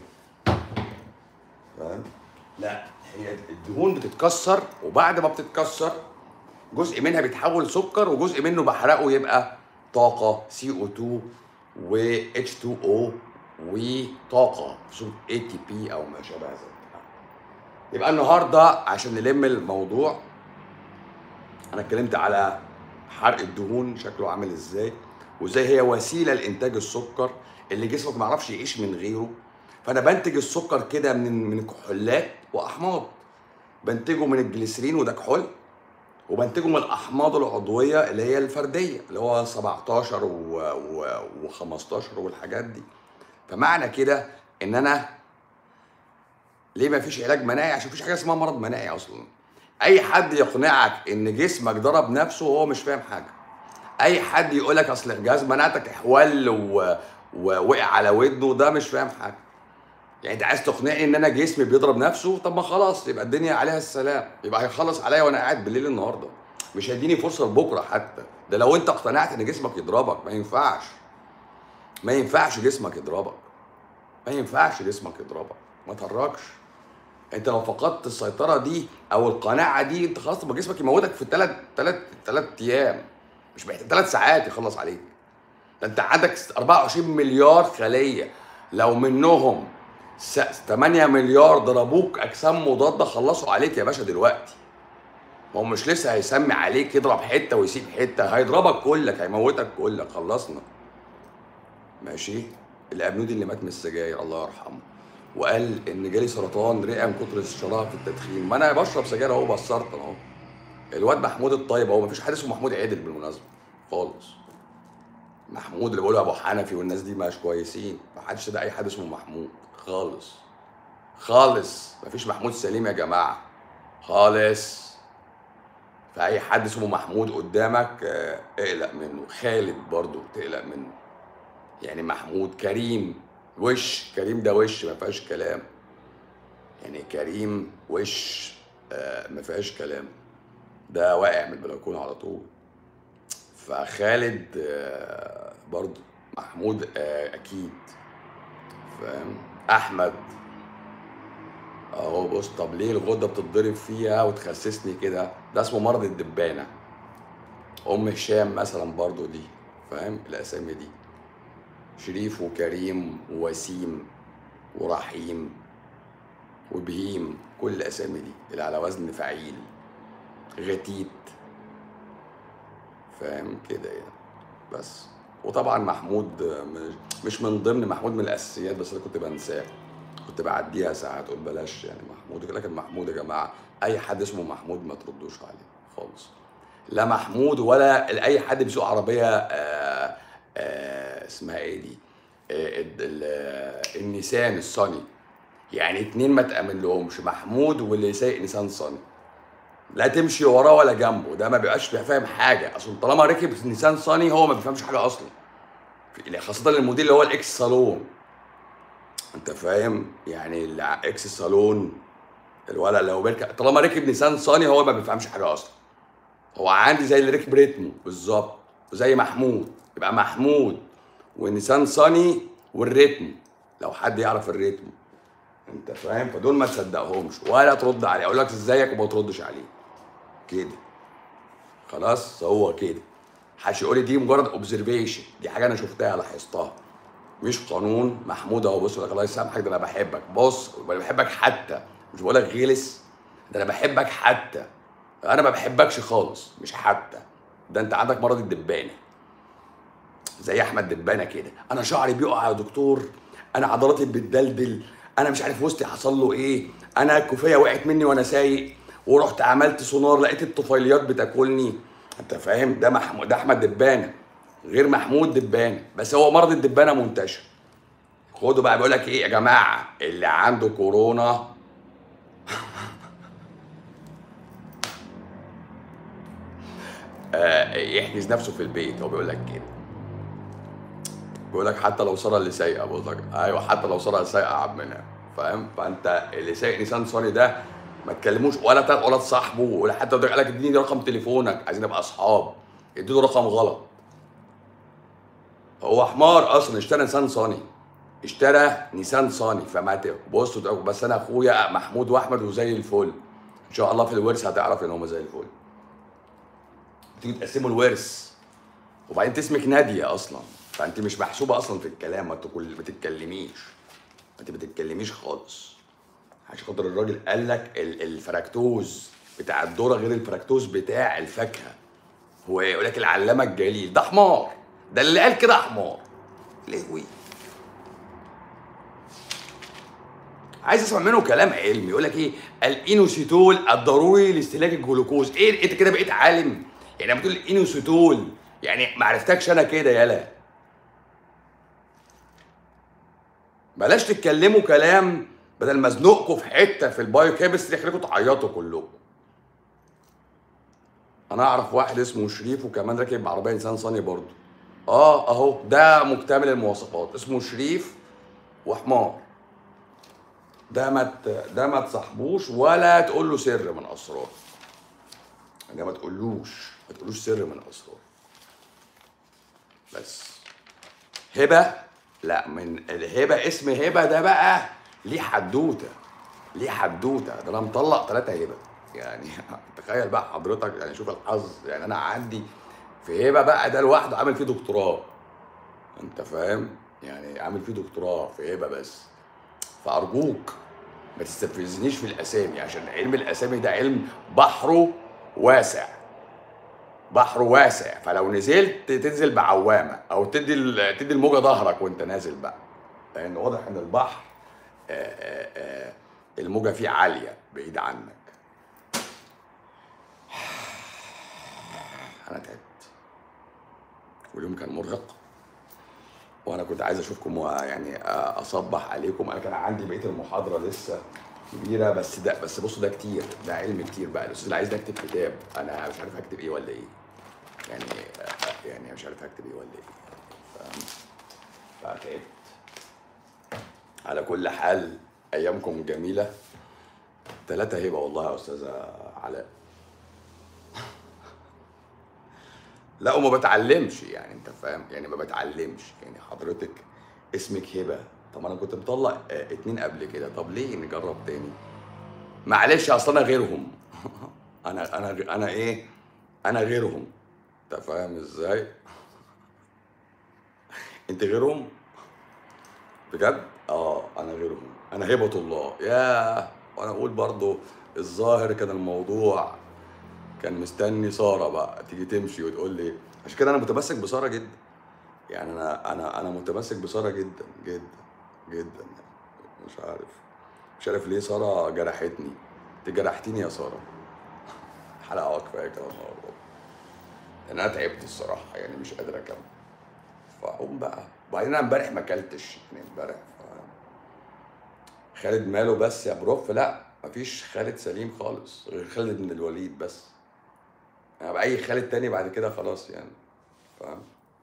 فاهم لا هي الدهون بتتكسر وبعد ما بتتكسر جزء منها بيتحول سكر وجزء منه بحرقه يبقى طاقه سي او 2 و اتش 2 او وطاقه في صوره اي تي بي او ما شابه ذلك يبقى النهارده عشان نلم الموضوع انا اتكلمت على حرق الدهون شكله عامل ازاي وازاي هي وسيله لانتاج السكر اللي جسمك ما يعرفش يعيش من غيره فانا بنتج السكر كده من من كحولات واحماض بنتجه من الجليسرين وده كحول وبنتجه من الاحماض العضويه اللي هي الفرديه اللي هو 17 و, و... و15 والحاجات دي فمعنى كده ان انا ليه ما فيش علاج مناعي عشان مفيش حاجه اسمها مرض مناعي اصلا اي حد يقنعك ان جسمك ضرب نفسه وهو مش فاهم حاجه اي حد يقول لك اصل جهاز مناعتك احول و... ووقع على ودنه ده مش فاهم حاجه يعني انت عايز تقنعني ان انا جسمي بيضرب نفسه طب ما خلاص يبقى الدنيا عليها السلام يبقى هيخلص عليا وانا قاعد بالليل النهارده مش هيديني فرصه لبكره حتى ده لو انت اقتنعت ان جسمك يضربك ما ينفعش ما ينفعش جسمك يضربك ما ينفعش جسمك يضربك ما تهرجش انت لو فقدت السيطره دي او القناعه دي انت خلاص تبقى جسمك يموتك في ثلاث ثلاث ثلاث ايام مش محتاج ثلاث ساعات يخلص عليك ده انت عندك 24 مليار خليه لو منهم س- 8 مليار ضربوك اجسام مضاده خلصوا عليك يا باشا دلوقتي ما هو مش لسه هيسمي عليك يضرب حته ويسيب حته هيضربك كلك هيموتك كلك خلصنا ماشي الابنودي اللي مات من السجاير الله يرحمه وقال ان جالي سرطان رئه من كتر الشراهه في التدخين ما انا بشرب سجاير اهو بسرطن اهو الواد محمود الطيب اهو مفيش حد اسمه محمود عدل بالمناسبه خالص محمود اللي بيقولوا ابو حنفي والناس دي مش كويسين ما حدش ده اي حد اسمه محمود خالص خالص مفيش محمود سليم يا جماعه خالص فاي حد اسمه محمود قدامك آه، اقلق منه خالد برضو تقلق منه يعني محمود كريم وش كريم ده وش ما فيهاش كلام يعني كريم وش آه، ما فيهاش كلام ده واقع من البلكونه على طول فخالد آه، برضو محمود آه، اكيد فاهم احمد اهو بص طب ليه الغده بتتضرب فيها وتخسسني كده ده اسمه مرض الدبانه ام هشام مثلا برضو دي فاهم الاسامي دي شريف وكريم ووسيم ورحيم وبهيم كل الاسامي دي اللي على وزن فعيل غتيت فاهم كده يعني بس وطبعا محمود آه، مش- مش من ضمن محمود من الاساسيات بس انا كنت بنساه كنت بعديها ساعات اقول بلاش يعني محمود لكن محمود يا جماعه اي حد اسمه محمود ما تردوش عليه خالص لا محمود ولا اي حد بيسوق عربيه آه آه اسمها ايه دي آه ال- ال- النيسان الصني يعني اتنين ما تامن لهمش محمود واللي سايق نيسان صني لا تمشي وراه ولا جنبه ده ما بيبقاش فاهم حاجه اصلا طالما ركب نيسان صني هو ما بيفهمش حاجه اصلا في- خاصه الموديل اللي هو الاكس صالون انت فاهم يعني اللي ع- اكس الصالون الولد لو بيركب طالما ركب نيسان صاني هو ما بيفهمش حاجه اصلا هو عندي زي اللي ركب ريتمو بالظبط زي محمود يبقى محمود ونيسان صاني والريتمو لو حد يعرف الريتمو انت فاهم فدول ما تصدقهمش ولا ترد عليه اقول لك ازيك وما تردش عليه كده خلاص هو كده محدش يقول لي دي مجرد اوبزرفيشن دي حاجه انا شفتها لاحظتها مش قانون محمود اهو بص يقول لك الله يسامحك ده انا بحبك بص انا بحبك حتى مش بقول لك غلس ده انا بحبك حتى انا ما بحبكش خالص مش حتى ده انت عندك مرض الدبانه زي احمد دبانه كده انا شعري بيقع يا دكتور انا عضلاتي بتدلدل انا مش عارف وسطي حصل له ايه انا الكوفيه وقعت مني وانا سايق ورحت عملت سونار لقيت الطفيليات بتاكلني انت فاهم ده محمود ده احمد دبانه غير محمود دبانه بس هو مرض الدبانه منتشر خدوا بقى بيقول لك ايه يا جماعه اللي عنده كورونا آه، يحجز نفسه في البيت هو بيقول لك كده بيقول لك حتى لو ساره اللي سايقه بقول لك ايوه حتى لو ساره اللي سايقه يا عم منها فاهم فانت اللي سايق نيسان صاني ده ما تكلموش ولا تا- ولا تصاحبه ولا حتى لو قال لك اديني رقم تليفونك عايزين نبقى اصحاب اديله رقم غلط هو حمار اصلا اشترى نيسان صاني اشترى نيسان صاني فما ت- بصوا ده- بس انا اخويا محمود واحمد وزي الفل ان شاء الله في الورث هتعرف ان هم زي الفل تيجي تقسموا الورث وبعدين انت اسمك ناديه اصلا فانت مش محسوبه اصلا في الكلام ما تقول- ما تتكلميش انت ما تتكلميش خالص عشان خاطر الراجل قال لك ال- الفراكتوز بتاع الذره غير الفراكتوز بتاع الفاكهه هو يقول لك العلامه الجليل ده حمار ده اللي قال كده حمار لهوي عايز اسمع منه كلام علمي يقول لك ايه الانوسيتول الضروري لاستهلاك الجلوكوز ايه انت كده بقيت عالم يعني لما تقول الانوسيتول يعني ما عرفتكش انا كده يالا بلاش تتكلموا كلام بدل ما ازنقكم في حته في البايو كيمستري يخليكم تعيطوا كلكم انا اعرف واحد اسمه شريف وكمان راكب عربيه انسان صاني برضه اه اهو ده مكتمل المواصفات اسمه شريف وحمار ده ما ت- ده ما تصاحبوش ولا تقول له سر من اسرار ده ما تقولوش ما تقولوش سر من اسرار بس هبه لا من الهبه اسم هبه ده بقى ليه حدوته ليه حدوته ده انا مطلق ثلاثه هبه يعني تخيل بقى حضرتك يعني شوف الحظ يعني انا عندي في هبه بقى ده لوحده عامل فيه دكتوراه انت فاهم يعني عامل فيه دكتوراه في هبه بس فارجوك ما تستفزنيش في الاسامي عشان علم الاسامي ده علم بحره واسع بحر واسع فلو نزلت تنزل بعوامه او تدي ال- تدي الموجه ظهرك وانت نازل بقى لان واضح ان البحر آه، آه، آه، الموجه فيه عاليه بعيد عنك انا تعبت واليوم كان مرهق وانا كنت عايز اشوفكم و- يعني آه، اصبح عليكم انا كان عندي بقيه المحاضره لسه كبيره بس ده بس بصوا ده كتير ده علم كتير بقى الاستاذ اللي عايز اكتب كتاب انا مش عارف اكتب ايه ولا ايه يعني آه، يعني مش عارف اكتب ايه ولا ايه فاهم فتعبت على كل حال ايامكم جميله ثلاثة هبه والله يا استاذه علاء لا وما بتعلمش يعني انت فاهم يعني ما بتعلمش يعني حضرتك اسمك هبه طب انا كنت مطلق آه، اتنين قبل كده طب ليه نجرب تاني معلش اصل انا غيرهم انا انا انا ايه انا غيرهم انت فاهم ازاي انت غيرهم بجد اه انا غيرهم انا هبه الله ياه وانا اقول برضو الظاهر كان الموضوع كان مستني ساره بقى تيجي تمشي وتقول لي عشان كده انا متمسك بساره جدا يعني انا انا انا متمسك بساره جدا جدا جدا مش عارف مش عارف ليه ساره جرحتني انت جرحتيني يا ساره حلقه كفايه كده النهارده لان انا تعبت الصراحه يعني مش قادر اكمل فاقوم بقى وبعدين انا امبارح ما اكلتش يعني امبارح ف- خالد ماله بس يا بروف لا مفيش خالد سليم خالص غير خالد بن الوليد بس يعني بقى اي خالد تاني بعد كده خلاص يعني فاهم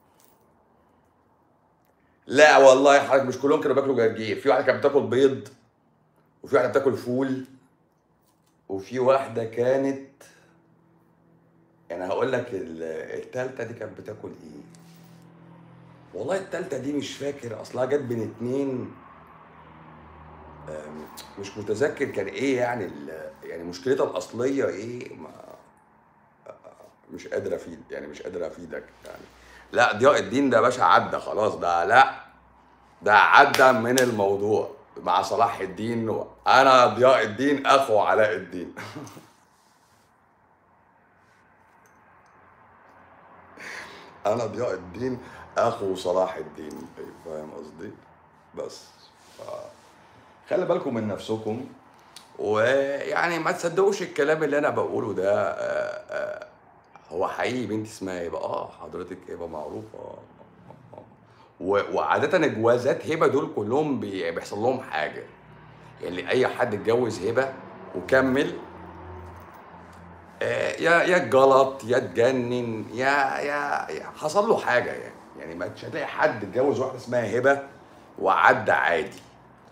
لا والله يا حضرتك مش كلهم كانوا بياكلوا جرجير في واحده كانت بتاكل بيض وفي واحده بتاكل فول وفي واحده كانت يعني هقول لك ال- التالتة دي كانت بتاكل ايه والله التالتة دي مش فاكر اصلها جت بين اتنين أم، مش متذكر كان ايه يعني ال- يعني مشكلتها الاصليه ايه ما مش قادر افيد يعني مش قادر افيدك يعني لا ضياء الدين ده يا باشا عدى خلاص ده لا ده عدى من الموضوع مع صلاح الدين و... انا ضياء الدين اخو علاء الدين انا ضياء الدين اخو صلاح الدين فاهم قصدي بس ف... خلي بالكم من نفسكم ويعني ما تصدقوش الكلام اللي انا بقوله ده آه، آه، هو حقيقي بنتي اسمها هبه اه حضرتك هبه معروفه آه، آه، آه. و- وعاده الجوازات هبه دول كلهم بي- بيحصل لهم حاجه يعني اي حد اتجوز هبه وكمل آه، يا يا اتجلط يا اتجنن يا يا يا حصل له حاجه يعني يعني ما مش هتلاقي حد اتجوز واحده اسمها هبه وعدى عادي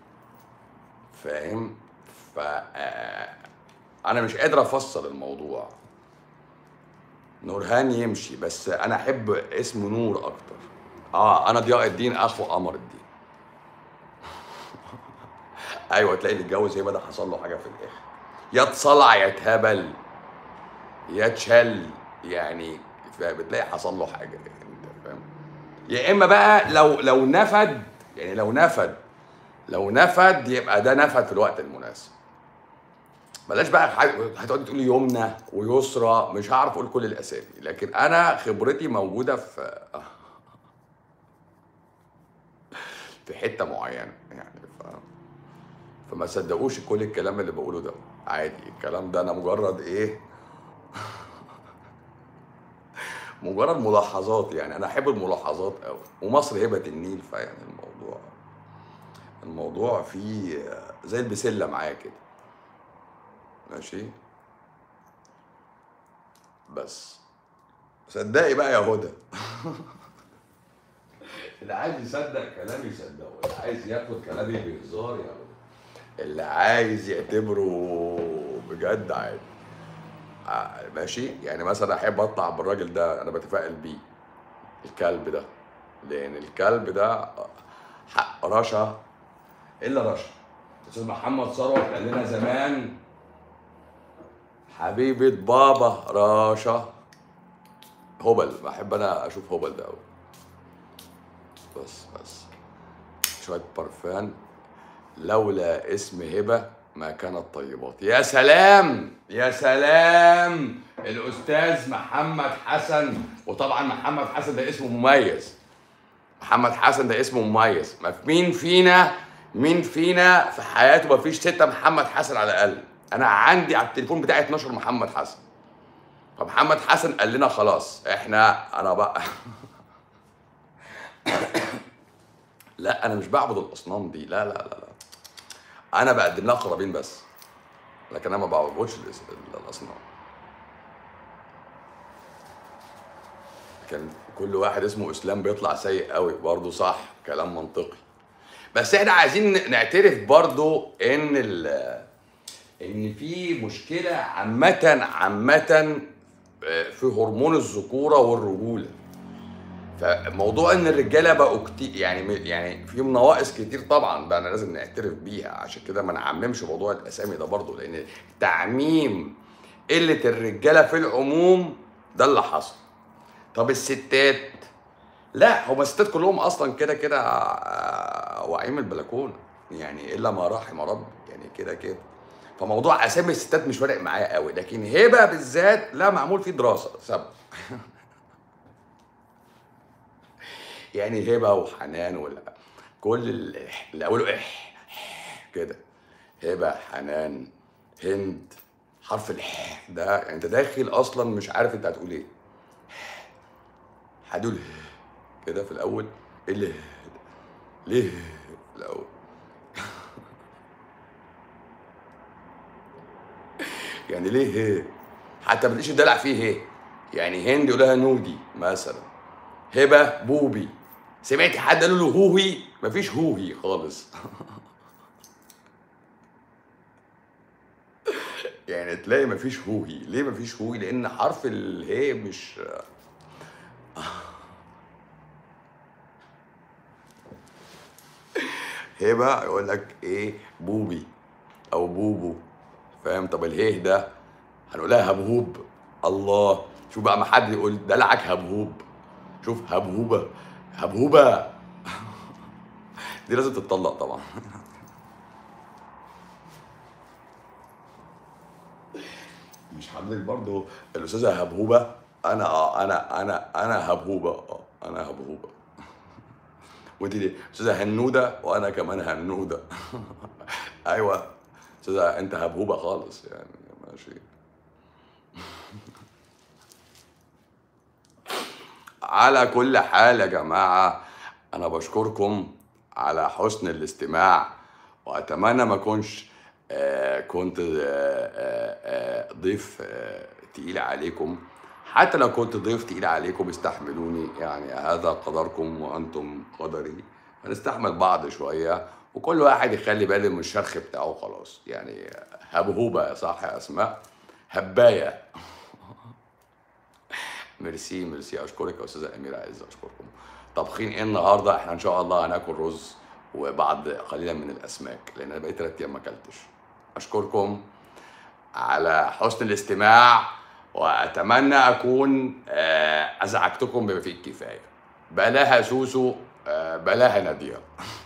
فاهم ف آه، انا مش قادر افسر الموضوع نورهان يمشي بس انا احب اسم نور اكتر اه انا ضياء الدين اخو قمر الدين ايوه تلاقي اللي اتجوز هبه ده حصل له حاجه في الاخر يا اتصلع يا اتهبل يا اتشل يعني بتلاقي حصل له حاجه يعني انت فاهم يا اما بقى لو لو نفد يعني لو نفد لو نفد يبقى ده نفد في الوقت المناسب بلاش بقى ح- هتقعدي تقولي يمنى ويسرى مش هعرف اقول كل الاسامي لكن انا خبرتي موجوده في في حته معينه يعني ف... فما صدقوش كل الكلام اللي بقوله ده عادي الكلام ده انا مجرد ايه مجرد ملاحظات يعني انا احب الملاحظات قوي ومصر هبه النيل فيعني الموضوع الموضوع فيه زي البسله معايا كده ماشي بس صدقي بقى يا هدى اللي عايز يصدق كلامي يصدقه اللي عايز ياخد كلامي بهزار يا هدى اللي عايز يعتبره بجد عادي ع- ماشي يعني مثلا احب اطلع بالراجل ده انا بتفائل بيه الكلب ده لان الكلب ده حق رشا الا رشا استاذ محمد ثروت قال لنا زمان حبيبة بابا راشا هبل بحب انا اشوف هبل ده قوي بس بس شوية برفان لولا اسم هبة ما كانت طيبات يا سلام يا سلام الأستاذ محمد حسن وطبعا محمد حسن ده اسمه مميز محمد حسن ده اسمه مميز ما في- مين فينا مين فينا في حياته ما فيش ستة محمد حسن على الأقل أنا عندي على التليفون بتاعي 12 محمد حسن فمحمد حسن قال لنا خلاص احنا انا بقى لا انا مش بعبد الاصنام دي لا لا لا لا انا بقدم لها قرابين بس لكن انا ما بعبدش الإس- الاصنام كان كل واحد اسمه اسلام بيطلع سيء قوي برضه صح كلام منطقي بس احنا عايزين نعترف برضه ان ال ان في مشكله عامه عامه في هرمون الذكوره والرجوله فموضوع ان الرجاله بقوا كتير يعني يعني فيهم نواقص كتير طبعا ده انا لازم نعترف بيها عشان كده ما نعممش موضوع الاسامي ده برضه لان تعميم قله الرجاله في العموم ده اللي حصل طب الستات لا هما الستات كلهم اصلا كده كده آه، واقعين من البلكونه يعني الا ما رحم ربي يعني كده كده فموضوع اسامي الستات مش فارق معايا قوي لكن هبه بالذات لا معمول فيه دراسه سبب يعني هبه وحنان ولا كل ال- اللي اوله اح كده هبه حنان هند حرف الح ده يعني انت داخل اصلا مش عارف انت هتقول ايه هتقول كده في الاول ايه اللي ليه في الاول يعني ليه هي حتى ما تلاقيش الدلع فيه هي يعني هند يقول لها نودي مثلا هبه بوبي سمعت حد قال له هوهي مفيش هوهي خالص يعني تلاقي مفيش هوهي ليه مفيش هوهي لان حرف الهي مش هبه يقول لك ايه بوبي او بوبو فاهم طب الهيه ده هنقولها هبهوب الله شوف بقى ما حد يقول دلعك هبهوب شوف هبهوبه هبهوبه دي لازم تتطلق طبعا مش حضرتك برضو الاستاذه هبهوبه انا اه انا انا انا هبهوبه اه انا هبهوبه وانت دي استاذه هنوده وانا كمان هنوده ايوه استاذه انت هبهوبه خالص يعني ماشي على كل حال يا جماعه انا بشكركم على حسن الاستماع واتمنى ما اكونش آه كنت آه آه آه ضيف آه تقيل عليكم حتى لو كنت ضيف تقيل عليكم استحملوني يعني هذا قدركم وانتم قدري هنستحمل بعض شويه وكل واحد يخلي باله من الشرخ بتاعه خلاص يعني هبهوبه صح يا اسماء هبايه ميرسي ميرسي اشكرك يا استاذه اميره عز اشكركم طابخين ايه النهارده احنا ان شاء الله هناكل رز وبعض قليلا من الاسماك لان انا بقيت ثلاث ايام ما اكلتش اشكركم على حسن الاستماع واتمنى اكون آه، ازعجتكم بما فيه الكفايه بلاها سوسو آه، بلاها ناديه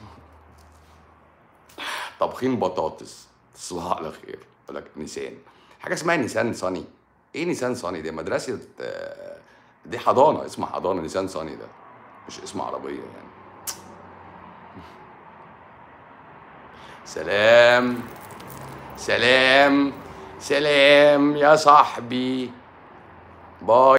طابخين بطاطس تصبحوا على خير يقول لك نيسان حاجه اسمها نيسان صني ايه نيسان صني دي مدرسه آه، دي حضانه اسمها حضانه نيسان صني ده مش اسم عربيه يعني سلام سلام سلام يا صاحبي باي